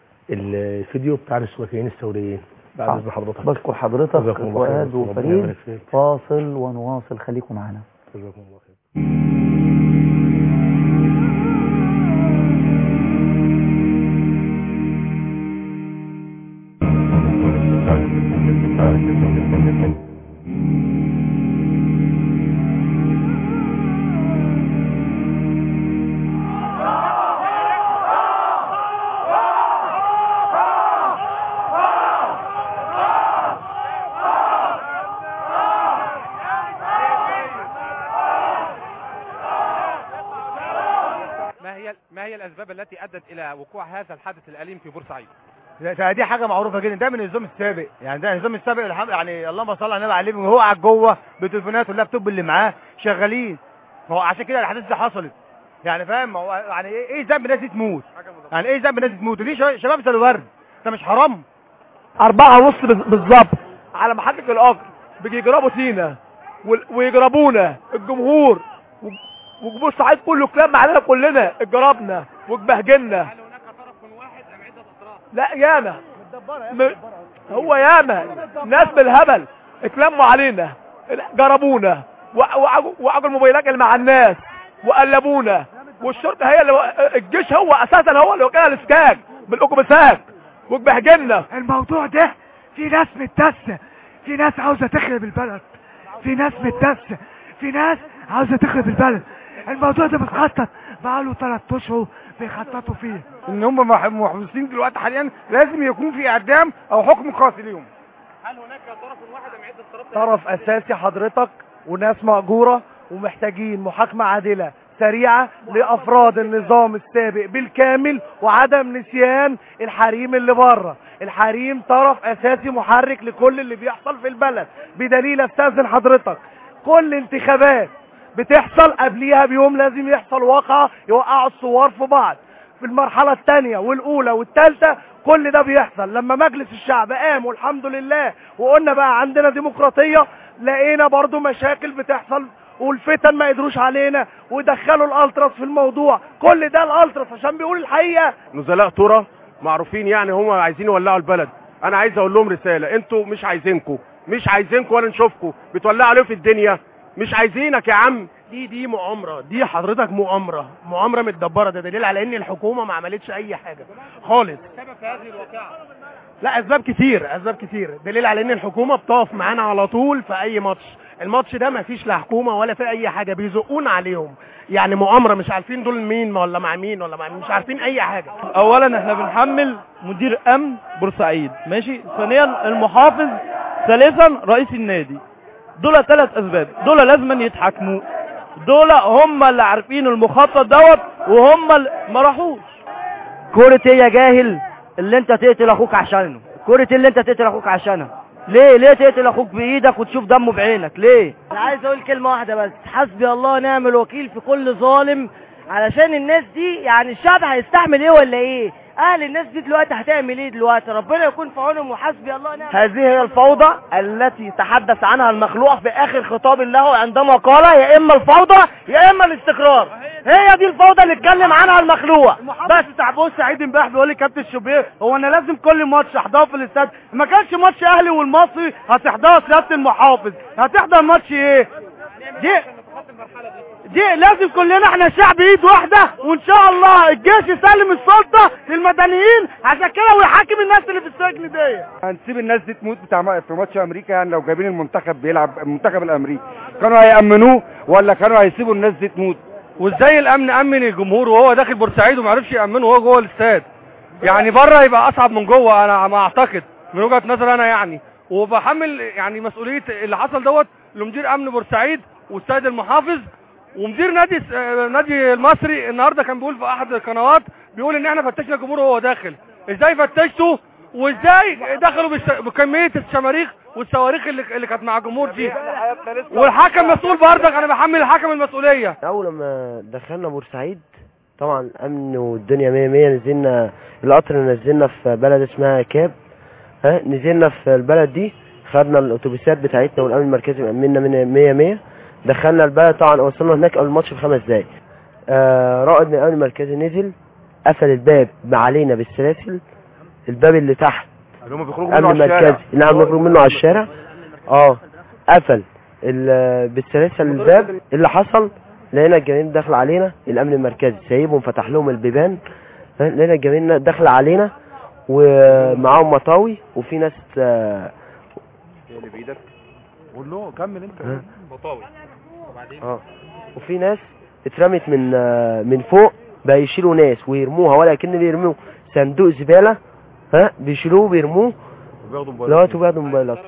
الفيديو بتاع السواكين الثوريين بعد اذن حضرتك بشكر حضرتك جزاكم الله خير. فؤاد ربنا وفريد يبارك فيك. فاصل ونواصل خليكم معنا جزاكم الله خير ما هي ما هي الاسباب التي ادت الى وقوع هذا الحدث الاليم في بورسعيد؟ ده- دي حاجه معروفه جدا ده من النظام السابق يعني ده النظام السابق الحمد يعني اللهم صل على النبي عليه وهو قاعد جوه بتليفونات واللابتوب اللي معاه شغالين ما هو عشان كده الاحداث دي حصلت يعني فاهم ما هو يعني ايه ايه ذنب الناس دي تموت يعني ايه ذنب الناس دي تموت ودي شباب- شباب زي الورد ده مش حرام أربعة ونص بز- بالظبط على محطة القطر بيجي يضربوا سينا وال- ويضربونا الجمهور و- وبورسعيد كله كلام علينا كلنا اتضربنا واتبهجلنا لا ياما م... هو ياما ناس بالهبل اتلموا علينا ضربونا وقعوا وقعوا الموبايلات اللي مع الناس وقلبونا والشرطه هي اللي الجيش هو اساسا هو اللي وكاله الاسكاك بالاتوبيسات وبهجلنا الموضوع ده في ناس متدسه في ناس عاوزه تخرب البلد في ناس متدسه في ناس عاوزه تخرب البلد الموضوع ده متخطط بقاله ثلاث اشهر بيخططوا فيه ان هم مح- محبوسين دلوقتي حاليا لازم يكون في اعدام او حكم قاسي ليهم طرف اساسي حضرتك وناس مأجورة ومحتاجين محاكمة عادلة سريعة لأفراد النظام السابق بالكامل وعدم نسيان الحريم اللي بره الحريم طرف أساسي محرك لكل اللي بيحصل في البلد بدليل استاذن حضرتك كل انتخابات بتحصل قبليها بيوم لازم يحصل واقعة يوقعوا الثوار في بعض في المرحلة الثانية والأولى والثالثة كل ده بيحصل لما مجلس الشعب قام والحمد لله وقلنا بقى عندنا ديمقراطية لقينا برضو مشاكل بتحصل والفتن ما قدروش علينا ودخلوا الالتراس في الموضوع كل ده الالتراس عشان بيقول الحقيقة نزلاء ترى معروفين يعني هم عايزين يولعوا البلد انا عايز اقول لهم رساله انتوا مش عايزينكم مش عايزينكم ولا نشوفكم بتولعوا ليه في الدنيا مش عايزينك يا عم دي دي مؤامرة دي حضرتك مؤامرة مؤامرة متدبرة ده دليل على ان الحكومة ما عملتش اي حاجة خالص لا اسباب كتير اسباب كتير دليل على ان الحكومة بتقف معانا على طول في اي ماتش الماتش ده ما فيش لا حكومة ولا في اي حاجة بيزقونا عليهم يعني مؤامرة مش عارفين دول مين ولا مع مين ولا مع مين مش عارفين اي حاجة اولا احنا بنحمل مدير امن بورسعيد ماشي ثانيا المحافظ ثالثا رئيس النادي دول ثلاث اسباب دول لازم يتحاكموا دول هم اللي عارفين المخطط دوت وهم اللي ما راحوش كورة ايه يا جاهل اللي انت تقتل اخوك عشانه كورة اللي انت تقتل اخوك عشانها ليه ليه تقتل اخوك بايدك وتشوف دمه بعينك ليه انا عايز اقول كلمة واحدة بس حسبي الله ونعم الوكيل في كل ظالم علشان الناس دي يعني الشعب هيستحمل ايه ولا ايه اهل الناس دي دلوقتي هتعمل ايه دلوقتي ربنا يكون في عونهم وحسبي الله ونعم هذه هي الفوضى التي تحدث عنها المخلوق في اخر خطاب له عندما قال يا اما الفوضى يا اما الاستقرار هي دي الفوضى اللي اتكلم عنها المخلوق بس بتاع بورسعيد امبارح بيقول لي كابتن شوبير هو انا لازم كل ماتش احضره في الاستاد ما كانش ماتش اهلي والمصري هتحضره سياده المحافظ هتحضر ماتش ايه دي دي لازم كلنا احنا شعب ايد واحده وان شاء الله الجيش يسلم السلطه للمدنيين عشان كده ويحاكم الناس اللي في السجن دي هنسيب الناس دي تموت بتاع في ماتش امريكا يعني لو جايبين المنتخب بيلعب المنتخب الامريكي كانوا هيأمنوه ولا كانوا هيسيبوا الناس دي تموت وازاي الامن امن الجمهور وهو داخل بورسعيد وما عرفش يامنه وهو جوه الاستاد يعني بره يبقى اصعب من جوه انا ما اعتقد من وجهه نظري انا يعني وبحمل يعني مسؤوليه اللي حصل دوت لمدير امن بورسعيد والسيد المحافظ ومدير نادي آه، نادي المصري النهارده كان بيقول في احد القنوات بيقول ان احنا فتشنا الجمهور وهو داخل ازاي فتشتوا وازاي دخلوا بالس- بكميه الشماريخ والصواريخ اللي, اللي كانت مع الجمهور دي والحكم مسؤول برضك انا بحمل الحكم المسؤوليه اول ما دخلنا بورسعيد طبعا امن والدنيا مية مية نزلنا القطر نزلنا في بلد اسمها كاب ها نزلنا في البلد دي خدنا الاتوبيسات بتاعتنا والامن المركزي مأمنا من مية مية دخلنا البلد طبعا وصلنا هناك قبل الماتش بخمس دقايق آه رائد من الامن المركزي نزل قفل الباب علينا بالسلاسل الباب اللي تحت اللي هم بيخرجوا الامن منه على المركزي الشارع نعم نخرج منه على الشارع اه قفل ال- بالسلاسل الباب اللي حصل لقينا الجماهير داخل علينا الامن المركزي سايبهم فتح لهم البيبان ها، لقينا الجماهير داخله علينا ومعاهم مطاوي وفي ناس آه، اللي بايدك قول له كمل انت ها. بطاوي اه وفي ناس اترمت من آه، من فوق بقى يشيلوا ناس ويرموها ولا كأن بيرموا صندوق زبالة ها بيشيلوه وبيرموه وبياخدوا لغايه وبياخدوا موبايلات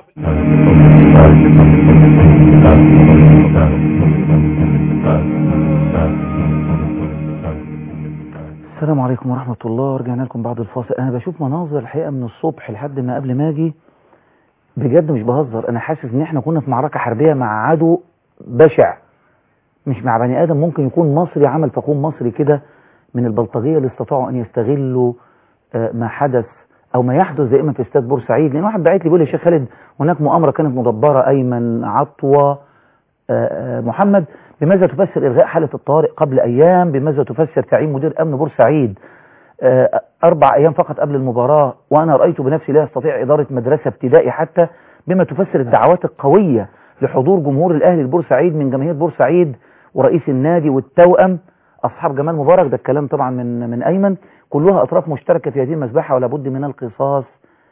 السلام عليكم ورحمة الله ورجعنا لكم بعد الفاصل أنا بشوف مناظر الحقيقة من الصبح لحد ما قبل ما أجي بجد مش بهزر أنا حاسس إن إحنا كنا في معركة حربية مع عدو بشع مش مع بني آدم ممكن يكون مصري عمل فخوم مصري كده من البلطجية اللي استطاعوا أن يستغلوا آه، ما حدث أو ما يحدث دائما في استاد بورسعيد لأن واحد بعت لي بيقول لي يا شيخ خالد هناك مؤامرة كانت مدبرة أيمن عطوة آه، آه، محمد بماذا تفسر إلغاء حالة الطوارئ قبل أيام بماذا تفسر تعيين مدير أمن بورسعيد آه، أربع أيام فقط قبل المباراة وأنا رأيت بنفسي لا يستطيع إدارة مدرسة ابتدائي حتى بما تفسر الدعوات القوية لحضور جمهور الاهلي البورسعيد من جماهير بورسعيد ورئيس النادي والتوأم اصحاب جمال مبارك ده الكلام طبعا من من ايمن كلها اطراف مشتركه في هذه المذبحه ولا بد من القصاص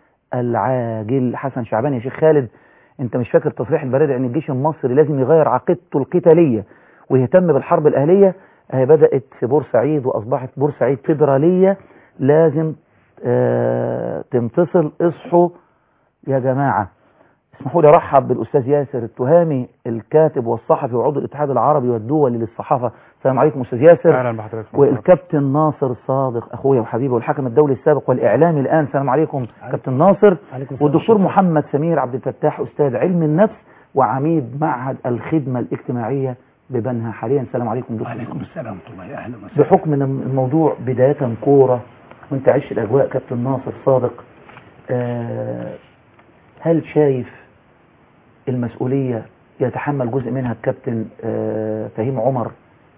العاجل حسن شعبان يا شيخ خالد انت مش فاكر تصريح البرادعي ان الجيش المصري لازم يغير عقيدته القتاليه ويهتم بالحرب الاهليه هي بدات في بورسعيد واصبحت بورسعيد فيدراليه لازم آه تنفصل اصحوا يا جماعه اسمحوا لي ارحب بالاستاذ ياسر التهامي الكاتب والصحفي وعضو الاتحاد العربي والدولي للصحافه السلام عليكم استاذ ياسر اهلا بحضرتك والكابتن ناصر صادق اخويا وحبيبي والحكم الدولي السابق والاعلامي الان السلام عليكم كابتن ناصر والدكتور محمد سمير عبد الفتاح استاذ علم النفس وعميد معهد الخدمه الاجتماعيه ببنها حاليا السلام عليكم دكتور وعليكم السلام ورحمه الله اهلا وسهلا بحكم ان الموضوع بدايه كوره وانت عشت الاجواء كابتن ناصر صادق آه هل شايف المسؤولية يتحمل جزء منها الكابتن آه فهيم عمر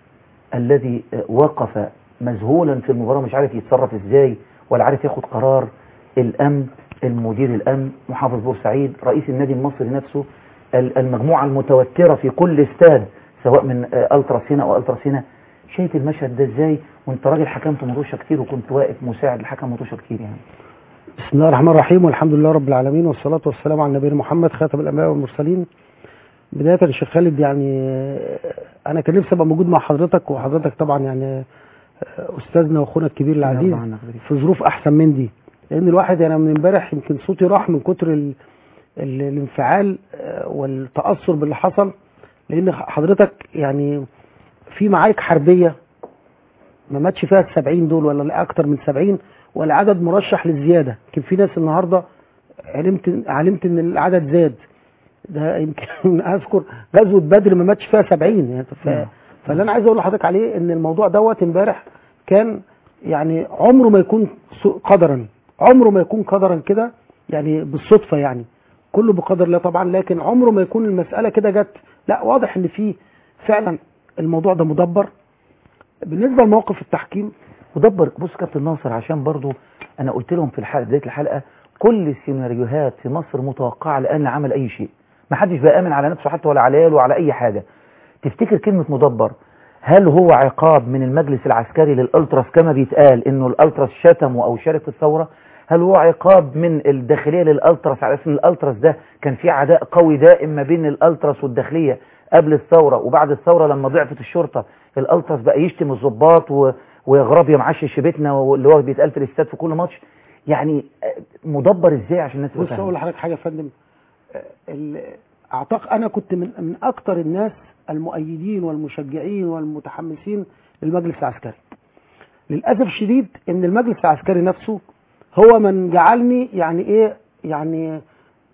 الذي آه وقف مذهولا في المباراة مش عارف يتصرف ازاي ولا عارف ياخد قرار الامن المدير الامن محافظ بورسعيد رئيس النادي المصري نفسه المجموعة المتوترة في كل استاد سواء من آه التراس هنا او التراس هنا شايف المشهد ده ازاي وانت راجل حكمت مطوشة كتير وكنت واقف مساعد الحكم مطوشة كتير يعني بسم الله الرحمن الرحيم والحمد لله رب العالمين والصلاة والسلام على نبينا محمد خاتم الأنبياء والمرسلين بداية يا شيخ خالد يعني أنا كان نفسي أبقى موجود مع حضرتك وحضرتك طبعا يعني أستاذنا وأخونا الكبير العزيز في ظروف أحسن من دي لأن الواحد أنا من امبارح يمكن صوتي راح من كتر ال ال الانفعال والتأثر باللي حصل لأن حضرتك يعني في معارك حربية ما ماتش فيها السبعين دول ولا أكتر من سبعين ولا عدد مرشح للزيادة يمكن في ناس النهاردة علمت علمت ان العدد زاد ده يمكن اذكر غزوة بدر ما ماتش فيها 70 يعني ف... فاللي انا عايز اقول لحضرتك عليه ان الموضوع دوت امبارح كان يعني عمره ما يكون قدرا عمره ما يكون قدرا كده يعني بالصدفة يعني كله بقدر الله طبعا لكن عمره ما يكون المسألة كده جت لا واضح ان في فعلا الموضوع ده مدبر بالنسبة لموقف التحكيم ودبر بص كابتن ناصر عشان برضو انا قلت لهم في الحلقه بدايه الحلقه كل السيناريوهات في مصر متوقعه لان عمل اي شيء ما حدش بقى امن على نفسه حتى ولا على عياله ولا على اي حاجه تفتكر كلمه مدبر هل هو عقاب من المجلس العسكري للالتراس كما بيتقال انه الالتراس شتموا او شارك في الثوره هل هو عقاب من الداخليه للالتراس على اساس ان الالتراس ده كان في عداء قوي دائم ما بين الالتراس والداخليه قبل الثوره وبعد الثوره لما ضعفت الشرطه الالتراس بقى يشتم الضباط و وغراب يا معشش بيتنا واللي هو بيتقال في الاستاد في كل ماتش يعني مدبر ازاي عشان الناس بص اقول لحضرتك حاجه يا فندم اعتقد انا كنت من من اكتر الناس المؤيدين والمشجعين والمتحمسين للمجلس العسكري للاسف الشديد ان المجلس العسكري نفسه هو من جعلني يعني ايه يعني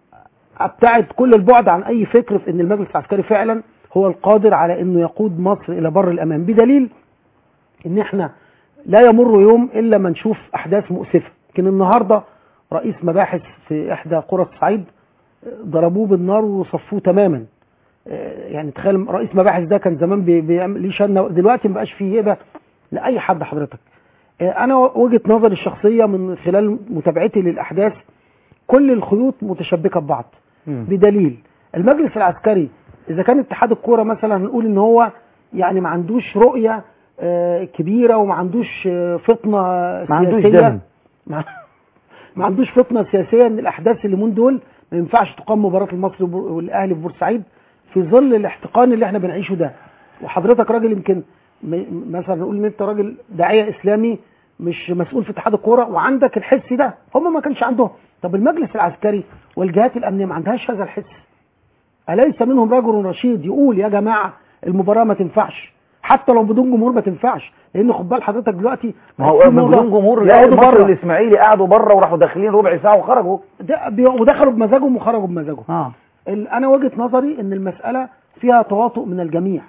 ابتعد كل البعد عن اي فكر في ان المجلس العسكري فعلا هو القادر على انه يقود مصر الى بر الامان بدليل ان احنا لا يمر يوم الا ما نشوف احداث مؤسفه لكن النهارده رئيس مباحث في احدى قرى الصعيد ضربوه بالنار وصفوه تماما يعني تخيل رئيس مباحث ده كان زمان بيعمل ليه شنه دلوقتي ما بقاش فيه هبه لاي حد حضرتك انا وجهه نظري الشخصيه من خلال متابعتي للاحداث كل الخيوط متشبكه ببعض بدليل المجلس العسكري اذا كان اتحاد الكوره مثلا هنقول ان هو يعني ما عندوش رؤيه كبيره وما عندوش فطنه ما عندوش سياسيه دم ما ما عندوش فطنه سياسيه ان الاحداث اللي من دول ما ينفعش تقام مباراه المصري والاهلي في بورسعيد في ظل الاحتقان اللي احنا بنعيشه ده وحضرتك راجل يمكن مثلا نقول ان انت راجل داعيه اسلامي مش مسؤول في اتحاد الكوره وعندك الحس ده هم ما كانش عندهم طب المجلس العسكري والجهات الامنيه ما عندهاش هذا الحس اليس منهم رجل رشيد يقول يا جماعه المباراه ما تنفعش حتى لو بدون جمهور ما تنفعش لان خد بال حضرتك دلوقتي ما هو بدون جمهور يقعدوا مصر بره الاسماعيلي قعدوا بره وراحوا داخلين ربع ساعه وخرجوا ده بي- ودخلوا بمزاجهم وخرجوا بمزاجهم اه ال- انا وجهه نظري ان المساله فيها تواطؤ من الجميع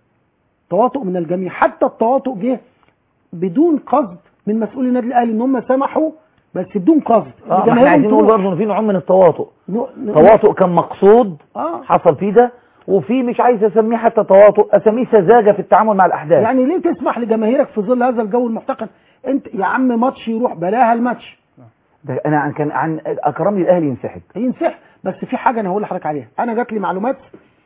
تواطؤ من الجميع حتى التواطؤ جه بدون قصد من مسؤولي النادي الاهلي ان هم سمحوا بس بدون قصد اه ما احنا لجماهيرهم عايزين نقول تروح. برضه ان في نوع من التواطؤ نوع- نوع- تواطؤ كان مقصود اه حصل فيه ده وفي مش عايز اسميه حتى تواطؤ اسميه سذاجه في التعامل مع الاحداث يعني ليه تسمح لجماهيرك في ظل هذا الجو المحتقن انت يا عم ماتش يروح بلاها الماتش ده انا عن كان عن اكرمني الاهلي ينسحب ينسحب بس في حاجه انا هقول لحضرتك عليها انا جات لي معلومات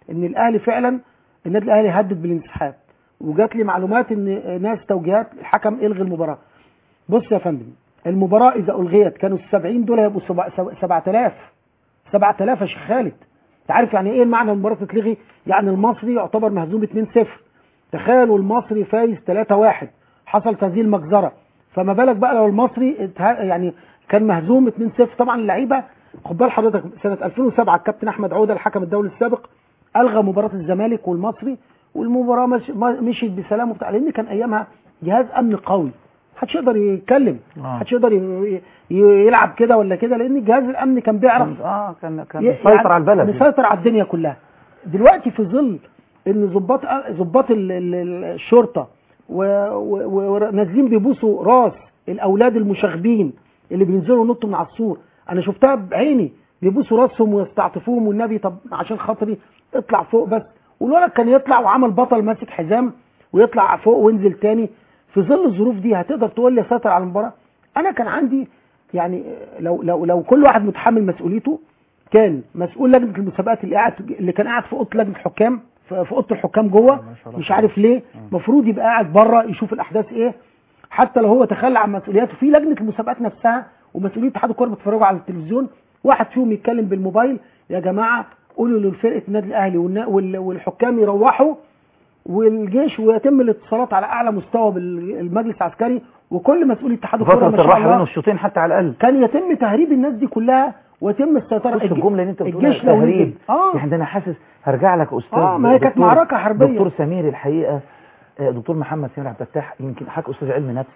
ان الاهلي فعلا النادي الاهلي هدد بالانسحاب وجات لي معلومات ان ناس توجيهات الحكم الغي المباراه بص يا فندم المباراه اذا الغيت كانوا ال 70 دول هيبقوا سبع- سبع- 7000 7000 يا شيخ خالد انت عارف يعني ايه المعنى المباراه تتلغي يعني المصري يعتبر مهزوم 2-0 تخيلوا المصري فايز 3-1 حصلت هذه المجزره فما بالك بقى لو المصري اتها- يعني كان مهزوم 2-0 طبعا اللعيبه خد بال حضرتك سنه 2007 الكابتن احمد عوده الحكم الدولي السابق الغى مباراه الزمالك والمصري والمباراه مش ما- مشيت بسلام وبتاع لان كان ايامها جهاز امن قوي محدش يقدر يتكلم محدش يقدر ي- ي- يلعب كده ولا كده لان جهاز الامن كان بيعرف اه كان كان ي- مسيطر يعني على البلد مسيطر على الدنيا كلها دلوقتي في ظل ان ضباط ضباط ال- ال- ال- الشرطه و- و- ونازلين بيبوسوا راس الاولاد المشاغبين اللي بينزلوا ينطوا من على السور انا شفتها بعيني بيبوسوا راسهم ويستعطفوهم والنبي طب عشان خاطري اطلع فوق بس والولد كان يطلع وعمل بطل ماسك حزام ويطلع فوق وينزل تاني في ظل الظروف دي هتقدر تقول لي سيطر على المباراه انا كان عندي يعني لو لو لو كل واحد متحمل مسؤوليته كان مسؤول لجنه المسابقات اللي قاعد اللي كان قاعد في اوضه لجنه الحكام في في اوضه الحكام جوه مش عارف ليه المفروض يبقى قاعد بره يشوف الاحداث ايه حتى لو هو تخلى عن مسؤولياته في لجنه المسابقات نفسها ومسؤوليه اتحاد الكوره بيتفرجوا على التلفزيون واحد فيهم يتكلم بالموبايل يا جماعه قولوا لفرقه النادي الاهلي والنا- وال- والحكام يروحوا والجيش ويتم الاتصالات على اعلى مستوى بالمجلس العسكري وكل مسؤولي اتحاد الكوره فترة ما شاء الراحة بين الله الشوطين حتى على الأقل كان يتم تهريب الناس دي كلها ويتم السيطره بص الج- الجملة اللي انت بتقولها الجيش لو تهريب نزل اه يعني ده انا حاسس هرجع لك استاذ آه، ما هي كانت دكتور- معركة حربية. دكتور سمير الحقيقة آه، دكتور محمد سمير عبد الفتاح يمكن حضرتك استاذ علم نفس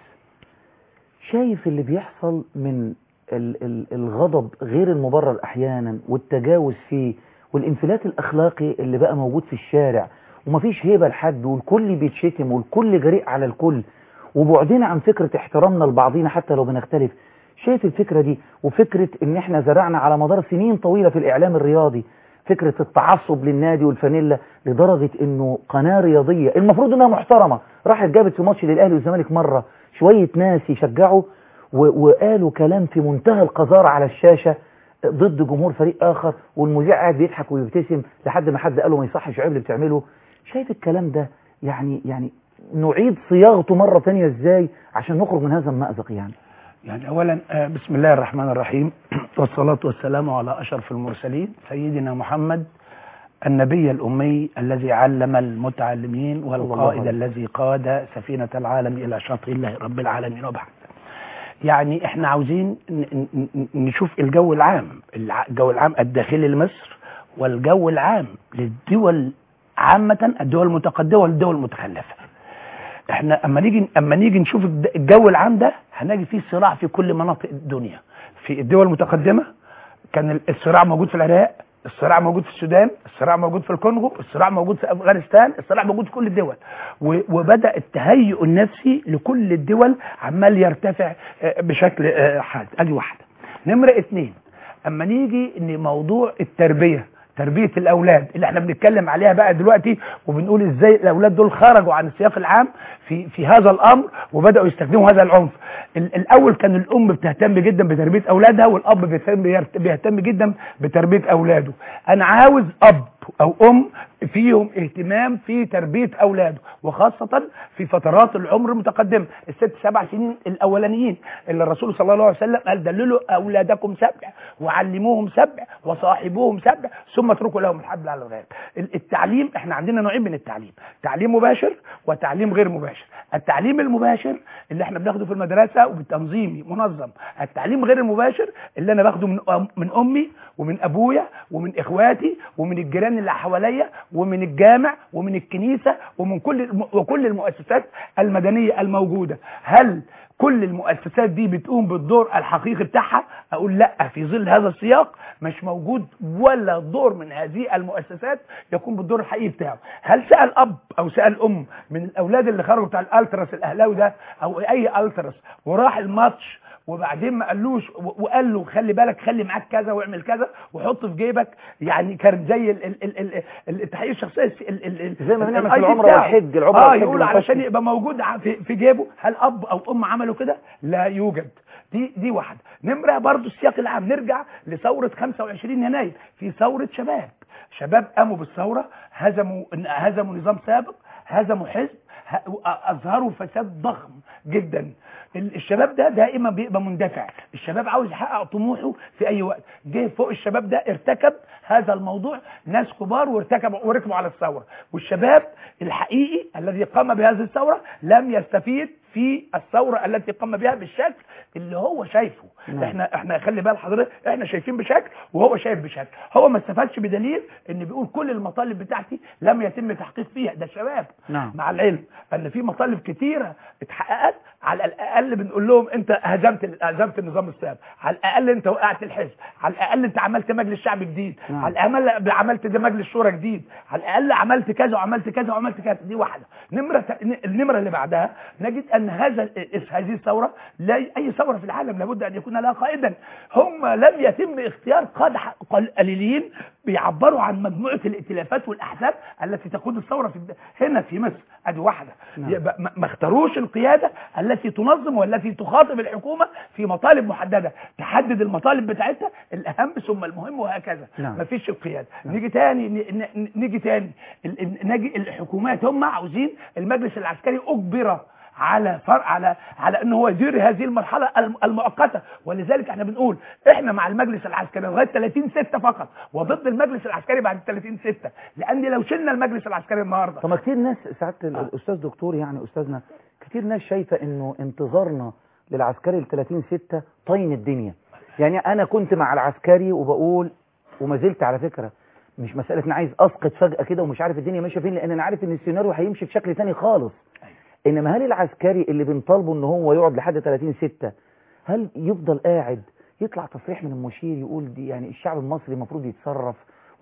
شايف اللي بيحصل من ال- ال- الغضب غير المبرر احيانا والتجاوز فيه والانفلات الاخلاقي اللي بقى موجود في الشارع ومفيش هيبه لحد والكل بيتشتم والكل جريء على الكل وبعدنا عن فكره احترامنا لبعضينا حتى لو بنختلف شايف الفكره دي وفكره ان احنا زرعنا على مدار سنين طويله في الاعلام الرياضي فكره التعصب للنادي والفانيلا لدرجه انه قناه رياضيه المفروض انها محترمه راحت جابت في ماتش للاهلي والزمالك مره شويه ناس يشجعوا و- وقالوا كلام في منتهى القذاره على الشاشه ضد جمهور فريق اخر والمذيع قاعد بيضحك ويبتسم لحد ما حد قال له ما يصحش عيب اللي بتعمله شايف الكلام ده يعني يعني نعيد صياغته مره ثانيه ازاي عشان نخرج من هذا المأزق يعني يعني اولا آه، بسم الله الرحمن الرحيم والصلاة والسلام على اشرف المرسلين سيدنا محمد النبي الامي الذي علم المتعلمين والقائد عليه. الذي قاد سفينة العالم الى شاطئ الله رب العالمين وبعد يعني احنا عاوزين ن- ن- ن- نشوف الجو العام الع- الجو العام الداخلي لمصر والجو العام للدول عامة الدول المتقدمة والدول المتخلفة احنا اما نيجي اما نيجي نشوف الد- الجو العام ده هنلاقي فيه صراع في كل مناطق الدنيا في الدول المتقدمه كان ال- الصراع موجود في العراق الصراع موجود في السودان الصراع موجود في الكونغو الصراع موجود في افغانستان الصراع موجود في كل الدول و- وبدا التهيؤ النفسي لكل الدول عمال يرتفع آه، بشكل آه، حاد ادي واحده نمره اتنين اما نيجي ان موضوع التربيه تربيه الاولاد اللي احنا بنتكلم عليها بقى دلوقتي وبنقول ازاي الاولاد دول خرجوا عن السياق العام في في هذا الامر وبداوا يستخدموا هذا العنف ال- الاول كان الام بتهتم جدا بتربيه اولادها والاب بيهتم بيهتم جدا بتربيه اولاده انا عاوز اب او ام فيهم اهتمام في تربيه اولاده وخاصه في فترات العمر المتقدمه الست سبع سنين الاولانيين اللي الرسول صلى الله عليه وسلم قال دللوا اولادكم سبع وعلموهم سبع وصاحبوهم سبع ثم اتركوا لهم الحبل على الغاية التعليم احنا عندنا نوعين من التعليم تعليم مباشر وتعليم غير مباشر التعليم المباشر اللي احنا بناخده في المدرسه وبتنظيمي منظم التعليم غير المباشر اللي انا باخده من أم من امي ومن ابويا ومن اخواتي ومن الجيران اللي حواليا ومن الجامع ومن الكنيسه ومن كل الم- وكل المؤسسات المدنيه الموجوده هل كل المؤسسات دي بتقوم بالدور الحقيقي بتاعها اقول لا في ظل هذا السياق مش موجود ولا دور من هذه المؤسسات يقوم بالدور الحقيقي بتاعه هل سال اب او سال ام من الاولاد اللي خرجوا بتاع الالتراس الاهلاوي ده او اي التراس وراح الماتش وبعدين ما قالوش و- وقال له خلي بالك خلي معاك كذا واعمل كذا وحط في جيبك يعني كان زي ال- ال- ال- ال- ال- التحقيق الشخصيه الس- ال- ال- ال- زي ما بنعمل ال في ID العمرة بتاعه. والحج، العمرة اه والحج يقول والفصل. علشان يبقى موجود ع- في, في جيبه هل اب او ام عملوا كده لا يوجد دي دي واحده نمره برضو السياق العام نرجع لثوره 25 يناير في ثوره شباب شباب قاموا بالثوره هزموا هزموا نظام سابق هزموا حزب ه- اظهروا فساد ضخم جدا ال- الشباب ده دائما بيبقى مندفع الشباب عاوز يحقق طموحه في اي وقت جه فوق الشباب ده ارتكب هذا الموضوع ناس كبار وارتكبوا وركبوا على الثوره والشباب الحقيقي الذي قام بهذه الثوره لم يستفيد في الثوره التي قام بها بالشكل اللي هو شايفه نعم. احنا احنا خلي بال حضرتك احنا شايفين بشكل وهو شايف بشكل هو ما استفادش بدليل ان بيقول كل المطالب بتاعتي لم يتم تحقيق فيها ده شباب نعم. مع العلم ان في مطالب كتيره اتحققت على الاقل بنقول لهم انت هزمت هزمت النظام السابق على الاقل انت وقعت الحزب على الاقل انت عملت مجلس شعب جديد نعم. على الاقل عملت ده مجلس شورى جديد على الاقل عملت كذا وعملت كذا وعملت كذا دي واحده نمره ت- النمره اللي بعدها نجد ان هذا هذه الثوره لا اي ثوره في العالم لابد ان يكون لها قائدا هم لم يتم اختيار قاده ح- قل- قليلين بيعبروا عن مجموعه الائتلافات والاحزاب التي تقود الثوره في الد- هنا في مصر ادي واحده نعم. يبقى ما ما اختاروش القياده التي تنظم والتي تخاطب الحكومه في مطالب محدده تحدد المطالب بتاعتها الاهم ثم المهم وهكذا نعم. ما فيش القياده نيجي تاني ن- ن- نيجي تاني ال- ال- نجي الحكومات هم عاوزين المجلس العسكري اجبر على فرع على على ان هو يدير هذه المرحله الم- المؤقته ولذلك احنا بنقول احنا مع المجلس العسكري لغايه 30 6 فقط وضد المجلس العسكري بعد 30 6 لان لو شلنا المجلس العسكري النهارده طب ما كتير ناس سعاده ال- الاستاذ دكتور يعني استاذنا كتير ناس شايفه انه انتظارنا للعسكري ال 30 6 طين الدنيا يعني انا كنت مع العسكري وبقول وما زلت على فكره مش مساله انا عايز اسقط فجاه كده ومش عارف الدنيا ماشيه فين لان انا عارف ان السيناريو هيمشي بشكل تاني خالص انما هل العسكري اللي بنطالبه ان هو يقعد لحد 30 6 هل يفضل قاعد يطلع تصريح من المشير يقول دي يعني الشعب المصري المفروض يتصرف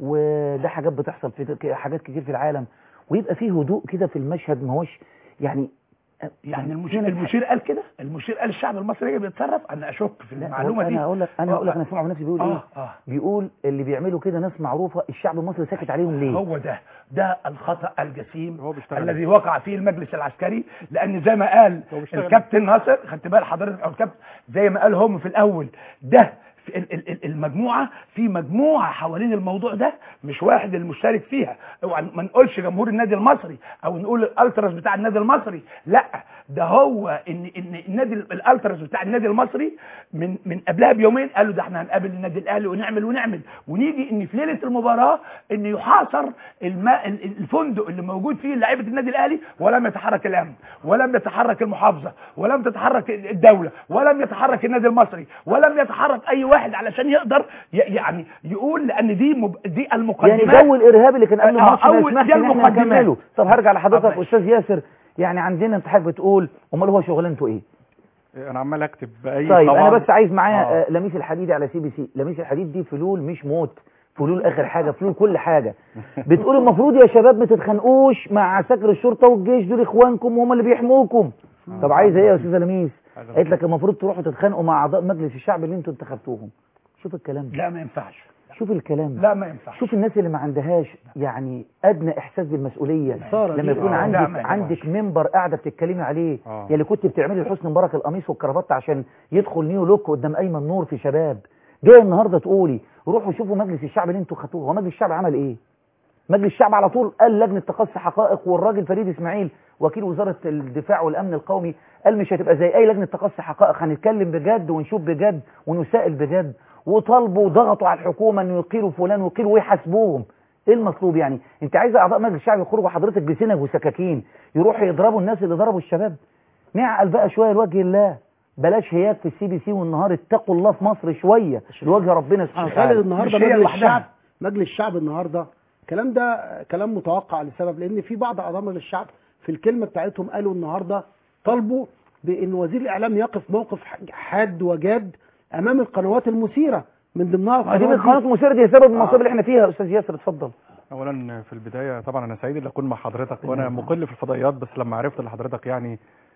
وده حاجات بتحصل في حاجات كتير في العالم ويبقى فيه هدوء كده في المشهد ما هوش يعني يعني المشير المشير قال كده المشير قال الشعب المصري بيتصرف انا اشك في المعلومه دي انا هقول لك انا آه، هقول لك انا سامع نفسي بيقول آه، ايه آه. بيقول اللي بيعملوا كده ناس معروفه الشعب المصري ساكت عليهم ليه هو ده ده الخطأ الجسيم بيشتغل الذي وقع فيه المجلس العسكري لأن زي ما قال بيشتغل. الكابتن ناصر خدت بال حضرتك أو الكابتن زي ما قال هم في الأول ده في ال- ال- ال- المجموعة في مجموعة حوالين الموضوع ده مش واحد المشترك فيها اوعى ما نقولش جمهور النادي المصري او نقول الالتراس بتاع النادي المصري لا ده هو ان ان النادي الالتراس بتاع النادي المصري من من قبلها بيومين قالوا ده احنا هنقابل النادي الاهلي ونعمل ونعمل ونيجي ان في ليله المباراه ان يحاصر الماء الفندق اللي موجود فيه لعيبه النادي الاهلي ولم يتحرك الامن ولم يتحرك المحافظه ولم تتحرك الدوله ولم يتحرك النادي المصري ولم يتحرك اي واحد علشان يقدر ي- يعني يقول لان دي مب... دي المقدمات يعني جو الارهاب اللي كان قبل آه، الماتش ما أول- يسمحش دي ان احنا المقدمات. نكمله طب هرجع لحضرتك استاذ ياسر يعني عندنا انت حضرتك بتقول امال هو شغلانته ايه انا عمال اكتب اي طيب طبعا انا بس عايز معايا آه. آه. لميس الحديدي على سي بي سي لميس الحديد دي فلول مش موت فلول اخر حاجه فلول كل حاجه بتقول المفروض يا شباب ما تتخانقوش مع عساكر الشرطه والجيش دول اخوانكم وهم اللي بيحموكم طب عايزه ايه يا استاذه لميس قالت لك المفروض تروحوا تتخانقوا مع اعضاء مجلس الشعب اللي انتوا انتخبتوهم شوف الكلام ده لا ما ينفعش شوف الكلام لا ما ينفعش شوف الناس اللي ما عندهاش يعني ادنى احساس بالمسؤوليه صار لما دي- يكون آه، لا، عندك ما ينفعش. عندك منبر قاعده بتتكلمي عليه آه. يا اللي كنت بتعملي لحسني مبارك القميص والكرافته عشان يدخل نيو لوك قدام ايمن نور في شباب جاي النهارده تقولي روحوا شوفوا مجلس الشعب اللي انتوا خدتوه هو مجلس الشعب عمل ايه مجلس الشعب على طول قال لجنه تقصي حقائق والراجل فريد اسماعيل وكيل وزاره الدفاع والامن القومي قال مش هتبقى زي اي لجنه تقصي حقائق هنتكلم بجد ونشوف بجد ونسائل بجد وطالبوا وضغطوا على الحكومه انه يقيلوا فلان ويقيلوا ويحاسبوهم ايه المطلوب يعني انت عايز اعضاء مجلس الشعب يخرجوا حضرتك بسنج وسكاكين يروحوا يضربوا الناس اللي ضربوا الشباب نعقل بقى شويه لوجه الله بلاش هياك في السي بي سي والنهار اتقوا الله في مصر شويه لوجه ربنا سبحانه خالد وتعالى النهارده مجلس الشعب مجلس الشعب النهارده الكلام ده كلام متوقع لسبب لان في بعض اعضاء مجلس الشعب في الكلمه بتاعتهم قالوا النهارده طالبوا بان وزير الاعلام يقف موقف حاد وجاد امام القنوات المثيره من ضمنها ما دي من القنوات المثيره دي سبب المصائب اللي احنا فيها يا استاذ ياسر اتفضل اولا في البدايه طبعا انا سعيد ان اكون مع حضرتك وانا مقل في الفضائيات بس لما عرفت ان حضرتك يعني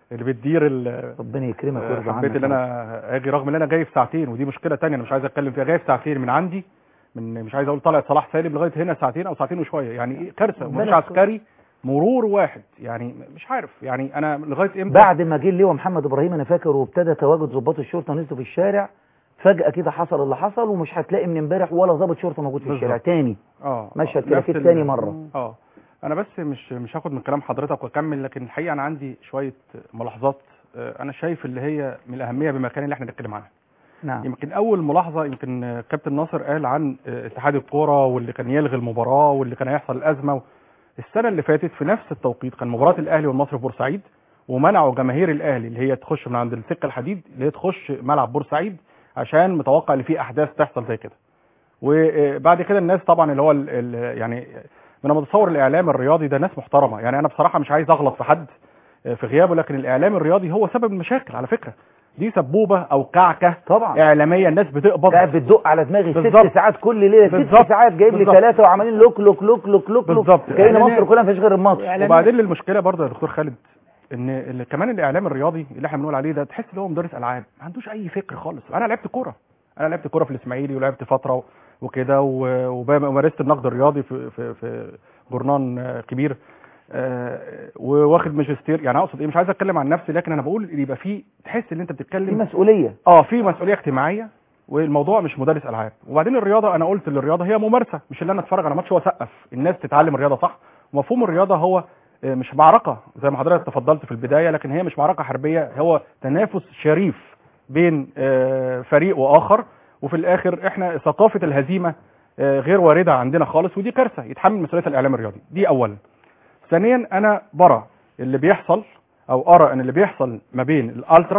اللي بتدير ال- ربنا يكرمك آه، ويرضى عنك حبيت ان يا رب. انا اجي رغم ان انا جاي في ساعتين ودي مشكله تانية انا مش عايز اتكلم فيها جاي في ساعتين من عندي من مش عايز اقول طلعت صلاح سالم لغايه هنا ساعتين او ساعتين وشويه يعني ايه كارثه ومفيش ربنا عسكري مرور واحد يعني مش عارف يعني انا لغايه امتى بعد ما جه اللواء محمد ابراهيم انا فاكر وابتدى تواجد ضباط الشرطه نزلوا في الشارع فجاه كده حصل اللي حصل ومش هتلاقي من امبارح ولا ضابط شرطه موجود في الشارع بالظبط. تاني اه مشهد آه، كده نفس في ال- تاني مره اه انا بس مش مش هاخد من كلام حضرتك واكمل لكن الحقيقه انا عندي شويه ملاحظات آه، انا شايف اللي هي من الاهميه بمكان اللي احنا بنتكلم عنها نعم يمكن اول ملاحظه يمكن آه، كابتن ناصر قال عن آه، اتحاد الكوره واللي كان يلغي المباراه واللي كان هيحصل الازمه السنه اللي فاتت في نفس التوقيت كان مباراه الاهلي والمصري في بورسعيد ومنعوا جماهير الاهلي اللي هي تخش من عند السكه الحديد اللي هي تخش ملعب بورسعيد عشان متوقع ان في احداث تحصل زي كده وبعد كده الناس طبعا اللي هو ال ال يعني انا متصور الاعلام الرياضي ده ناس محترمه يعني انا بصراحه مش عايز اغلط في حد في غيابه لكن الاعلام الرياضي هو سبب المشاكل على فكره دي سبوبه او كعكه طبعا اعلاميه الناس بتقبض قاعد بتدق على دماغي بالظبط. ست ساعات كل ليله ست بالظبط. ساعات جايب لي بالظبط. ثلاثه وعمالين لوك لوك لوك لوك لوك لوك بالظبط. كأن إعلانات. مصر كلها ما فيش غير المصر وبعدين المشكله برضه يا دكتور خالد ان ال- كمان الاعلام الرياضي اللي احنا بنقول عليه ده تحس ان هو مدرس العاب ما عندوش اي فكر خالص انا لعبت كوره انا لعبت كوره في الاسماعيلي ولعبت فتره و- وكده و- وب- ومارست النقد الرياضي في في في جورنان آه، كبير آه، وواخد ماجستير يعني اقصد ايه مش عايز اتكلم عن نفسي لكن انا بقول يبقى في تحس ان انت بتتكلم في مسؤوليه اه في مسؤوليه اجتماعيه والموضوع مش مدرس العاب وبعدين الرياضه انا قلت ان الرياضه هي ممارسه مش اللي انا اتفرج على ماتش واسقف الناس تتعلم الرياضه صح ومفهوم الرياضه هو آه، مش معركه زي ما حضرتك تفضلت في البدايه لكن هي مش معركه حربيه هو تنافس شريف بين آه، فريق واخر وفي الاخر احنا ثقافه الهزيمه آه، غير وارده عندنا خالص ودي كارثه يتحمل مسؤوليه الاعلام الرياضي دي اولا ثانيا انا برى اللي بيحصل او ارى ان اللي بيحصل ما بين الالتراس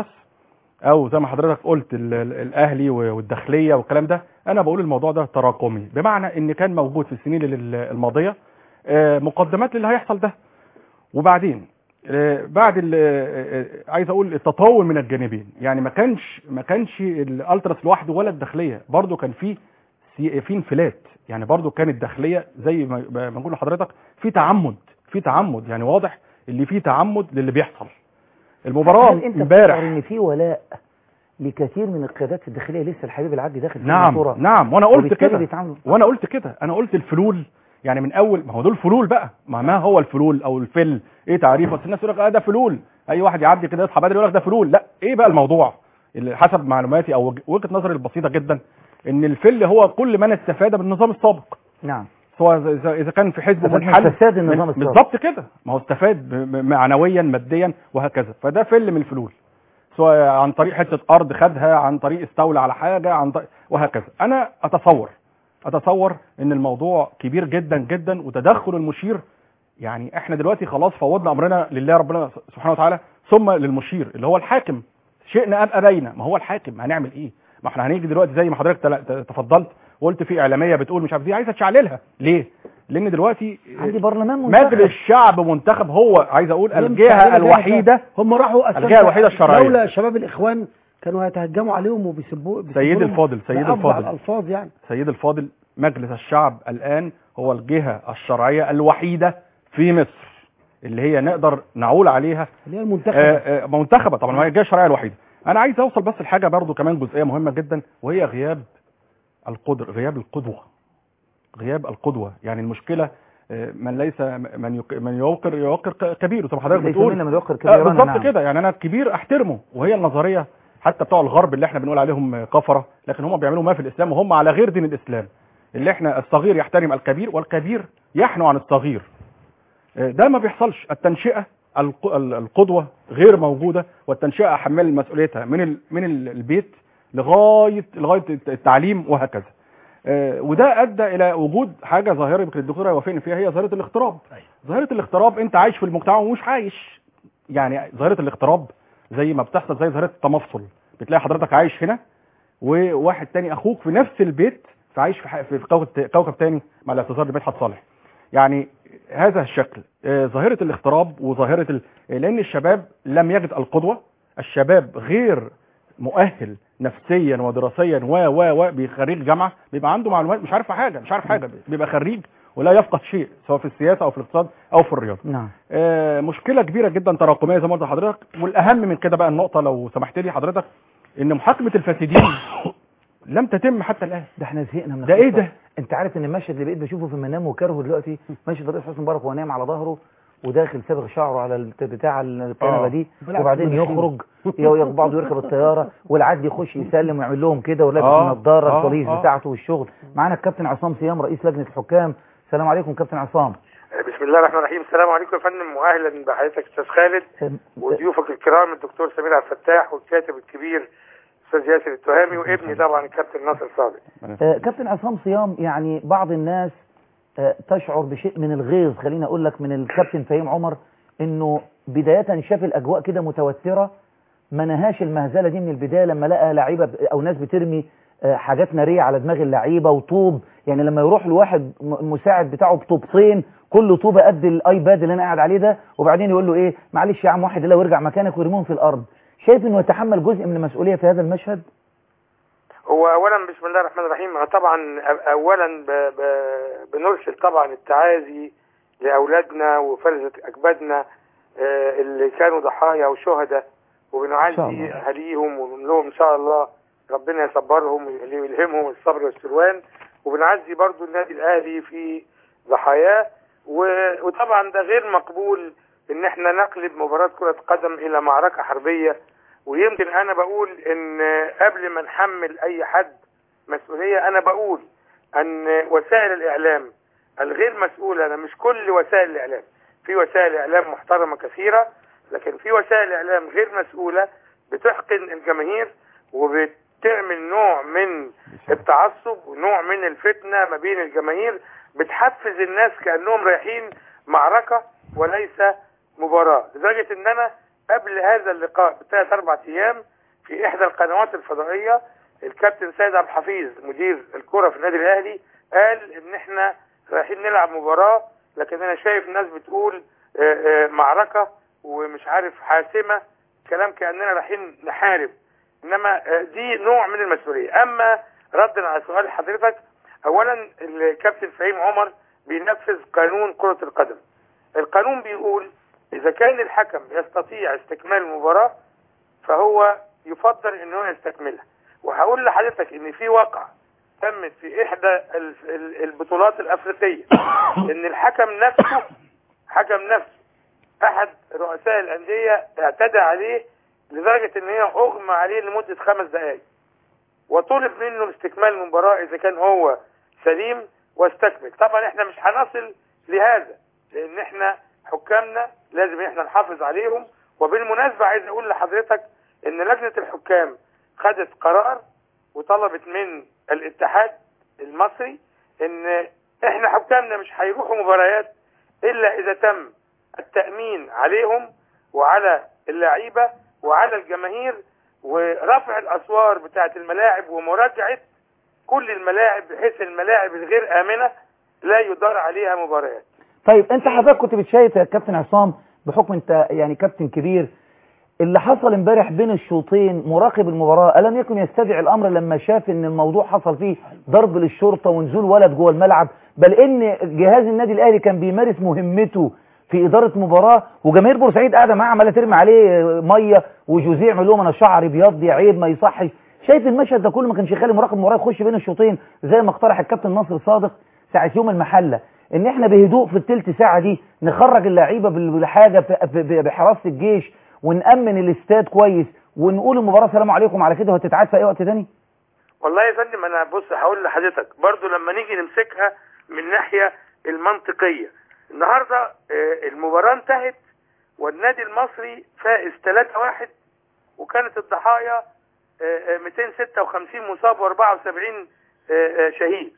او زي ما حضرتك قلت ال- ال- الاهلي والداخليه والكلام ده انا بقول الموضوع ده تراكمي بمعنى ان كان موجود في السنين ال- الماضيه آه، مقدمات للي هيحصل ده وبعدين آه، بعد ال- آه، آه، عايز اقول التطاول من الجانبين يعني ما كانش ما كانش الالتراس لوحده ولا الداخليه برضو كان في سي- في انفلات يعني برضو كانت الداخليه زي ما ما بنقول لحضرتك في تعمد في تعمد يعني واضح اللي فيه تعمد للي بيحصل المباراه هل انت امبارح بتشعر ان في ولاء لكثير من القيادات الداخليه لسه الحبيب العدلي داخل في نعم المنصورة نعم وانا قلت وبالتالي كده بيتعاملوا وانا قلت كده انا قلت الفلول يعني من اول ما هو دول فلول بقى ما ما هو الفلول او الفل ايه تعريفه بس الناس يقول لك اه ده فلول اي واحد يعدي كده يصحى بدري يقول لك ده فلول لا ايه بقى الموضوع اللي حسب معلوماتي او وج- وجهه نظري البسيطه جدا ان الفل هو كل من استفاد من النظام السابق نعم سواء اذا إذا كان في حزب استفاد من منحل فساد النظام من- السابق. بالظبط كده ما هو استفاد ب- ب- معنويا ماديا وهكذا فده فل من الفلول سواء عن طريق حته ارض خدها عن طريق استولى على حاجه عن طريق وهكذا انا اتصور اتصور ان الموضوع كبير جدا جدا وتدخل المشير يعني احنا دلوقتي خلاص فوضنا امرنا لله ربنا سبحانه وتعالى ثم للمشير اللي هو الحاكم شئنا ام ابينا ما هو الحاكم هنعمل ايه ما احنا هنيجي دلوقتي زي ما حضرتك تل- ت- تفضلت وقلت في اعلاميه بتقول مش عارف دي عايزه تشعللها ليه لان دلوقتي عندي برلمان منتخب مجلس شعب منتخب هو عايز اقول لم الجهه تعملوا ذلك. الوحيده هم راحوا أساسا الجهه الوحيده الشرعيه لولا شباب الاخوان كانوا هيتهجموا عليهم وبيسبوا سيد بيسبوا لهم الفاضل سيد بأفظع الفاضل الالفاظ يعني سيد الفاضل مجلس الشعب الآن هو الجهة الشرعية الوحيدة في مصر اللي هي نقدر نعول عليها اللي هي المنتخبه آه، آه، منتخبة طبعا وهي الجهة الشرعية الوحيدة أنا عايز أوصل بس لحاجة برضو كمان جزئية مهمة جدا وهي غياب القدر غياب القدوة غياب القدوة يعني المشكلة آه، من ليس من يك... من يوقر يوقر ك- كبير زي ما حضرتك ليس بتقول منا من يوقر آه، كبيرنا، بالظبط نعم. كده يعني انا الكبير احترمه وهي النظريه حتى بتوع الغرب اللي احنا بنقول عليهم كفره لكن هم بيعملوا ما في الاسلام وهم على غير دين الاسلام اللي احنا الصغير يحترم الكبير والكبير يحنو عن الصغير آه، ده ما بيحصلش التنشئه الق- ال- القدوه غير موجوده والتنشئه احمل مسؤوليتها من ال... من ال- البيت لغايه لغايه التعليم وهكذا آه، وده ادى الى وجود حاجه ظاهره يمكن الدكتور هيوافقني فيها هي ظاهره الاغتراب ظاهره الاغتراب انت عايش في المجتمع ومش عايش يعني ظاهره الاغتراب زي ما بتحصل زي ظاهره التمفصل بتلاقي حضرتك عايش هنا وواحد تاني اخوك في نفس البيت فعايش في ح- في كوكب كوكب تاني مع الاعتذار لمدحت صالح يعني هذا الشكل آه، ظاهره الاغتراب وظاهره ال... لان الشباب لم يجد القدوه الشباب غير مؤهل نفسيا ودراسيا و و و بخريج جامعه بيبقى عنده معلومات مش عارف حاجه مش عارف حاجه بيبقى خريج ولا يفقه شيء سواء في السياسه او في الاقتصاد او في الرياضه نعم آه، مشكله كبيره جدا تراكميه زي ما قلت لحضرتك والاهم من كده بقى النقطه لو سمحت لي حضرتك ان محاكمه الفاسدين لم تتم حتى الان ده احنا زهقنا من ده ايه القصة. ده انت عارف ان المشهد اللي بقيت بشوفه في المنام وكرهه دلوقتي مشهد الرئيس حسني مبارك وهو نايم على ظهره وداخل صابغ شعره على الت- بتاع الكنبه آه. دي بالعكس وبعدين من الحين. يخرج ياخد بعضه يركب الطياره والعد يخش يسلم ويعمل لهم كده ولابس آه. النضاره آه. البوليس آه. بتاعته والشغل معانا الكابتن عصام صيام رئيس لجنه الحكام السلام عليكم كابتن عصام بسم الله الرحمن الرحيم السلام عليكم يا فندم واهلا بحضرتك استاذ خالد وضيوفك الكرام الدكتور سمير عبد الفتاح والكاتب الكبير استاذ ياسر التهامي وابني طبعا الكابتن ناصر صادق آه، كابتن عصام صيام يعني بعض الناس آه، تشعر بشيء من الغيظ خليني اقول لك من الكابتن فهيم عمر انه بداية شاف الاجواء كده متوترة ما نهاش المهزلة دي من البداية لما لقى لعيبة ب- او ناس بترمي آه، حاجات نارية على دماغ اللعيبة وطوب يعني لما يروح لواحد م- المساعد بتاعه بطوبتين كل طوبة قد الايباد اللي انا قاعد عليه ده وبعدين يقول له ايه معلش يا عم واحد الله وارجع مكانك ويرميهم في الارض شايف انه يتحمل جزء من المسؤولية في هذا المشهد هو اولا بسم الله الرحمن الرحيم طبعا أ- اولا ب... ب... بنرسل طبعا التعازي لاولادنا وفرزة اجدادنا آه، اللي كانوا ضحايا وشهداء وبنعزي اهاليهم ونقول لهم ان شاء الله ربنا يصبرهم ويلهمهم الصبر والسلوان وبنعزي برضو النادي الاهلي في ضحاياه و- وطبعا ده غير مقبول ان احنا نقلب مباراة كرة قدم الى معركة حربية ويمكن انا بقول ان قبل ما نحمل اي حد مسؤولية انا بقول ان وسائل الاعلام الغير مسؤولة انا مش كل وسائل الاعلام في وسائل اعلام محترمة كثيرة لكن في وسائل اعلام غير مسؤولة بتحقن الجماهير وبتعمل نوع من التعصب ونوع من الفتنة ما بين الجماهير بتحفز الناس كأنهم رايحين معركة وليس مباراة لدرجة ان انا قبل هذا اللقاء بثلاث اربع ايام في احدى القنوات الفضائية الكابتن سيد عبد الحفيظ مدير الكرة في النادي الاهلي قال ان احنا رايحين نلعب مباراة لكن انا شايف ناس بتقول آه، آه، معركة ومش عارف حاسمة كلام كأننا رايحين نحارب انما آه، دي نوع من المسؤولية اما ردا على سؤال حضرتك اولا الكابتن فهيم عمر بينفذ قانون كرة القدم القانون بيقول اذا كان الحكم يستطيع استكمال المباراة فهو يفضل ان هو يستكملها وهقول لحضرتك ان في واقع تمت في احدى ال- ال- البطولات الافريقية ان الحكم نفسه حكم نفسه احد رؤساء الاندية اعتدى عليه لدرجة ان هي اغمى عليه لمدة خمس دقائق وطلب منه استكمال المباراة اذا كان هو سليم واستكمل طبعا احنا مش هنصل لهذا لان احنا حكامنا لازم احنا نحافظ عليهم وبالمناسبة عايز اقول لحضرتك ان لجنة الحكام خدت قرار وطلبت من الاتحاد المصري ان احنا حكامنا مش هيروحوا مباريات الا اذا تم التأمين عليهم وعلى اللعيبة وعلى الجماهير ورفع الاسوار بتاعة الملاعب ومراجعة كل الملاعب بحيث الملاعب الغير امنة لا يدار عليها مباريات طيب انت حضرتك كنت بتشايف يا كابتن عصام بحكم انت يعني كابتن كبير اللي حصل امبارح بين الشوطين مراقب المباراة ألم يكن يستدعي الأمر لما شاف ان الموضوع حصل فيه ضرب للشرطة ونزول ولد جوه الملعب بل ان جهاز النادي الأهلي كان بيمارس مهمته في إدارة مباراة وجماهير بورسعيد قاعدة معاه عمالة ترمي عليه مية وجوزيه يعمل لهم انا شعري بيض يا عيب ما يصحش شايف المشهد ده كله ما كانش يخلي مراقب المباراة يخش بين الشوطين زي ما اقترح الكابتن ناصر صادق ساعة يوم المحلة ان احنا بهدوء في التلت ساعة دي نخرج اللعيبة بالحاجة في- في- بحراسة الجيش ونأمن الاستاد كويس ونقول المباراة سلام عليكم على كده وهتتعاد في اي وقت تاني والله يا فندم انا بص هقول لحضرتك برضو لما نيجي نمسكها من الناحية المنطقية النهاردة آه، المباراة انتهت والنادي المصري فائز 3-1 وكانت الضحايا آه، آه، 256 مصاب و74 شهيد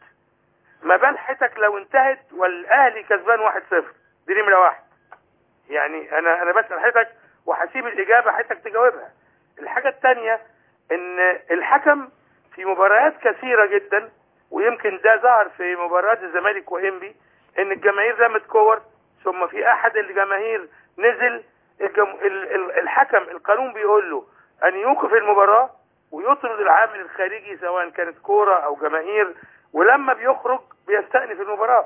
ما بال حياتك لو انتهت والاهلي كسبان 1-0 دي نمرة واحد يعني انا انا بسأل حضرتك وهسيب الاجابة حضرتك تجاوبها الحاجة الثانية ان الحكم في مباريات كثيرة جدا ويمكن ده ظهر في مباراة الزمالك وانبي ان الجماهير رمت كور ثم في احد الجماهير نزل الجم... ال... ال... الحكم القانون بيقول له ان يوقف المباراة ويطرد العامل الخارجي سواء كانت كورة او جماهير ولما بيخرج بيستأنف المباراة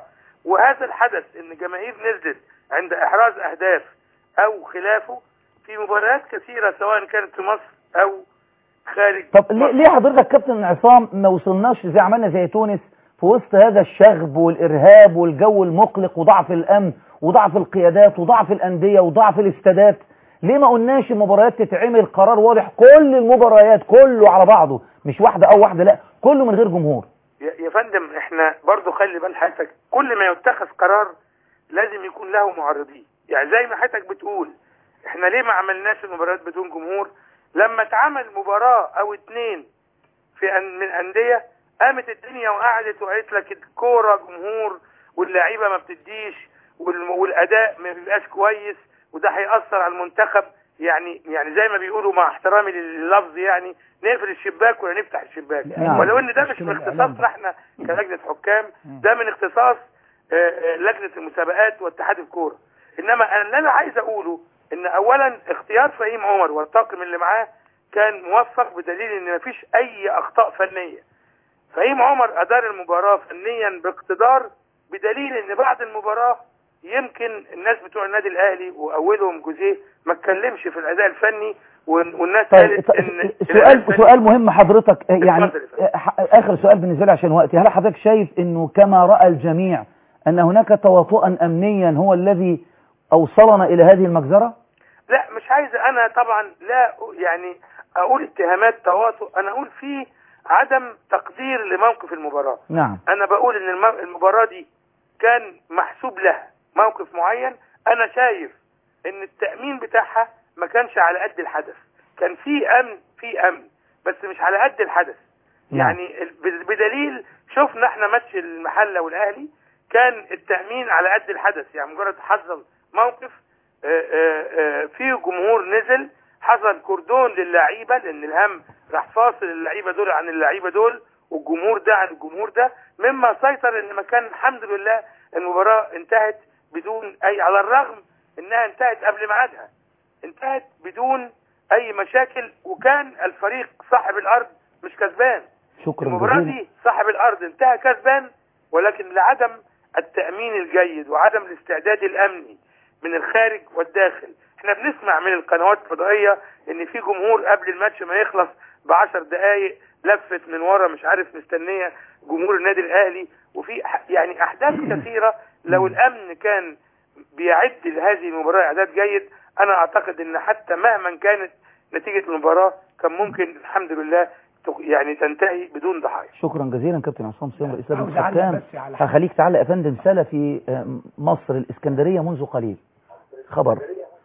وهذا الحدث ان جماهير نزلت عند احراز اهداف او خلافه في مباريات كثيره سواء كانت في مصر او خارج طب ليه, ليه حضرتك كابتن عصام ما وصلناش زي عملنا زي تونس في وسط هذا الشغب والارهاب والجو المقلق وضعف الامن وضعف القيادات وضعف الانديه وضعف الاستادات ليه ما قلناش المباريات تتعمل قرار واضح كل المباريات كله على بعضه مش واحده او واحده لا كله من غير جمهور يا يا فندم احنا برضو خلي بال حضرتك كل ما يتخذ قرار لازم يكون له معارضين يعني زي ما حضرتك بتقول احنا ليه ما عملناش المباريات بدون جمهور لما اتعمل مباراة او اتنين في أن من اندية قامت الدنيا وقعدت وقالت لك الكورة جمهور واللعيبة ما بتديش والم- والاداء ما بيبقاش كويس وده هيأثر على المنتخب يعني يعني زي ما بيقولوا مع احترامي لللفظ يعني نقفل الشباك ولا نفتح الشباك نعم. ولو ان ده مش مشكلة من الإعلام. اختصاصنا احنا كلجنة حكام ده من اختصاص آه، آه، لجنة المسابقات واتحاد الكورة انما انا اللي انا عايز اقوله ان اولا اختيار فهيم عمر والطاقم اللي معاه كان موفق بدليل ان مفيش اي اخطاء فنية فهيم عمر ادار المباراة فنيا باقتدار بدليل ان بعد المباراة يمكن الناس بتوع النادي الاهلي واولهم جوزيه ما اتكلمش في الاداء الفني وال- والناس طيب قالت ط- ان سؤال سؤال مهم حضرتك آه، يعني اتفضل يا آه، ح- اخر سؤال بالنسبه لي عشان وقتي هل حضرتك شايف انه كما راى الجميع ان هناك تواطؤا امنيا هو الذي اوصلنا الى هذه المجزره لا مش عايز انا طبعا لا أ- يعني اقول اتهامات تواطؤ انا اقول في عدم تقدير لموقف المباراة نعم انا بقول ان الم- المباراة دي كان محسوب لها موقف معين انا شايف ان التأمين بتاعها ما كانش على قد الحدث كان في امن في امن بس مش على قد الحدث يعني ال- ب- بدليل شفنا احنا ماتش المحله والاهلي كان التامين على قد الحدث يعني مجرد حصل موقف آه، آه، آه، فيه جمهور نزل حصل كردون للعيبه لان الهم راح فاصل اللعيبه دول عن اللعيبه دول والجمهور ده عن الجمهور ده مما سيطر ان مكان الحمد لله المباراه انتهت بدون اي على الرغم انها انتهت قبل ميعادها انتهت بدون اي مشاكل وكان الفريق صاحب الارض مش كسبان شكرا المباراة جزيلا دي صاحب الأرض انتهى كسبان ولكن لعدم التأمين الجيد وعدم الاستعداد الأمني من الخارج والداخل احنا بنسمع من القنوات الفضائية ان في جمهور قبل الماتش ما يخلص بعشر دقايق لفت من ورا مش عارف مستنية جمهور النادي الأهلي وفي ح- يعني أحداث كثيرة لو الأمن كان بيعد لهذه المباراة إعداد جيد أنا أعتقد ان حتى مهما كانت نتيجة المباراة كان ممكن الحمد لله تق- يعني تنتهي بدون ضحايا شكرا جزيلا كابتن عصام صيام رئيس لجنه عاوز أعلق الحكام بس على حاجة. هخليك تعلق يا فندم سال في آه، مصر الاسكندريه منذ قليل خبر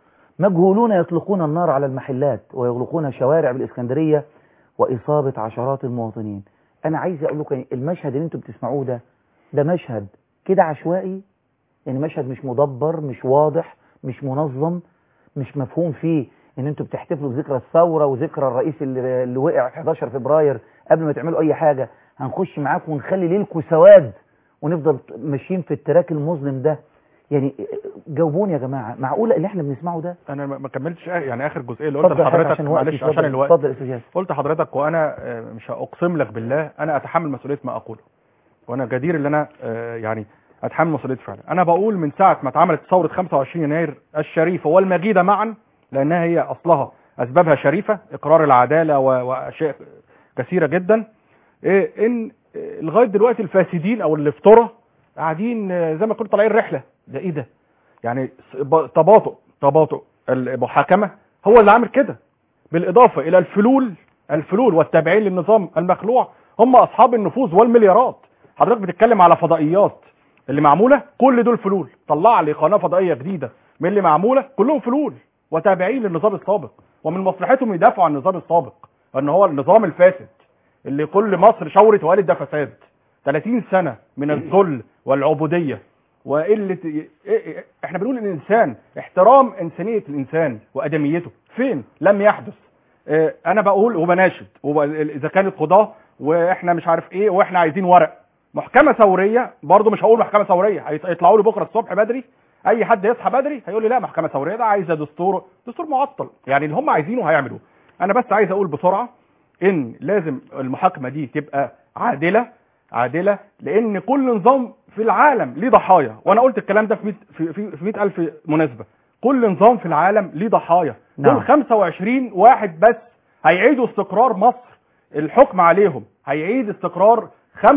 مجهولون يطلقون النار على المحلات ويغلقون شوارع بالاسكندريه واصابه عشرات المواطنين انا عايز اقول لكم المشهد اللي انتم بتسمعوه ده ده مشهد كده عشوائي يعني مشهد مش مدبر مش واضح مش منظم مش مفهوم فيه ان انتوا بتحتفلوا بذكرى الثوره وذكرى الرئيس اللي, اللي وقع في 11 فبراير قبل ما تعملوا اي حاجه هنخش معاكم ونخلي ليلكم سواد ونفضل ماشيين في التراك المظلم ده يعني جاوبوني يا جماعه معقوله اللي احنا بنسمعه ده انا ما ما كملتش آه، يعني اخر جزئيه اللي قلت اتفضل حضرتك لحضرتك عشان وقتي، معلش اتفضل، عشان الوقت اتفضل يا استاذ ياسر. قلت لحضرتك وانا آه، مش هاقسم لك بالله انا اتحمل مسؤوليه ما اقوله وانا جدير ان انا آه، يعني اتحمل مسؤوليه فعلا انا بقول من ساعه ما اتعملت ثوره 25 يناير الشريفه والمجيده معا لانها هي اصلها اسبابها شريفه اقرار العداله و- واشياء كثيره جدا إيه ان آه، لغايه دلوقتي الفاسدين او اللي افترى قاعدين آه، زي ما كنت طالعين رحله ده ايه ده يعني س- ب- تباطؤ تباطؤ المحاكمه هو اللي عامل كده بالاضافه الى الفلول الفلول والتابعين للنظام المخلوع هم اصحاب النفوذ والمليارات حضرتك بتتكلم على فضائيات اللي معموله كل دول فلول طلع لي قناه فضائيه جديده من اللي معموله كلهم فلول وتابعين للنظام السابق ومن مصلحتهم يدافعوا عن النظام السابق ان هو النظام الفاسد اللي كل مصر شاورت وقالت ده فساد 30 سنه من الذل والعبوديه وقله إيه- إيه- احنا بنقول ان الانسان احترام انسانيه الانسان وادميته فين لم يحدث آه، انا بقول وبناشد وب- اذا كانت قضاه واحنا مش عارف ايه واحنا عايزين ورق محكمه ثوريه برضه مش هقول محكمه ثوريه هيط- هيطلعوا لي بكره الصبح بدري اي حد يصحى بدري هيقول لي لا محكمه ثوريه ده عايزه دستور دستور معطل يعني اللي هم عايزينه هيعملوه انا بس عايز اقول بسرعه ان لازم المحاكمه دي تبقى عادله عادله لان كل نظام في العالم ليه ضحايا وانا قلت الكلام ده في 100 في في في 100000 مناسبه كل نظام في العالم ليه ضحايا نعم. دول 25 واحد بس هيعيدوا استقرار مصر الحكم عليهم هيعيد استقرار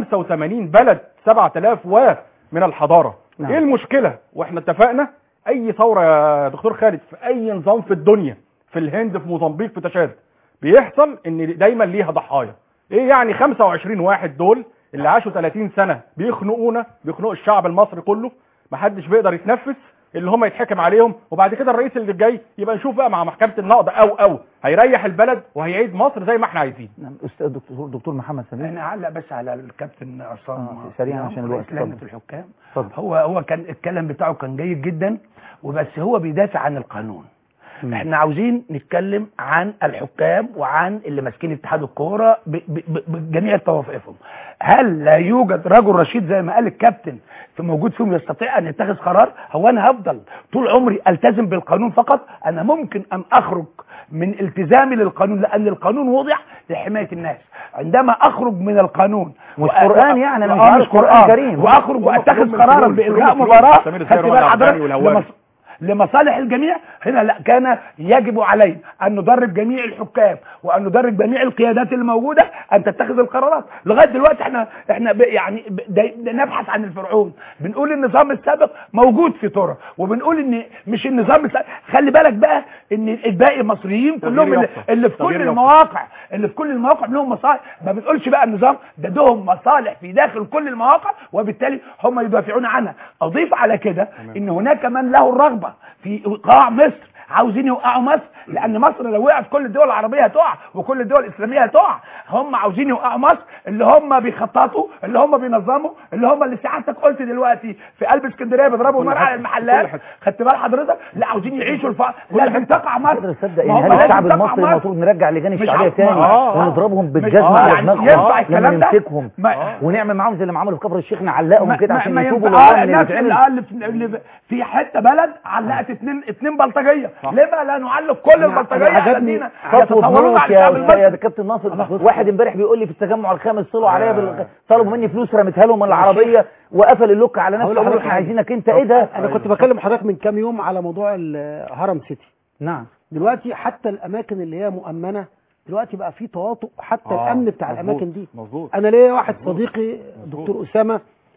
85 بلد 7000 و من الحضاره نعم. ايه المشكله واحنا اتفقنا اي ثوره يا دكتور خالد في اي نظام في الدنيا في الهند في موزمبيق في تشاد بيحصل ان دايما ليها ضحايا ايه يعني 25 واحد دول اللي عاشوا 30 سنه بيخنقونا بيخنقوا الشعب المصري كله محدش بيقدر يتنفس اللي هم يتحكم عليهم وبعد كده الرئيس اللي جاي يبقى نشوف بقى مع محكمه النقض او او هيريح البلد وهيعيد مصر زي ما احنا عايزين نعم استاذ دكتور دكتور محمد سمير انا هعلق بس على الكابتن عصام آه، سريعاً عشان الوقت، رئيس لجنه اتفضل. الحكام اتفضل. هو هو كان الكلام بتاعه كان جيد جدا وبس هو بيدافع عن القانون مم. احنا عاوزين نتكلم عن الحكام وعن اللي ماسكين اتحاد الكوره ب- ب- ب- بجميع طوائفهم هل لا يوجد رجل رشيد زي ما قال الكابتن في موجود فيهم يستطيع ان يتخذ قرار هو انا هفضل طول عمري التزم بالقانون فقط انا ممكن ان اخرج من التزامي للقانون لان القانون وضع لحمايه الناس عندما اخرج من القانون مش وأ- قرآن يعني، أنا مش وآه عارف قرآن كريم. واخرج واتخذ هم قرارا الفلول، بالغاء الفلول. مباراه سمير خدت الزاهر بال والعبداني حضرتك والهواري. لمص- لمصالح الجميع هنا لا كان يجب علينا ان ندرب جميع الحكام وان ندرب جميع القيادات الموجوده ان تتخذ القرارات لغايه دلوقتي احنا احنا ب- يعني ب- دا- دا نبحث عن الفرعون بنقول النظام السابق موجود في ترى وبنقول ان مش النظام السابق خلي بالك بقى ان الباقي مصريين كلهم اللي, يافطة. اللي في تغيير كل يافطة. المواقع اللي في كل المواقع لهم مصالح ما بنقولش بقى النظام ده لهم مصالح في داخل كل المواقع وبالتالي هم يدافعون عنها اضيف على كده ان هناك من له الرغبه في ايقاع مصر عاوزين يوقعوا مصر لان مصر لو وقعت كل الدول العربيه هتقع وكل الدول الاسلاميه هتقع هم عاوزين يوقعوا مصر اللي هم بيخططوا اللي هم بينظموا اللي هم اللي سعادتك قلت دلوقتي في قلب اسكندريه بيضربوا كل نار حتة. على المحلات كل حتة. خدت بال حضرتك لا عاوزين يعيشوا الفقر لازم تقع مصر قادر تصدق ما ان هم هل لازم الشعب تقع المصري مصر. المفروض نرجع لجان مش الشعبيه عارف- تاني آه، آه. ونضربهم مش- بالجزمه آه، على يعني دماغهم ينفع لما الكلام ده؟ نمسكهم ما- ونعمل معاهم زي اللي عملوا في كفر الشيخ نعلقهم ما- كده ما- عشان ما يتوبوا ينفع- لله آه، اللي الناس بيتعمل اللي اللي في- اللي في- في حته بلد علقت اتنين اتنين بلطجيه ليه بقى لا نعلق كل أنا- البلطجيه أنا عجبني الذين خطوة يتطاولون موت على يا الشعب يا المصري كابتن ناصر واحد امبارح بيقول لي في التجمع الخامس طلعوا عليا بال... طلبوا مني فلوس رميتها لهم من العربيه وقفل اللوك على نفسه هقول قالوا لحضرتك احنا حاجة. عايزينك انت ايه ده انا كنت بكلم حضرتك من كام يوم على موضوع الهرم سيتي نعم دلوقتي حتى الاماكن اللي هي مؤمنه دلوقتي بقى في تواطؤ حتى آه، الامن بتاع مظبوط، الاماكن دي مظبوط انا ليا واحد صديقي دكتور اسامه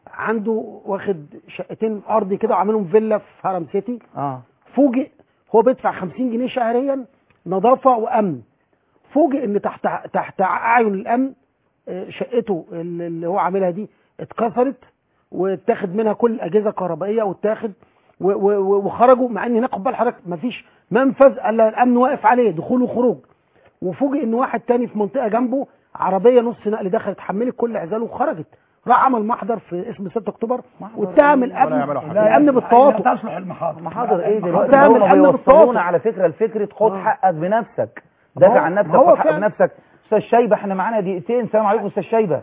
عنده واخد شقتين ارضي كده وعاملهم فيلا في هرم سيتي اه فوجئ هو بيدفع 50 جنيه شهريا نظافه وامن فوجئ ان تحت تحت اعين الامن آه، شقته اللي اللي هو عاملها دي اتكسرت واتاخد منها كل الاجهزه الكهربائيه واتاخد و- و- و- وخرجوا مع ان هناك خد بال حضرتك مفيش منفذ الا الامن واقف عليه دخول وخروج وفوجئ ان واحد تاني في منطقه جنبه عربيه نص نقل دخلت حملت كل عزاله وخرجت راح عمل محضر في اسم 6 اكتوبر واتهم الامن يعملوا حاجة. الامن بالتواطؤ لا تصلح المحاضر محاضر ايه دلوقتي اتهم هم الامن بيوصلونا بالتواطؤ على فكره لفكره خد آه. حقك بنفسك ما دافع هو- عن نفسك ما هو خد حقك فعلا. بنفسك استاذ شيبه احنا معانا دقيقتين السلام عليكم استاذ شيبه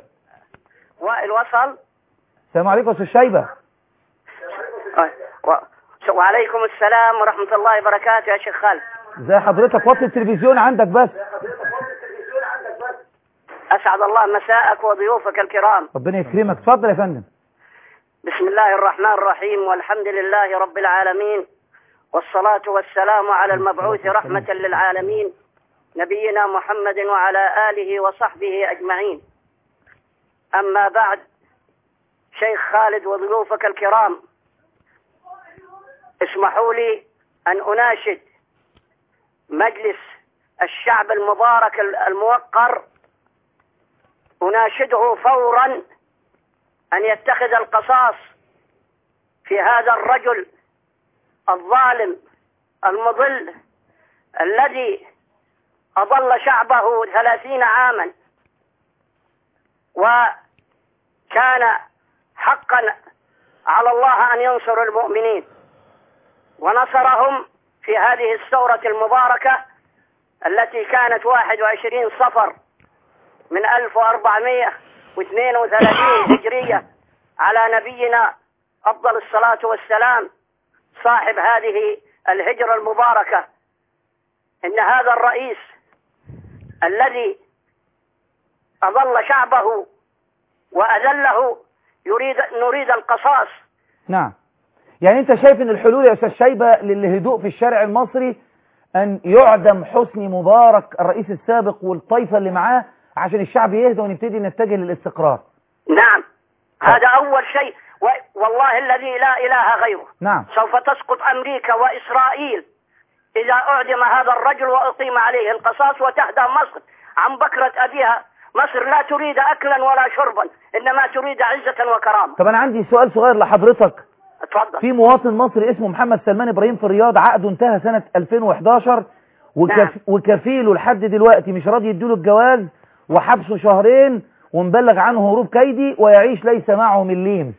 وائل وصل السلام عليكم استاذ شيبه و... وعليكم السلام ورحمة الله وبركاته يا شيخ خالد زي حضرتك وطي التلفزيون عندك بس أسعد الله مساءك وضيوفك الكرام ربنا يكرمك اتفضل يا فندم بسم الله الرحمن الرحيم والحمد لله رب العالمين والصلاة والسلام على المبعوث رحمة للعالمين نبينا محمد وعلى آله وصحبه أجمعين أما بعد شيخ خالد وضيوفك الكرام اسمحوا لي أن أناشد مجلس الشعب المبارك الموقر أناشده فورا أن يتخذ القصاص في هذا الرجل الظالم المضل الذي أضل شعبه ثلاثين عاما وكان حقا على الله أن ينصر المؤمنين ونصرهم في هذه الثورة المباركة التي كانت 21 صفر من 1432 هجرية على نبينا أفضل الصلاة والسلام صاحب هذه الهجرة المباركة إن هذا الرئيس الذي أضل شعبه وأذله يريد نريد القصاص نعم يعني انت شايف ان الحلول يا استاذ شيبه للهدوء في الشارع المصري ان يعدم حسني مبارك الرئيس السابق والطائفه اللي معاه عشان الشعب يهدى ونبتدي نتجه للاستقرار نعم هذا أول شيء و... والله الذي لا إله غيره نعم سوف تسقط أمريكا وإسرائيل إذا أعدم هذا الرجل وأقيم عليه القصاص وتهدى مصر عن بكرة أبيها مصر لا تريد أكلا ولا شربا إنما تريد عزة وكرامة طب انا عندي سؤال صغير لحضرتك اتفضل في مواطن مصري اسمه محمد سلمان ابراهيم في الرياض عقده انتهى سنة 2011 وكف... نعم. وكفيله لحد دلوقتي مش راضي يديله الجواز وحبسه شهرين ومبلغ عنه هروب كيدي ويعيش ليس معه مليم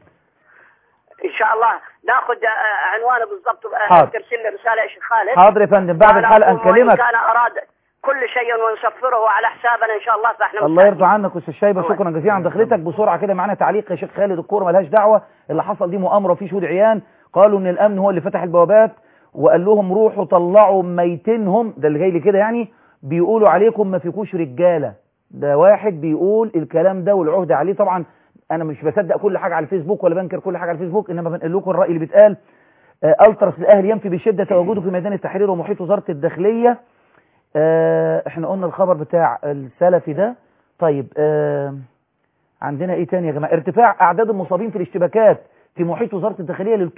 إن شاء الله ناخذ آه، عنوانه بالضبط آه، حاضر. ترسل لي رسالة يا شيخ خالد حاضر يا فندم بعد وأنا الحلقة أقول وإن نكلمك كان أراد كل شيء ونسفره على حسابنا إن شاء الله فإحنا الله يرضى عنك استاذ شيبه شكرا جزيلا عن دخلتك بسرعه كده معانا تعليق يا شيخ خالد الكوره ملهاش دعوه اللي حصل دي مؤامره وفي شهود عيان قالوا ان الامن هو اللي فتح البوابات وقال لهم روحوا طلعوا ميتينهم ده اللي جاي لي كده يعني بيقولوا عليكم ما فيكوش رجاله ده واحد بيقول الكلام ده والعهد عليه طبعا انا مش بصدق كل حاجه على الفيسبوك ولا بنكر كل حاجه على الفيسبوك انما بنقل لكم الراي اللي بيتقال آه، التراس الاهلي ينفي بشده تواجده في ميدان التحرير ومحيط وزاره الداخليه آه، احنا قلنا الخبر بتاع السلفي ده طيب آه، عندنا ايه تاني يا جماعه ارتفاع اعداد المصابين في الاشتباكات في محيط وزاره الداخليه ل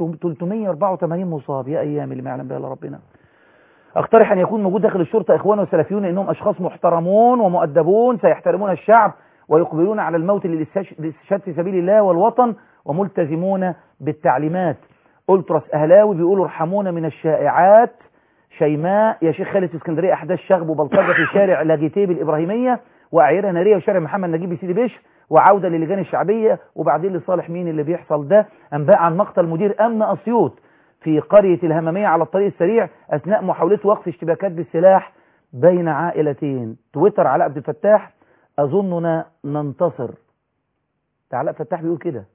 384 مصاب يا ايام اللي ما يعلم بها الا ربنا اقترح ان يكون موجود داخل الشرطه اخوان وسلفيون انهم اشخاص محترمون ومؤدبون سيحترمون الشعب ويقبلون على الموت للاستش- للاستشهاد في سبيل الله والوطن وملتزمون بالتعليمات التراس اهلاوي بيقولوا ارحمونا من الشائعات شيماء يا شيخ خالد في اسكندريه احداث شغب وبلطجه في شارع لاجيتيه بالابراهيميه واعيره ناريه وشارع محمد نجيب بسيدي بشر وعوده للجان الشعبيه وبعدين لصالح مين اللي بيحصل ده انباء عن مقتل مدير امن اسيوط في قريه الهماميه على الطريق السريع اثناء محاولته وقف اشتباكات بالسلاح بين عائلتين تويتر علاء عبد الفتاح اظننا ننتصر ده علاء فتاح بيقول كده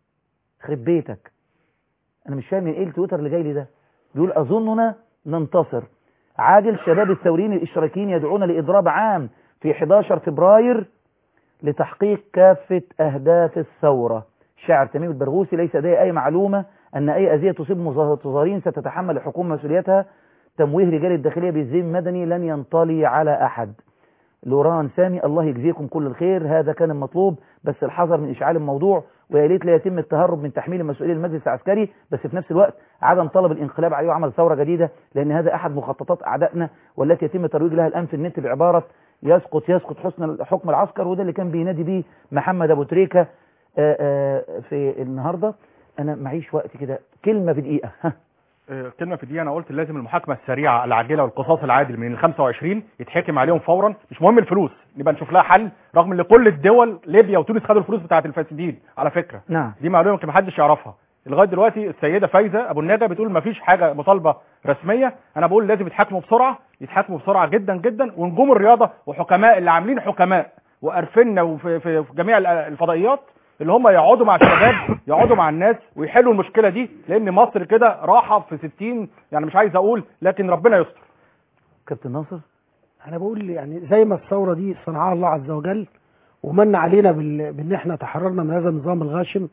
خرب بيتك انا مش فاهم ايه التويتر اللي جاي لي ده بيقول اظننا ننتصر عاجل شباب الثوريين الاشتراكيين يدعون لاضراب عام في 11 فبراير لتحقيق كافة أهداف الثورة شاعر تميم البرغوثي ليس لديه أي معلومة أن أي أذية تصيب مظاهرين ستتحمل الحكومة مسؤوليتها تمويه رجال الداخلية بالزين مدني لن ينطلي على أحد لوران سامي الله يجزيكم كل الخير هذا كان المطلوب بس الحذر من إشعال الموضوع ويا ريت لا يتم التهرب من تحميل المسؤولية للمجلس العسكري بس في نفس الوقت عدم طلب الانقلاب عليه وعمل ثورة جديدة لأن هذا أحد مخططات أعدائنا والتي يتم ترويج لها الآن في النت بعبارة يسقط يسقط حسن حكم العسكر وده اللي كان بينادي بيه محمد أبو تريكة آه، آه، في النهاردة أنا معيش وقت كده كلمة في دقيقة ها. آه، كلمة في دي انا قلت لازم المحاكمة السريعة العاجلة والقصاص العادل من ال 25 يتحكم عليهم فورا مش مهم الفلوس نبقى نشوف لها حل رغم ان كل الدول ليبيا وتونس خدوا الفلوس بتاعت الفاسدين على فكرة نعم دي معلومة يمكن محدش يعرفها لغايه دلوقتي السيده فايزه ابو النجا بتقول مفيش حاجه مطالبه رسميه انا بقول لازم يتحاكموا بسرعه يتحاكموا بسرعه جدا جدا ونجوم الرياضه وحكماء اللي عاملين حكماء وقرفنا وفي في في جميع ال- الفضائيات اللي هم يقعدوا مع الشباب يقعدوا مع الناس ويحلوا المشكله دي لان مصر كده راحه في 60 يعني مش عايز اقول لكن ربنا يستر كابتن ناصر انا بقول يعني زي ما الثوره دي صنعها الله عز وجل ومن علينا بال- بان احنا تحررنا من هذا النظام الغاشم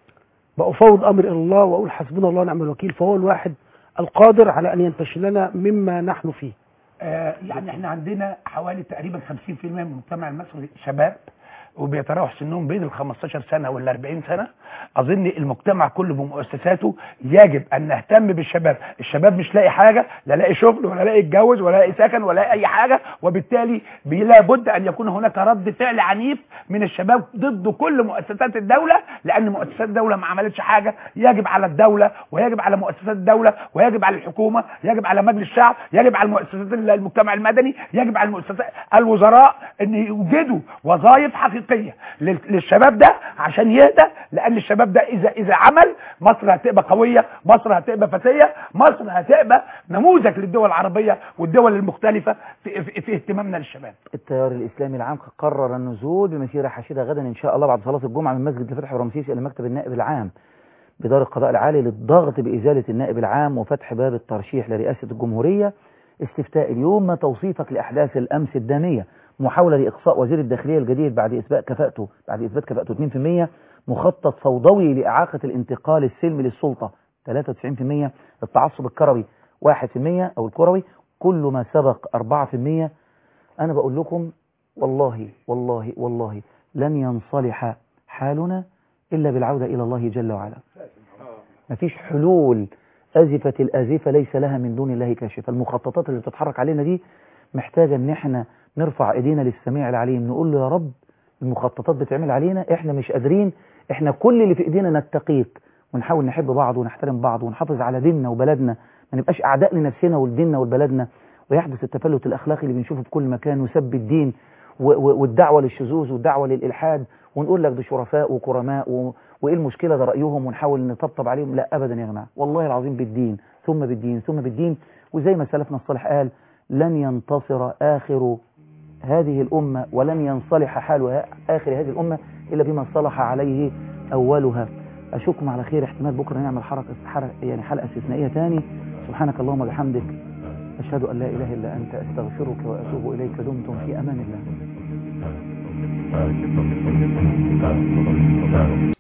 بأفوض امر الى الله واقول حسبنا الله ونعم الوكيل فهو الواحد القادر على ان ينتشل لنا مما نحن فيه آه، يعني احنا عندنا حوالي تقريبا 50% من المجتمع المصري شباب وبيتراوح سنهم بين ال 15 سنه وال 40 سنه اظن المجتمع كله بمؤسساته يجب ان نهتم بالشباب الشباب مش لاقي حاجه لا لاقي شغل ولا لاقي يتجوز ولا لاقي سكن ولا لاقي اي حاجه وبالتالي بي- لابد ان يكون هناك رد فعل عنيف من الشباب ضد كل مؤسسات الدوله لان مؤسسات الدوله ما عملتش حاجه يجب على الدوله ويجب على مؤسسات الدوله ويجب على الحكومه يجب على مجلس الشعب يجب على مؤسسات المجتمع المدني يجب على المؤسسات الوزراء ان يوجدوا وظائف حقيقيه لل- للشباب ده عشان يهدى لان الشباب ده اذا اذا عمل مصر هتبقى قويه مصر هتبقى فتيه مصر هتبقى نموذج للدول العربيه والدول المختلفه في, في, في اهتمامنا للشباب التيار الإسلامي العام قرر النزول بمسيرة حشيدة غدا إن شاء الله بعد صلاة الجمعة من مسجد الفتح ورمسيس إلى مكتب النائب العام بدار القضاء العالي للضغط بإزالة النائب العام وفتح باب الترشيح لرئاسة الجمهورية استفتاء اليوم ما توصيفك لأحداث الأمس الدامية محاولة لإقصاء وزير الداخلية الجديد بعد إثبات كفاءته بعد إثبات كفاءته 2% مخطط فوضوي لإعاقة الانتقال السلمي للسلطة 93% التعصب الكروي 1% أو الكروي كل ما سبق 4% أنا بقول لكم والله والله والله لن ينصلح حالنا إلا بالعودة إلى الله جل وعلا مفيش حلول أزفة الآزفة ليس لها من دون الله كاشفة المخططات اللي بتتحرك علينا دي محتاجة ان احنا نرفع ايدينا للسميع العليم نقول له يا رب المخططات بتعمل علينا احنا مش قادرين احنا كل اللي في ايدينا نتقيك ونحاول نحب بعض ونحترم بعض ونحافظ على ديننا وبلدنا ما نبقاش اعداء لنفسنا ولديننا ولبلدنا ويحدث التفلت الاخلاقي اللي بنشوفه في كل مكان وسب الدين و- و- والدعوة للشذوذ والدعوة للإلحاد ونقول لك ده شرفاء وكرماء و... وإيه المشكلة ده رأيهم ونحاول نطبطب عليهم لا أبدا يا جماعة والله العظيم بالدين ثم بالدين ثم بالدين وزي ما سلفنا الصالح قال لن ينتصر آخر هذه الأمة ولن ينصلح حال آخر هذه الأمة إلا بما صلح عليه أولها أشوفكم على خير احتمال بكرة نعمل حركة حركة يعني حلقة استثنائية تاني سبحانك اللهم وبحمدك أشهد أن لا إله إلا أنت أستغفرك وأتوب إليك دمتم في أمان الله